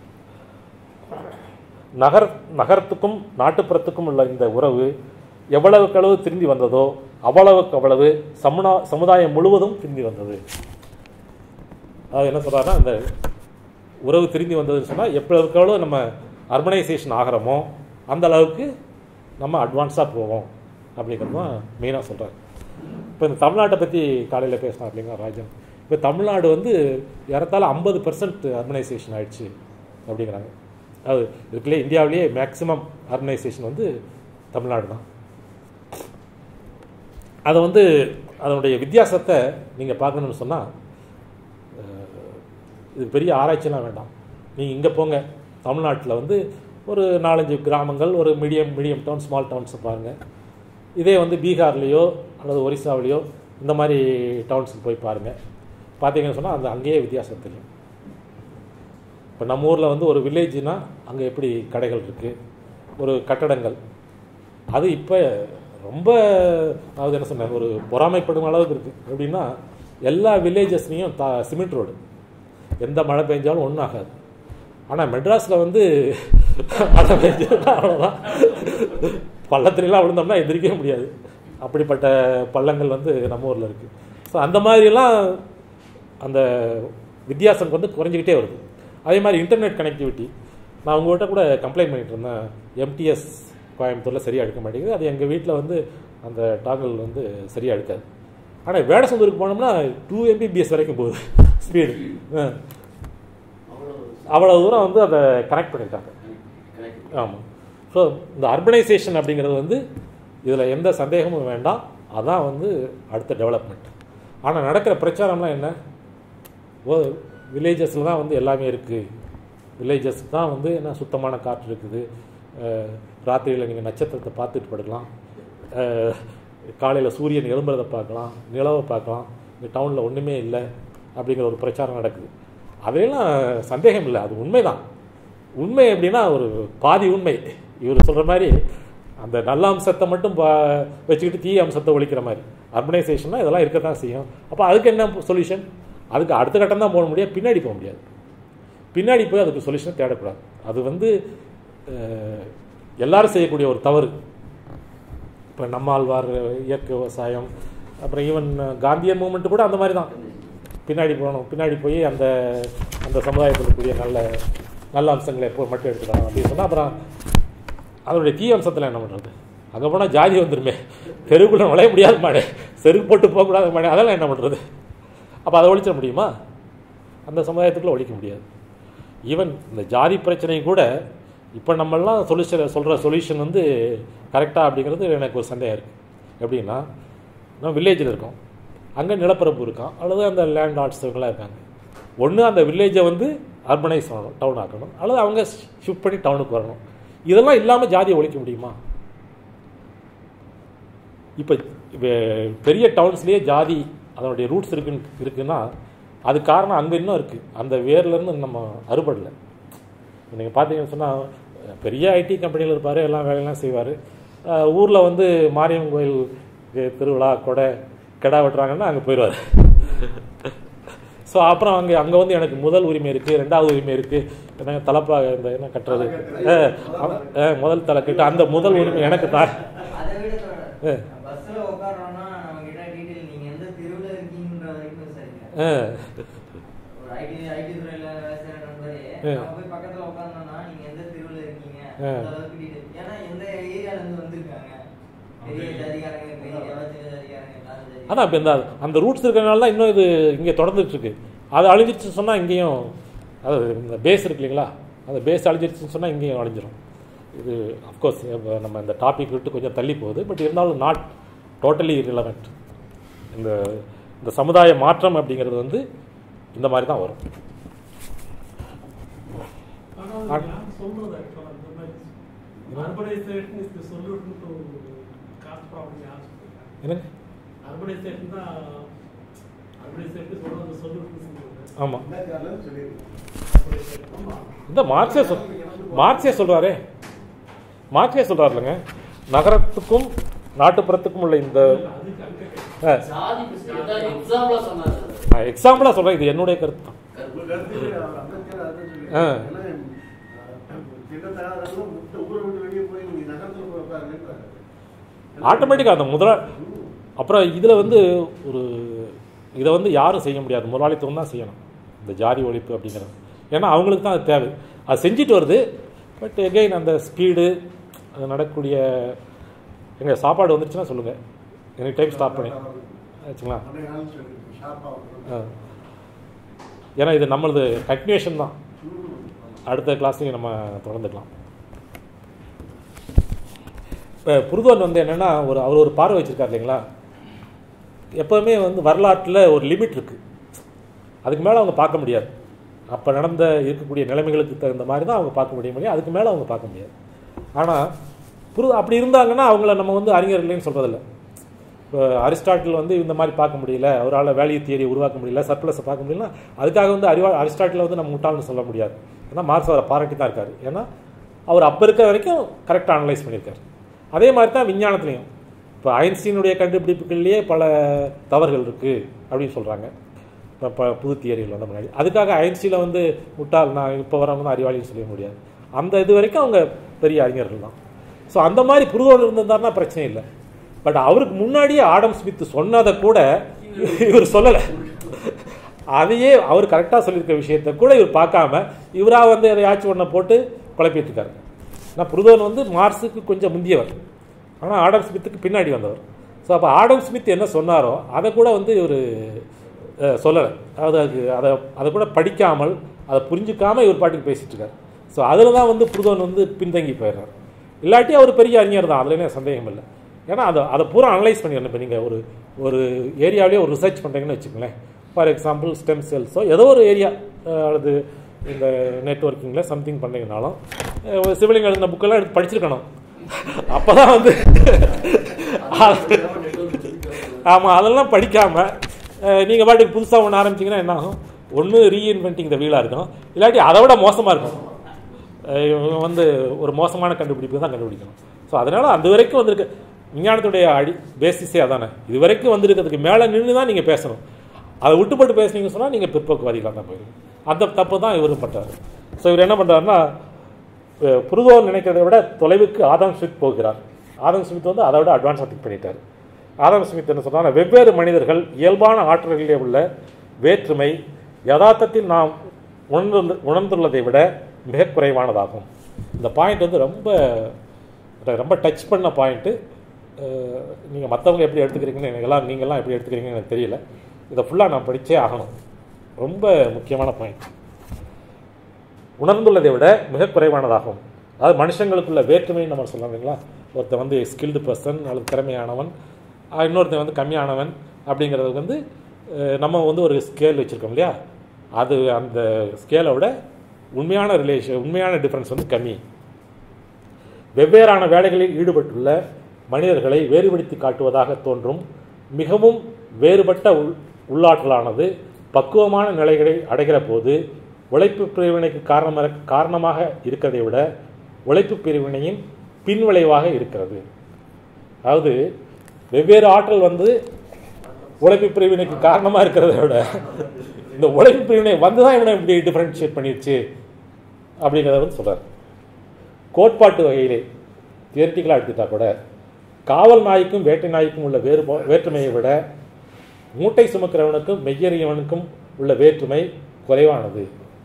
நகர் நகரத்துக்கும் நாட்டுப்புறத்துக்கும் உள்ள இந்த உறவு எவ்வளவுக்கு அளவு திரும்பி வந்ததோ அவ்வளவுக்கு அவ்வளவு சமுனா சமுதாயம் முழுவதும் திரும்பி வந்தது அது என்ன சொல்றாருன்னா அந்த உறவு திரும்பி வந்ததுன்னு சொன்னால் எவ்வளவுக்கு எவ்வளவு நம்ம அர்பனைசேஷன் ஆகிறோமோ அந்த அளவுக்கு நம்ம அட்வான்ஸாக போவோம் அப்படிங்கிறது தான் மெயினாக சொல்கிறார் இப்போ இந்த தமிழ்நாட்டை பற்றி காலையில் பேசினார் இல்லைங்களா ராஜன் இப்போ தமிழ்நாடு வந்து ஏறத்தாழ ஐம்பது பர்சன்ட் அர்பனைசேஷன் ஆயிடுச்சு அப்படிங்கிறாங்க அது இதுக்குள்ளே இந்தியாவிலேயே மேக்ஸிமம் அர்பனைசேஷன் வந்து தமிழ்நாடு தான் அதை வந்து அதனுடைய வித்தியாசத்தை நீங்கள் பார்க்கணும்னு சொன்னால் இது பெரிய ஆராய்ச்சிலாம் வேண்டாம் நீங்கள் இங்கே போங்க தமிழ்நாட்டில் வந்து ஒரு நாலஞ்சு கிராமங்கள் ஒரு மீடியம் மீடியம் டவுன் ஸ்மால் டவுன்ஸை பாருங்கள் இதே வந்து பீகார்லேயோ அல்லது ஒரிசாவிலேயோ இந்த மாதிரி டவுன்ஸுக்கு போய் பாருங்கள் பார்த்தீங்கன்னு சொன்னால் அந்த அங்கேயே வித்தியாசம் தெரியும் இப்போ நம்ம ஊரில் வந்து ஒரு வில்லேஜ்னா அங்கே எப்படி கடைகள் இருக்குது ஒரு கட்டடங்கள் அது இப்போ ரொம்ப அதாவது என்ன சொன்னேன் ஒரு பொறாமைப்படும் அளவுக்கு இருக்குது எப்படின்னா எல்லா வில்லேஜஸ்லேயும் தா சிமெண்ட் ரோடு எந்த மழை பெஞ்சாலும் ஒன்றும் ஆகாது ஆனால் மெட்ராஸில் வந்து மழை பெஞ்சதுன்னா அவ்வளோதான் பள்ளத்துலலாம் விழுந்தோம்னா எந்திரிக்கவே முடியாது அப்படிப்பட்ட பள்ளங்கள் வந்து நம்ம ஊரில் இருக்குது ஸோ அந்த மாதிரிலாம் அந்த வித்தியாசம் வந்து குறைஞ்சிக்கிட்டே வருது அதே மாதிரி இன்டர்நெட் கனெக்டிவிட்டி நான் உங்கள்கிட்ட கூட கம்ப்ளைண்ட் பண்ணிட்டு இருந்தேன் எம்டிஎஸ் கோயம்புத்தூரில் சரியாக எடுக்க மாட்டேங்குது அது எங்கள் வீட்டில் வந்து அந்த டாங்கல் வந்து சரியாக எடுக்காது ஆனால் வேடசந்தூருக்கு போனோம்னா டூ எம்பிபிஎஸ் வரைக்கும் போகுது ஸ்பீடு அவ்வளோ தூரம் வந்து அதை கனெக்ட் பண்ணிட்டாங்க ஆமாம் ஸோ இந்த அர்பனைசேஷன் அப்படிங்கிறது வந்து இதில் எந்த சந்தேகமும் வேண்டாம் அதான் வந்து அடுத்த டெவலப்மெண்ட் ஆனால் நடக்கிற பிரச்சாரம்லாம் என்ன ஓ வில்லேஜஸில் தான் வந்து எல்லாமே இருக்குது வில்லேஜஸ் தான் வந்து என்ன சுத்தமான காற்று இருக்குது ராத்திரியில் நீங்கள் நட்சத்திரத்தை பார்த்துட்டு படுக்கலாம் காலையில் சூரியன் எழும்புறதை பார்க்கலாம் நிலவை பார்க்கலாம் இந்த டவுனில் ஒன்றுமே இல்லை அப்படிங்கிற ஒரு பிரச்சாரம் நடக்குது அதையெல்லாம் சந்தேகம் இல்லை அது உண்மைதான் உண்மை எப்படின்னா ஒரு பாதி உண்மை இவர் சொல்கிற மாதிரி அந்த நல்ல அம்சத்தை மட்டும் பா வச்சுக்கிட்டு தீய அம்சத்தை ஒழிக்கிற மாதிரி அர்பனைசேஷன்னா இதெல்லாம் இருக்க தான் செய்யும் அப்போ அதுக்கு என்ன சொல்யூஷன் அதுக்கு அடுத்த கட்டம் தான் போக முடியாது பின்னாடி போக முடியாது பின்னாடி போய் அதுக்கு சொல்யூஷனை தேடக்கூடாது அது வந்து அஹ், எல்லாரும் செய்யக்கூடிய ஒரு தவறு இப்போ நம்மாழ்வார் இயற்கை விவசாயம் அப்புறம் ஈவன் காந்தியன் மூமெண்ட் கூட அந்த மாதிரி தான் பின்னாடி போகணும் பின்னாடி போய் அந்த அந்த சமுதாயத்தில் இருக்கக்கூடிய நல்ல நல்ல அம்சங்களை எப்போ மட்டும் எடுத்துக்கலாம் அப்படின்னு சொன்னால் அப்புறம் அதனுடைய தீய அம்சத்தில் என்ன பண்ணுறது அங்கே போனால் ஜாதி வந்துருமே தெருவுக்குள்ள நுழைய முடியாது மாடு செருப்பு போட்டு போகக்கூடாது மாடு அதெல்லாம் என்ன பண்ணுறது அப்போ அதை ஒழிச்சிட முடியுமா அந்த சமுதாயத்துக்குள்ள ஒழிக்க முடியாது ஈவன் இந்த ஜாதி பிரச்சனை கூட இப்போ நம்மெல்லாம் சொல்யூஷன் சொல்கிற சொல்யூஷன் வந்து கரெக்டாக அப்படிங்கிறது எனக்கு ஒரு சந்தேகம் இருக்குது எப்படின்னா நம்ம வில்லேஜில் இருக்கோம் அங்கே நிலப்பரப்பு இருக்கான் அல்லது அந்த லேண்ட் ஆர்ட்ஸ் இவங்களாம் இருக்காங்க ஒன்று அந்த வில்லேஜை வந்து அர்பனைஸ் பண்ணணும் டவுன் ஆக்கணும் அல்லது அவங்க ஷிஃப்ட் பண்ணி டவுனுக்கு வரணும் இதெல்லாம் இல்லாமல் ஜாதியை ஒழிக்க முடியுமா இப்போ பெரிய டவுன்ஸ்லேயே ஜாதி அதனுடைய ரூட்ஸ் இருக்குன்னு இருக்குன்னா அது காரணம் அங்கே இன்னும் இருக்குது அந்த வேர்லேருந்து நம்ம அறுபடலை நீங்கள் பார்த்தீங்கன்னு சொன்னால் பெரிய ஐடி கம்பெனியில் இருப்பார் எல்லாம் வேலையெல்லாம் செய்வார் ஊரில் வந்து மாரியம்மன் கோயில் திருவிழா கொடை கெடா வெட்டுறாங்கன்னா அங்கே போயிடுவார் ஸோ அப்புறம் அங்கே அங்கே வந்து எனக்கு முதல் உரிமை இருக்குது ரெண்டாவது உரிமை இருக்குது என்ன தலைப்பா இந்த என்ன கட்டுறது அஹ், அஹ், முதல் தலை கட்டு அந்த முதல் உரிமை எனக்கு தான் அதை விட ஆ. பஸ்ல உட்கார்றோம்னா நம்ம கிட்ட டீடைல் நீங்க எந்த தெருவுல இருக்கீங்கன்ற வரைக்கும் சரிங்க அஹ், ஒரு ஐடி ஐடி துறையில வேலை செய்யற நண்பரே ஆ. நம்ம போய் பக்கத்துல உட்கார்ந்தோம்னா நீங்க எந்த தெருவுல இருக்கீங்க ஆ. அந்த அளவுக்கு டீடைல் ஏன்னா எந்த ஏரியால இருந்து வந்திருக்காங்க பெரிய ஜாதிகாரங்க பெரிய சின்ன ஜாதிகாரங்க எல்லாரும் ஜாதி அதான் இப்போ இந்த அந்த ரூட்ஸ் இருக்கிறனால தான் இன்னும் இது இங்கே தொடர்ந்துட்டு இருக்கு அது அழிஞ்சிருச்சுன்னு சொன்னால் இங்கேயும் அது இந்த பேஸ் இருக்கு இல்லைங்களா அந்த பேஸ் அழிஞ்சிருச்சுன்னு சொன்னால் இங்கேயும் அழிஞ்சிரும் இது அஃப்கோர்ஸ் நம்ம இந்த டாபிக் விட்டு கொஞ்சம் தள்ளி போகுது பட் இருந்தாலும் நாட் டோட்டலி ரிலவெண்ட் இந்த இந்த சமுதாய மாற்றம் அப்படிங்கிறது வந்து இந்த மாதிரி தான் வரும் ஆனா அது யார் சொல்றது actually அந்த மாதிரி urbanization is the solution to cost problem யார் சொல்றாங்க என்னங்க urbanization தான் urbanization சொல்றது அந்த solution சொல்றது ஆமாம் ரெண்டாயிரத்தி ஆறுல சொல்லியிருக்கேன் urbanization ஆமா இந்த மார்க்ஸே சொல் மார்க்ஸே சொல்கிறாரே மார்க்ஸே சொல்கிறாருலங்க நகரத்துக்கும் நாட்டுப்புறத்துக்கும் உள்ள இந்த அதுக்கு அங்க ஜாதி எக்ஸாம்பிளா சொன்னாரு எக்ஸாம்பிளாக சொல்கிறேன் இது என்னுடைய கருத்து தான் உங்க கருத்து அவர் அம்பேத்கர் அதான் ஆ. சொல்லியிருக்காரு. ஏன்னா, அஹ், திட்டத்தகராறுல முட்டை ஊரை விட்டு வெளியே போய் நீங்க நகரத்துல போய் உட்காருங்கன்றாரு. ஆட்டோமேட்டிக்காக அந்த முதலா அப்புறம் இதில் வந்து ஒரு இதை வந்து யாரும் செய்ய முடியாது முதலாளித்துவம் தான் செய்யணும் இந்த ஜாதி ஒழிப்பு அப்படிங்கிறது ஏன்னா அவங்களுக்கு தான் அது தேவை அது செஞ்சுட்டு வருது பட் எகைன் அந்த ஸ்பீடு அது நடக்கக்கூடிய எங்கள் சாப்பாடு வந்துருச்சுன்னா சொல்லுங்கள் எனக்கு டைம் ஸ்டாப் பண்ணி ஆச்சுங்களா அன்றைய காலம் சொல்லியிருக்கேன். ஷார்ப்பா வரணும். ஆ. ஏன்னா இது நம்மளது கண்டினியூஷன் தான் ம். அடுத்த கிளாஸ்லையும் நம்ம தொடர்ந்துக்கலாம் இப்போ புருதவன் வந்து என்னென்னா ஒரு அவர் ஒரு பார்வை வச்சுருக்கார் இல்லைங்களா எப்போவுமே வந்து வரலாற்றில் ஒரு லிமிட் இருக்குது அதுக்கு மேலே அவங்க பார்க்க முடியாது அப்போ நடந்த இருக்கக்கூடிய நிலைமைகளுக்கு தகுந்த மாதிரி தான் அவங்க பார்க்க முடிய முடியும் அதுக்கு மேலே அவங்க பார்க்க முடியாது ஆனால் புரு அப்படி இருந்தாங்கன்னா அவங்கள நம்ம வந்து அறிஞர் இல்லைன்னு சொல்கிறதில்ல இப்போ அரிஸ்டாட்டில் வந்து இந்த மாதிரி பார்க்க முடியல அவரால் வேல்யூ தியரி உருவாக்க முடியல சர்ப்ளஸை பார்க்க முடியல அதுக்காக வந்து அறிவா அரிஸ்டாட்டில் வந்து நம்ம முட்டாள்னு சொல்ல முடியாது ஏன்னா மார்க்ஸ் அவரை பாராட்டி தான் இருக்காரு ஏன்னா அவர் அப்போ இருக்க வரைக்கும் கரெக்டாக அனலைஸ் பண்ணியிருக்காரு அதே மாதிரி தான் விஞ்ஞானத்துலையும் இப்போ ஐன்ஸ்டீனுடைய கண்டுபிடிப்புகள்லேயே பல தவறுகள் இருக்குது அப்படின்னு சொல்கிறாங்க இப்போ இப்போ புது தியரிகள் வந்த முன்னாடி அதுக்காக ஐன்ஸ்டீனை வந்து முட்டாள் நான் இப்போ வரவங்க தான் அறிவாளின்னு சொல்ல முடியாது அந்த இது வரைக்கும் அவங்க பெரிய அறிஞர்கள் தான் ஸோ அந்த மாதிரி புரிதோடு இருந்திருந்தாருன்னா பிரச்சனை இல்லை பட் அவருக்கு முன்னாடியே ஆடம் ஸ்மித் சொன்னதை கூட இவர் சொல்லலை அதையே அவர் கரெக்டாக சொல்லியிருக்க விஷயத்த கூட இவர் பார்க்காம இவராக வந்து எதையாச்சும் ஒன்றை போட்டு குழப்பிட்டு இருக்காரு ஆனால் புருதோன் வந்து மார்ஸுக்கு கொஞ்சம் முந்தியவர் ஆனால் ஆடம் ஸ்மித்துக்கு பின்னாடி வந்தவர் ஸோ அப்போ ஆடம் ஸ்மித் என்ன சொன்னாரோ அதை கூட வந்து இவர் சொல்லலை அதாவது அது அதை அதை கூட படிக்காமல் அதை புரிஞ்சுக்காம இவர் பாட்டுக்கு பேசிட்டு இருக்காரு ஸோ அதில் தான் வந்து புருதோன் வந்து பின்தங்கி போயிடுறார் இல்லாட்டி அவர் பெரிய அறிஞர் தான் அதில் என்ன சந்தேகம் இல்லை ஏன்னா அதை அதை பூரா அனலைஸ் பண்ணிடணும் இப்போ நீங்கள் ஒரு ஒரு ஏரியாவிலே ஒரு ரிசர்ச் பண்ணுறீங்கன்னு வச்சுக்கோங்களேன் ஃபார் எக்ஸாம்பிள் ஸ்டெம் செல்ஸோ ஏதோ ஒரு ஏரியா அல்லது இந்த நெட்ஒர்க்கிங்கில் சம்திங் பண்ணுறீங்கனாலும் சிவிலிங் எழுதின புக்கெல்லாம் எடுத்து படிச்சிருக்கணும் அப்போ தான் வந்து ஆமாம் அதெல்லாம் படிக்காமல் நீங்கள் பாட்டுக்கு புதுசாக ஒன்று ஆரம்பிச்சிங்கன்னா என்ன ஆகும் ஒன்று ரீஇன்வென்டிங் த வீலாக இருக்கும் இல்லாட்டி அதை விட மோசமாக இருக்கும் அஹ் இவங்க வந்து ஒரு மோசமான கண்டுபிடிப்பு தான் கண்டுபிடிக்கணும் ஸோ அதனால் அந்த வரைக்கும் வந்திருக்கு விஞ்ஞானத்துடைய அடி பேசிஸே அதானே இது வரைக்கும் வந்திருக்கிறதுக்கு மேலே நின்று தான் நீங்கள் பேசணும் அதை விட்டுப்பட்டு பேசுனீங்கன்னு சொன்னால் நீங்கள் பிற்போக்குவாதிகளாக தான் போயிடும் அந்த தப்பு தான் இவரும் பண்ணுறாரு ஸோ இவர் என்ன பண்ணுறாருன்னா புருதோர் நினைக்கிறதை விட தொலைவுக்கு ஆதாம் ஸ்மித் போகிறார் ஆதாம் ஸ்மித் வந்து அதை விட அட்வான்ஸாக திங்க் பண்ணிட்டார் ஆதாம் ஸ்மித் என்ன சொல்றாருன்னா வெவ்வேறு மனிதர்கள் இயல்பான ஆற்றல்களிலே உள்ள வேற்றுமை யதார்த்தத்தில் நாம் உணர்ந்து உணர்ந்துள்ளதை விட மிக குறைவானதாகும் இந்த பாயிண்ட் வந்து ரொம்ப ரொம்ப டச் பண்ண பாயிண்ட்டு நீங்கள் மற்றவங்க எப்படி எடுத்துக்கிறீங்கன்னு எனக்கெல்லாம் நீங்கள்லாம் எப்படி எடுத்துக்கிறீங்கன்னு எனக்கு தெரியல இதை ஃபுல்லாக நான் படித்தே ஆகணும் ரொம்ப முக்கியமான பாயிண்ட் உணர்ந்துள்ளதை விட மிக குறைவானதாகும் அதாவது மனுஷங்களுக்குள்ள வேற்றுமைன்னு நம்ம சொல்லலாம் இல்லைங்களா ஒருத்தன் வந்து ஸ்கில்டு பர்சன் அல்லது திறமையானவன் அஹ் இன்னொருத்தன் வந்து கம்மியானவன் அப்படிங்கிறது வந்து அஹ் நம்ம வந்து ஒரு ஸ்கேல் வச்சுருக்கோம் இல்லையா அது அந்த ஸ்கேலை விட உண்மையான ரிலேஷன் உண்மையான டிஃப்ரென்ஸ் வந்து கம்மி வெவ்வேறான வேலைகளில் ஈடுபட்டுள்ள மனிதர்களை வேறுபடுத்தி காட்டுவதாக தோன்றும் மிகவும் வேறுபட்ட உள் உள்ளாற்றலானது பக்குவமான நிலைகளை அடைகிற போது உழைப்பு பிரிவினைக்கு காரணமாக காரணமாக இருக்கிறதை விட உழைப்பு பிரிவினையின் பின்விளைவாக இருக்கிறது அதாவது வெவ்வேறு ஆற்றல் வந்து உழைப்பு பிரிவினைக்கு காரணமாக இருக்கிறத விட இந்த உழைப்பு பிரிவினை வந்து தான் இவனை இப்படி டிஃபரன்ஷியேட் பண்ணிடுச்சு அப்படிங்கிறத வந்து சொல்கிறார் கோட்பாட்டு வகையிலே தியரிட்டிக்கலாக எடுத்துட்டா கூட காவல் நாய்க்கும் வேட்டை நாய்க்கும் உள்ள வேறு வேற்றுமையை விட மூட்டை சுமக்கிறவனுக்கும் மெய்யறியவனுக்கும் உள்ள வேற்றுமை குறைவானது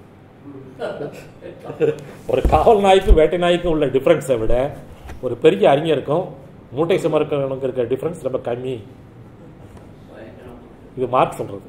ஒரு காவல் நாய்க்கும் வேட்டை நாய்க்கும் உள்ள டிஃப்ரென்ஸை விட ஒரு பெரிய அறிஞருக்கும் மூட்டை சுமக்கிறவனுக்கு இருக்கிற டிஃப்ரென்ஸ் ரொம்ப கம்மி இது மார்க் சொல்றது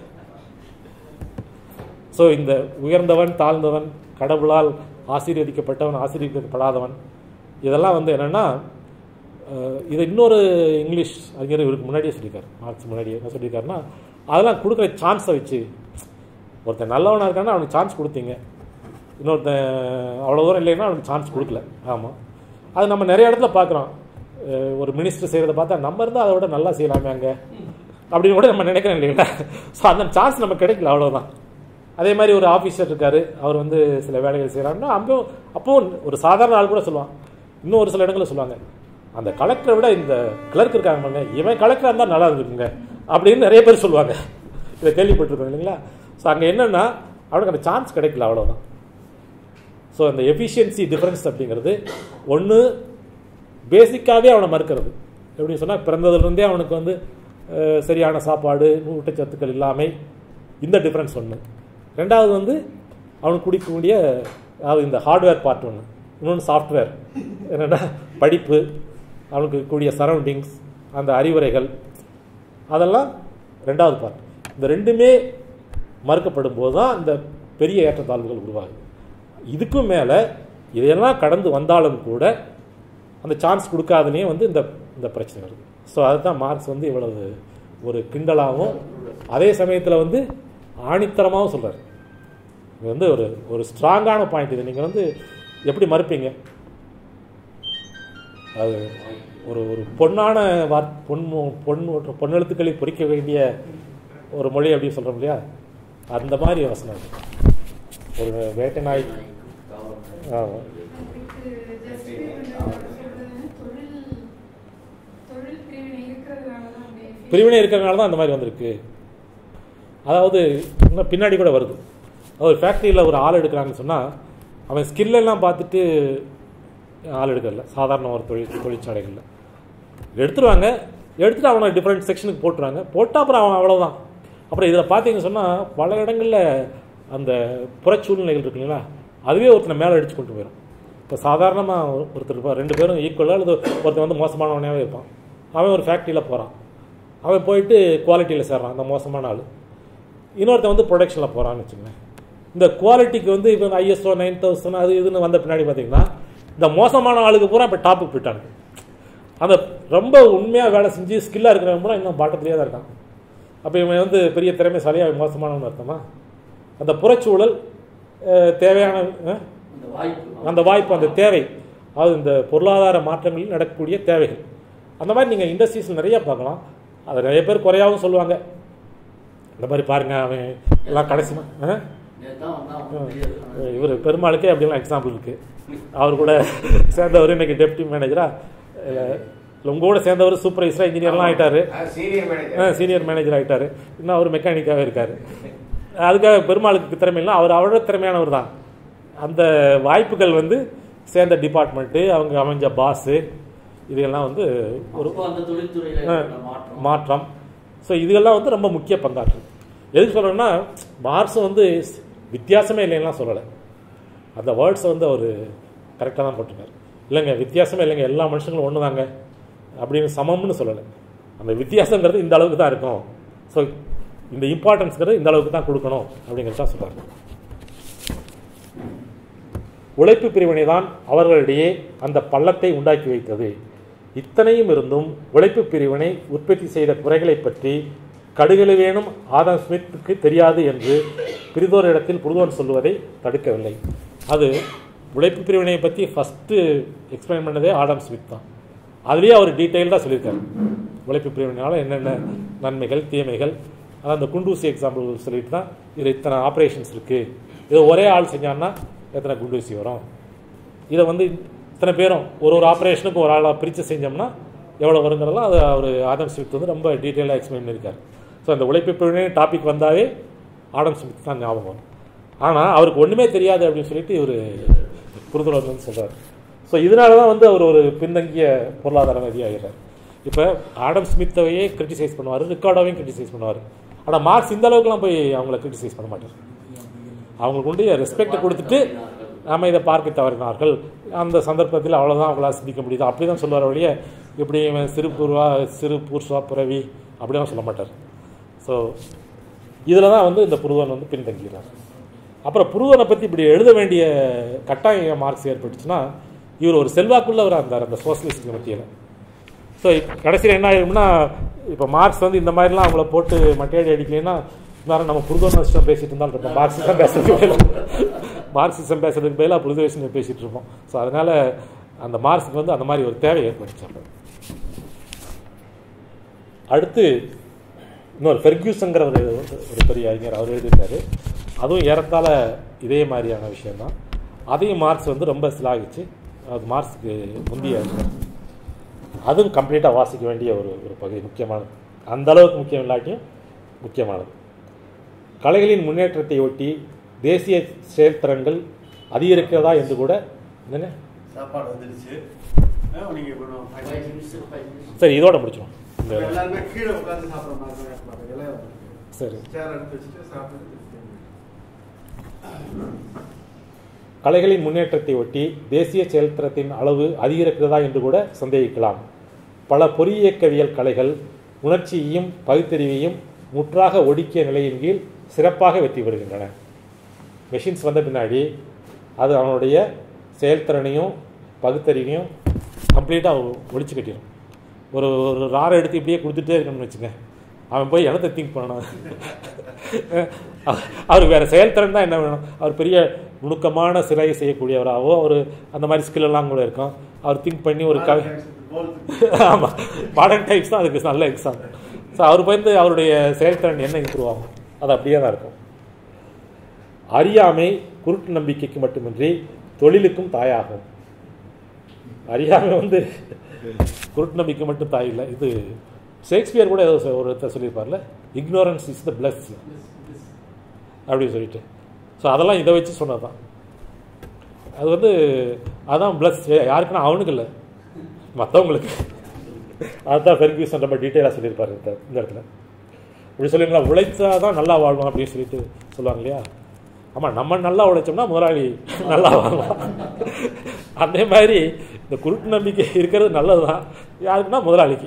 ஸோ இந்த உயர்ந்தவன் தாழ்ந்தவன் கடவுளால் ஆசீர்வதிக்கப்பட்டவன் ஆசீர்வதிக்கப்படாதவன் இதெல்லாம் வந்து என்னென்னா இதை இன்னொரு இங்கிலீஷ் அறிஞர் இவருக்கு முன்னாடியே சொல்லியிருக்காரு மார்க்ஸ் முன்னாடியே என்ன சொல்லியிருக்காருன்னா அதெல்லாம் கொடுக்குற சான்ஸை வச்சு ஒருத்தன் நல்லவனாக இருக்கான்னா அவனுக்கு சான்ஸ் கொடுத்தீங்க இன்னொருத்தன் அவ்வளோ தூரம் இல்லைன்னா அவனுக்கு சான்ஸ் கொடுக்கல ஆமாம் அது நம்ம நிறைய இடத்துல பார்க்குறோம் ஒரு மினிஸ்டர் செய்கிறத பார்த்தா நம்ம இருந்தால் அதை விட நல்லா செய்யலாமே அங்கே அப்படின்னு கூட நம்ம நினைக்கிறோம் இல்லைங்களா ஸோ அந்த சான்ஸ் நமக்கு கிடைக்கல அவ்வளோதான் அதே மாதிரி ஒரு ஆஃபீஸர் இருக்காரு அவர் வந்து சில வேலைகள் செய்கிறாருன்னா அப்போ அப்பவும் ஒரு சாதாரண ஆள் கூட சொல்லுவான் இன்னும் ஒரு சில இடங்களில் சொல்லுவாங்க அந்த கலெக்டரை விட இந்த கிளர்க் இருக்காங்க பாருங்க, இவன் கலெக்டராக இருந்தால் நல்லா இருந்துருக்குங்க அப்படின்னு நிறைய பேர் சொல்லுவாங்க இதை கேள்விப்பட்டிருக்கோம் இல்லைங்களா ஸோ அங்கே என்னென்னா அவனுக்கு அந்த சான்ஸ் கிடைக்கல அவ்வளோதான் ஸோ அந்த எஃபிஷியன்சி டிஃபரன்ஸ் அப்படிங்கிறது ஒன்று பேசிக்காகவே அவனை மறுக்கிறது எப்படின்னு சொன்னால் பிறந்ததுலேருந்தே அவனுக்கு வந்து அஹ், சரியான சாப்பாடு ஊட்டச்சத்துக்கள் இல்லாமை இந்த டிஃப்ரென்ஸ் ஒன்று ரெண்டாவது வந்து அவனுக்கு குடிக்கக்கூடிய அதாவது இந்த ஹார்ட்வேர் பார்ட் ஒன்று இன்னொன்று சாஃப்ட்வேர் என்னென்னா படிப்பு அவனுக்கு கூடிய சரௌண்டிங்ஸ் அந்த அறிவுரைகள் அதெல்லாம் ரெண்டாவது பார்ட் இந்த ரெண்டுமே மறுக்கப்படும் போது தான் இந்த பெரிய ஏற்றத்தாழ்வுகள் உருவாகுது இதுக்கும் மேலே இதையெல்லாம் கடந்து வந்தாலும் கூட அந்த சான்ஸ் கொடுக்காதனையும் வந்து இந்த இந்த பிரச்சனை வருது ஸோ அதுதான் மார்க்ஸ் வந்து இவ்வளவு ஒரு கிண்டலாகவும் அதே சமயத்தில் வந்து ஆணித்தரமாகவும் சொல்கிறார் இது வந்து ஒரு ஒரு ஸ்ட்ராங்கான பாயிண்ட் இது நீங்கள் வந்து எப்படி மறுப்பீங்க அது ஒரு ஒரு பொன்னான வார் பொன் பொன் பொன்னெழுத்துக்களை பொறிக்க வேண்டிய ஒரு மொழி அப்படின்னு சொல்கிறோம் இல்லையா அந்த மாதிரி வசனம் அது. ஒரு வேட்டை நாய் ஆமா. அதுக்கு justify பண்றது தொழில் தொழில் பிரிவினை இருக்கிறதுனால தான் அப்படி பிரிவினை இருக்கிறதுனால தான் அந்த மாதிரி வந்திருக்கு அதாவது இன்னும் பின்னாடி கூட வருது ஒரு ஃபேக்ட்ரியில் ஒரு ஆள் எடுக்கிறாங்கன்னு சொன்னால் அவன் skill எல்லாம் பார்த்துட்டு ஆள் எடுக்கல சாதாரண ஒரு தொழில் தொழிற்சாலைகளில் எடுத்துருவாங்க எடுத்துட்டு அவனை டிஃப்ரெண்ட் செக்ஷனுக்கு போட்டுருவாங்க போட்டால் அப்புறம் அவன் அவ்வளோதான் அப்புறம் இதில் பார்த்தீங்கன்னு சொன்னால் பல இடங்களில் அந்த புறச்சூழ்நிலைகள் இருக்கு இல்லைங்களா அதுவே ஒருத்தனை மேலே அடிச்சு கொண்டு போயிடும் இப்போ சாதாரணமாக ஒருத்தர் இருப்பான் ரெண்டு பேரும் ஈக்குவலாக அல்லது ஒருத்தன் வந்து மோசமானவனாகவே இருப்பான் அவன் ஒரு ஃபேக்ட்ரியில் போகிறான் அவன் போயிட்டு குவாலிட்டியில் சேர்றான் அந்த மோசமான ஆள் இன்னொருத்தன் வந்து ப்ரொடக்ஷனில் போகிறான்னு வச்சுக்கோங்களேன் இந்த குவாலிட்டிக்கு வந்து இப்போ ஐஎஸ்ஓ நைன் தௌசண்ட் அது இதுன்னு வந்த பின்னாடி பார்த்தீங்கன்னா இந்த மோசமான ஆளுக்கு பூரா இப்போ டாப்புக்கு போயிட்டாங்க அந்த ரொம்ப உண்மையாக வேலை செஞ்சு ஸ்கில்லாக இருக்கிறவங்க பூரா இன்னும் பாட்டத்திலேயே தான் இருக்கான் அப்போ இவன் வந்து பெரிய திறமைசாலியாக அவன் மோசமானவன் அர்த்தமா அந்த புறச்சூழல் அஹ், தேவையான அஹ், அந்த வாய்ப்பு அந்த வாய்ப்பு அந்த தேவை அது இந்த பொருளாதார மாற்றங்களில் நடக்கக்கூடிய தேவைகள் அந்த மாதிரி நீங்கள் இண்டஸ்ட்ரீஸில் நிறைய பார்க்கலாம் அது நிறைய பேர் குறையாகவும் சொல்லுவாங்க இந்த மாதிரி பாருங்க அவன் எல்லாம் கடைசி மா- ஆ? நேத்தான் வந்தா அவனுக்கு தெரியாது. இவர் பெருமாளுக்கே அப்படிலாம் எக்ஸாம்பிள் இருக்கு அவர் கூட சேர்ந்தவர் இன்னைக்கு டெப்டி மேனேஜரா உங்க கூட சேர்ந்தவர் சூப்பர்வைசரா இன்ஜினியர்லாம் ஆயிட்டாரு சீனியர் மேனேஜர் சீனியர் மேனேஜர் ஆயிட்டாரு இன்னும் அவர் மெக்கானிக்காகவே இருக்காரு அதுக்காக பெருமாளுக்கு திறமை இல்லை அவர் அவரோட திறமையானவர் தான் அந்த வாய்ப்புகள் வந்து சேர்ந்த டிபார்ட்மெண்ட்டு அவங்க அமைஞ்ச பாஸு இதெல்லாம் வந்து ஒரு அப்போ அந்த தொழில்துறையில ஆ, ஏற்பட்ட மாற்றம் மாற்றம் ஸோ இதெல்லாம் வந்து ரொம்ப முக்கிய பங்காற்றுது எதுக்கு சொல்கிறேன்னா மார்க்ஸும் வந்து வித்தியாசமே இல்லைன்னா சொல்லலை அந்த வேர்ட்ஸை வந்து அவர் கரெக்டாக தான் போட்டிருக்காரு இல்லைங்க வித்தியாசமே இல்லைங்க எல்லா மனுஷங்களும் ஒன்று தாங்க அப்படின்னு சமம்னு சொல்லலை அந்த வித்தியாசங்கிறது இந்த அளவுக்கு தான் இருக்கும் ஸோ இந்த இம்பார்ட்டன்ஸ்ங்கிறது இந்த அளவுக்கு தான் கொடுக்கணும் அப்படிங்கிறது தான் சொல்கிறாங்க உழைப்பு பிரிவினை தான் அவர்களிடையே அந்த பள்ளத்தை உண்டாக்கி வைத்தது இத்தனையும் இருந்தும் உழைப்பு பிரிவினை உற்பத்தி செய்த குறைகளை பற்றி கடுகளவேனும் ஆதம் ஸ்மித்துக்கு தெரியாது என்று பிரிதோர் இடத்தில் புருதோன் சொல்லுவதை தடுக்கவில்லை அது உழைப்பு பிரிவினையை பற்றி ஃபஸ்ட்டு எக்ஸ்பிளைன் பண்ணதே ஆடம் ஸ்மித் தான் அதுலேயே அவர் டீட்டெயில்டாக சொல்லியிருக்காரு உழைப்பு பிரிவினையால் என்னென்ன நன்மைகள் தீமைகள் அதான் அந்த குண்டூசி எக்ஸாம்பிள் சொல்லிட்டு தான் இது இத்தனை ஆப்ரேஷன்ஸ் இருக்குது இது ஒரே ஆள் செஞ்சான்னா எத்தனை குண்டூசி வரும் இதை வந்து இத்தனை பேரும் ஒரு ஒரு ஆப்ரேஷனுக்கும் ஒரு ஆளாக பிரித்து செஞ்சோம்னா எவ்வளோ வருங்கிறதெல்லாம் அது அவர் ஆடம் ஸ்மித் வந்து ரொம்ப டீட்டெயிலாக எக்ஸ்பிளைன் பண்ணியிருக்காரு ஸோ அந்த உழைப்பு பிரிவினை டாபிக் வந்தாவே ஆடம் ஸ்மித் தான் ஞாபகம் வரும் ஆனால் அவருக்கு ஒன்றுமே தெரியாது அப்படின்னு சொல்லிட்டு இவர் புரிதலர் வந்து சொல்கிறார் ஸோ இதனால தான் வந்து அவர் ஒரு பின்தங்கிய பொருளாதாரவாதி ஆகிறார் இப்போ ஆடம் ஸ்மித்தையே கிரிட்டிசைஸ் பண்ணுவார் ரிக்கார்டாவையும் கிரிட்டிசைஸ் பண்ணுவார் ஆனால் மார்க்ஸ் இந்த அளவுக்குலாம் போய் அவங்கள கிரிட்டிசைஸ் பண்ண மாட்டார் அவங்களுக்கு உண்டு ரெஸ்பெக்டை கொடுத்துட்டு நாம இதை பார்க்க தவறினார்கள் அந்த சந்தர்ப்பத்தில் அவ்வளோதான் அவங்களால சிந்திக்க முடியுது அப்படி தான் சொல்லுவார் வழிய இப்படி இவன் சிறு பூர்வா சிறு பூர்வா புறவி அப்படிலாம் சொல்ல மாட்டார் ஸோ இதில் தான் வந்து இந்த புருவன் வந்து பின்தங்கிறார் அப்புறம் புருவனை பற்றி இப்படி எழுத வேண்டிய கட்டாயம் மார்க்ஸ் ஏற்பட்டுச்சுன்னா இவர் ஒரு செல்வாக்குள்ளவர் இருந்தார் அந்த சோசியலிஸ்ட் மத்தியில் ஸோ கடைசியில் என்ன ஆயிரும்னா இப்போ மார்க்ஸ் வந்து இந்த மாதிரிலாம் அவங்கள போட்டு மட்டையடி அடிக்கலைன்னா நேரம் நம்ம புருதோன் வச்சுட்டு பேசிட்டு இருந்தாலும் இருப்போம் மார்க்ஸ் தான் பேசுறது மார்க்சிசம் பேசுறதுக்கு பதிலாக புரிதவேஷன் பேசிகிட்டு இருப்போம் ஸோ அதனால் அந்த மார்க்ஸுக்கு வந்து அந்த மாதிரி ஒரு தேவை ஏற்பட்டுச்சு அப்போ. அடுத்து இன்னொரு ஃபெர்கியூசங்கிற ஒரு ஒரு பெரிய அறிஞர் அவர் எழுதியிருக்காரு அதுவும் ஏறத்தாழ இதே மாதிரியான விஷயம்தான் அதையும் மார்க்ஸ் வந்து ரொம்ப சிலாகிச்சு அது மார்க்ஸுக்கு முந்தைய அறிஞர். அதுவும் கம்ப்ளீட்டாக வாசிக்க வேண்டிய ஒரு ஒரு பகுதி முக்கியமானது அந்த அளவுக்கு முக்கியம் இல்லாட்டியும் முக்கியமானது கலைகளின் முன்னேற்றத்தை ஒட்டி தேசிய செயல்திறன்கள் அதிகரிக்கிறதா என்று கூட என்னங்க சாப்பாடு வந்துடுச்சு ஆ, நீங்க இப்போ நான் five five minutes. Minutes five minutes சரி இதோட முடிச்சிடும் இந்த இப்ப எல்லாருமே கீழே உட்கார்ந்து சாப்பிடுற மாதிரி தான் இருப்பாங்க. இலைய சரி சேர் எடுத்து வச்சுட்டு சாப்பிட்டு கலைகளின் முன்னேற்றத்தை ஒட்டி தேசிய செயல்திறத்தின் அளவு அதிகரிக்கிறதா என்று கூட சந்தேகிக்கலாம் பல பொறியியக்கவியல் கலைகள் உணர்ச்சியையும் பகுத்தறிவையும் முற்றாக ஒடுக்கிய நிலையின் கீழ் சிறப்பாக வெற்றி பெறுகின்றன மெஷின்ஸ் வந்த பின்னாடி அது அவனுடைய செயல்திறனையும் பகுத்தறிவையும் கம்ப்ளீட்டாக ஒழிச்சு கட்டிடும் ஒரு ஒரு ராரை எடுத்து இப்படியே கொடுத்துட்டே இருக்கணும்னு வச்சுங்க அவன் போய் என்னத்தை திங்க் பண்ணணும் அவருக்கு வேறு செயல்திறன் தான் என்ன வேணும் அவர் பெரிய நுணுக்கமான சிலை செய்யக்கூடியவராகவோ அவர் அந்த மாதிரி skill எல்லாம் கூட இருக்கும் அவர் திங்க் பண்ணி ஒரு கவி ஆமாம் மாடர்ன் டைப்ஸ் தான் அதுக்கு நல்ல எக்ஸாம்பிள் ஸோ அவர் வந்து அவருடைய செயல்திறன் என்ன இம்ப்ரூவ் ஆகும் அது அப்படியே தான் இருக்கும் அறியாமை குருட்டு நம்பிக்கைக்கு மட்டுமின்றி தொழிலுக்கும் தாயாகும் அறியாமை வந்து குருட்டு நம்பிக்கை மட்டும் தாய் இல்லை இது ஷேக்ஸ்பியர் கூட ஏதோ சொ- ஒரு இடத்துல சொல்லியிருப்பார்ல இக்னோரன்ஸ் இஸ் த பிளஸ் அப்படின்னு சொல்லிட்டு ஸோ அதெல்லாம் இதை வச்சு சொன்னது தான் அது வந்து அதான் ப்ளஸ் யாருக்குன்னா அவனுக்கு இல்லை மற்றவங்களுக்கு அதுதான் ஃபெர்கியூசன் ரொம்ப டீட்டெயிலாக சொல்லியிருப்பாரு இந்த இந்த இடத்துல இப்படி சொல்லுவீங்களா உழைச்சா தான் நல்லா வாழ்வோம் அப்படின்னு சொல்லிட்டு சொல்லுவாங்க இல்லையா ஆமாம் நம்ம நல்லா உழைச்சோம்னா முதலாளி நல்லா வாழலாம் அதே மாதிரி இந்த குருட்டு நம்பிக்கை இருக்கிறது நல்லது தான் யாருக்குன்னா முதலாளிக்கு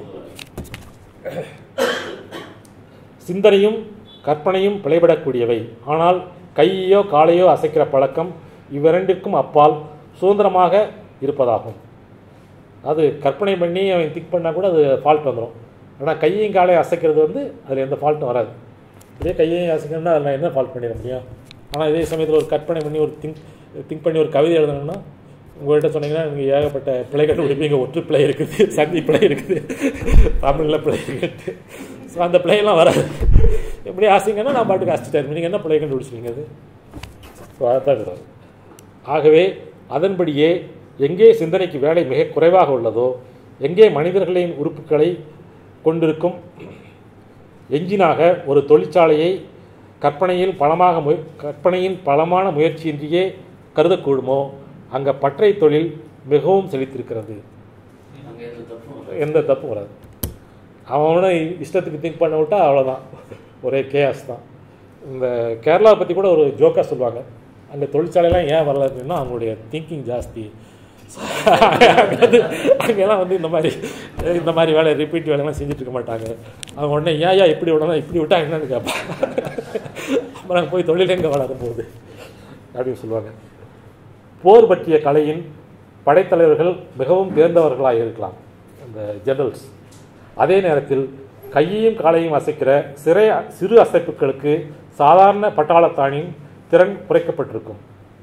சிந்தனையும் கற்பனையும் பிழைபடக்கூடியவை ஆனால் கையோ காலையோ அசைக்கிற பழக்கம் இவ்விரண்டிற்கும் அப்பால் சுதந்திரமாக இருப்பதாகும் அது கற்பனை பண்ணி அவன் திங்க் பண்ணால் கூட அது ஃபால்ட் வந்துடும் ஆனால் கையையும் காலையும் அசைக்கிறது வந்து அதில் எந்த ஃபால்ட்டும் வராது இதே கையையும் அசைக்கணும்னா அதில் நான் என்ன ஃபால்ட் பண்ணிட முடியும் ஆனால் இதே சமயத்தில் ஒரு கற்பனை பண்ணி ஒரு திங்க் திங்க் பண்ணி ஒரு கவிதை எழுதணும்னா உங்கள்கிட்ட சொன்னீங்கன்னா நீங்கள் ஏகப்பட்ட பிழை கண்டுபிடிப்பீங்க ஒற்று பிழை இருக்குது சந்தி பிழை இருக்குது தமிழில் பிழை இருக்குது ஸோ அந்த பிழையெல்லாம் வராது எப்படி ஆசைங்கன்னா நான் பாட்டுக்கு அசிச்சிட்டாரு நீங்கள் என்ன பிழை கண்டுபிடிச்சிருங்க அது ஸோ அதான் கிடையாது ஆகவே அதன்படியே எங்கே சிந்தனைக்கு வேலை மிக குறைவாக உள்ளதோ எங்கே மனிதர்களின் உறுப்புகளை கொண்டிருக்கும் எஞ்சினாக ஒரு தொழிற்சாலையை கற்பனையில் பலமாக முய கற்பனையின் பலமான முயற்சியின்றியே கருதக்கூடுமோ அங்கே பற்றை தொழில் மிகவும் செழித்திருக்கிறது அங்கே எந்த தப்பும் வராது. எந்த தப்பும் வராது அவனை இஷ்டத்துக்கு திங்க் பண்ண விட்டா அவ்வளோதான் ஒரே கேஸ் தான் இந்த கேரளாவை பற்றி கூட ஒரு ஜோக்காக சொல்லுவாங்க அங்கே தொழிற்சாலையெல்லாம் ஏன் வரல அப்படின்னா அவங்களுடைய திங்கிங் ஜாஸ்தி அங்க வந்து அங்கெல்லாம் வந்து இந்த மாதிரி இந்த மாதிரி வேலை ரிப்பீட் வேலைலாம் செஞ்சுட்டு இருக்க மாட்டாங்க அவங்க உடனே ஏன் ஏன் இப்படி விடணும் இப்படி விட்டா என்னன்னு கேட்பான் அப்புறம் போய் தொழில் எங்கே வளர போகுது அப்படின்னு சொல்லுவாங்க போர் பற்றிய கலையின் படைத்தலைவர்கள் மிகவும் தேர்ந்தவர்களாக இருக்கலாம் இந்த ஜெனரல்ஸ் அதே நேரத்தில் கையையும் காலையும் அசைக்கிற சிறை சிறு அசைப்புகளுக்கு சாதாரண பட்டாளத்தானின் திறன் குறைக்கப்பட்டிருக்கும்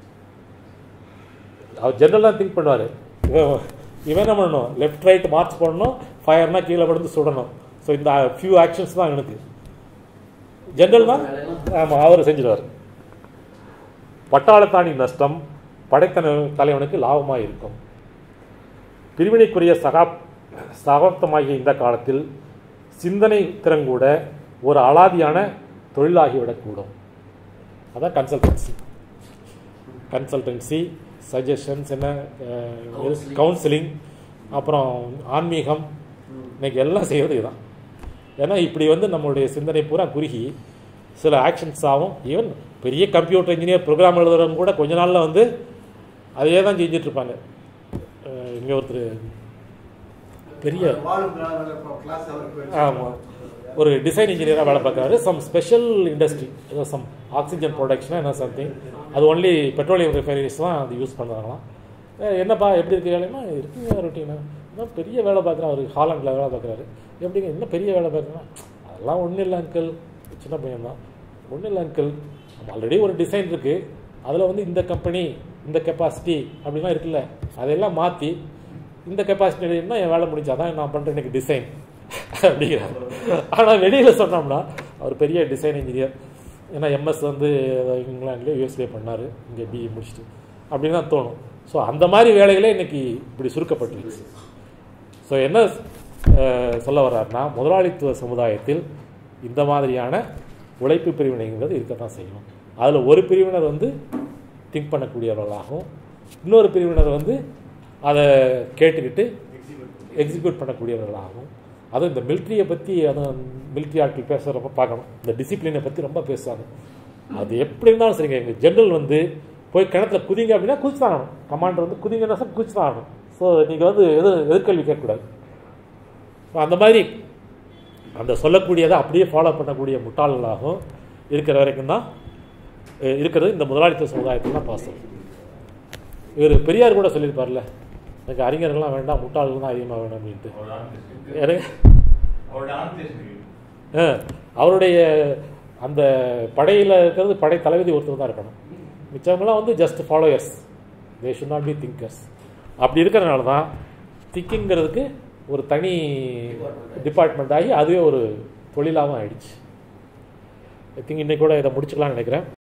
அவர் ஜென்ரலாக திங்க் பண்ணுவார் இவன் இவன் என்ன பண்ணணும் லெஃப்ட் ரைட் மார்ச் பண்ணணும் ஃபயர்னா கீழே விழுந்து சுடணும் ஸோ இந்த ஃபியூ ஆக்ஷன்ஸ் தான் எனக்கு ஜென்ரல் தான் ஆமாம் அவர் செஞ்சிடுவார் பட்டாளத்தானின் நஷ்டம் படைத்தன தலைவனுக்கு லாபமாக இருக்கும் பிரிவினைக்குரிய சகா சகாப்தமாகிய இந்த காலத்தில் சிந்தனை திறன் கூட ஒரு அலாதியான தொழிலாகிவிடக்கூடும் அதான் கன்சல்டன்சி கன்சல்டன்சி சஜஷன்ஸ் என்ன Counseling. கவுன்சிலிங் அப்புறம் ஆன்மீகம் இன்னைக்கு எல்லாம் செய்கிறது இதுதான் ஏன்னா இப்படி வந்து நம்மளுடைய சிந்தனை பூரா குறுகி சில ஆக்ஷன்ஸ் ஆகும் ஈவன் பெரிய கம்ப்யூட்டர் இன்ஜினியர் ப்ரோக்ராம் எழுதுறவங்க கூட கொஞ்ச நாளில் வந்து அதையே தான் செஞ்சுட்டு இருப்பாங்க இங்கே ஒருத்தர் பெரிய வாழும் கிளாஸ் அவருக்கு ஆமாம் ஒரு டிசைன் இன்ஜினியராக வேலை பார்க்குறாரு சம் ஸ்பெஷல் இண்டஸ்ட்ரி ஏதோ சம் ஆக்சிஜன் ப்ரொடக்ஷன் என்ன சம்திங் அது ஒன்லி பெட்ரோலியம் ரிஃபைனரிஸ் தான் அது யூஸ் பண்ணுறாங்களாம் அஹ் என்னப்பா எப்படி இருக்கு வேலைன்னா இருக்குங்க ரொட்டீனா இன்னும் பெரிய வேலை பார்க்குறேன் அவர் ஹாலண்டில் வேலை பார்க்குறாரு எப்படிங்க இன்னும் பெரிய வேலை பார்க்குறேன்னா அதெல்லாம் ஒன்றும் இல்லை அங்கிள் சின்ன பையன் தான் ஒன்றும் இல்லை அங்கிள் ஆல்ரெடி ஒரு டிசைன் இருக்குது அதில் வந்து இந்த கம்பெனி இந்த கெப்பாசிட்டி அப்படிலாம் இருக்குல்ல அதையெல்லாம் மாற்றி இந்த கெப்பாசிட்டி இருந்தால் என் வேலை முடிஞ்சு அதான் நான் பண்ணுறேன் எனக்கு டிசைன் அப்படிங்கிறார் ஆனால் வெளியில் சொன்னோம்னா அவர் பெரிய டிசைன் இன்ஜினியர் ஏன்னா எம்எஸ் வந்து இங்கிலாந்துலேயே யூஎஸ்லேயே பண்ணார் இங்கே பிஇ முடிச்சுட்டு அப்படின்னு தான் தோணும் ஸோ அந்த மாதிரி வேலைகளே இன்னைக்கு இப்படி சுருக்கப்பட்டிருச்சு ஸோ என்ன அஹ், சொல்ல வர்றாருன்னா முதலாளித்துவ சமுதாயத்தில் இந்த மாதிரியான உழைப்பு பிரிவினைங்கிறது இருக்கத்தான் செய்யும் அதில் ஒரு பிரிவினர் வந்து திங்க் பண்ணக்கூடியவர்களாகவும் இன்னொரு பிரிவினர் வந்து அதை கேட்டுக்கிட்டு எக்ஸிக்யூட் பண்ணக்கூடியவர்களாகவும் அதுவும் இந்த மிலிட்ரியை பற்றி அதுவும் மிலிட்ரி ஆட்கள் பேசுகிறப்ப பார்க்கணும் இந்த டிசிப்ளினை பற்றி ரொம்ப பேசுவாங்க அது எப்படி இருந்தாலும் சரிங்க எங்கள் ஜென்ரல் வந்து போய் கிணத்துல குதிங்க அப்படின்னா குதிச்சு தான் ஆகணும் கமாண்டர் வந்து குதிங்கன்னா சார் குதிச்சு தான் ஆகணும் ஸோ நீங்கள் வந்து எது எதிர்கல்வி கேட்கக்கூடாது So, அந்த மாதிரி அந்த சொல்லக்கூடியதை அப்படியே ஃபாலோ பண்ணக்கூடிய முட்டாள்களாகவும் இருக்கிற வரைக்கும் தான் அஹ், இருக்கிறது இந்த முதலாளித்துவ சமுதாயத்தில் தான் பாசம் இவர் பெரியார் கூட சொல்லியிருப்பார்ல எனக்கு அறிஞர்கள்லாம் வேண்டாம் முட்டாள்கள் தான் அதிகமாக வேணும் அப்படின்ட்டு அவரோட ஆன்சேஷன் எனக்கு அவரோட ஆன்சேஷன் அஹ், அவருடைய அந்த படையில் இருக்கிறது படை தளபதி ஒருத்தர் தான் இருக்கணும் மிச்சவங்களாம் வந்து just followers they should not be thinkers அப்படி இருக்கிறனால தான் திங்கிங்கிறதுக்கு ஒரு தனி டிபார்ட்மெண்ட் ஆகி அதுவே ஒரு தொழிலாகவும் ஆயிடுச்சு ஐ திங்க் இன்னைக்கு கூட இதை முடிச்சுக்கலாம்னு நினைக்கிறேன்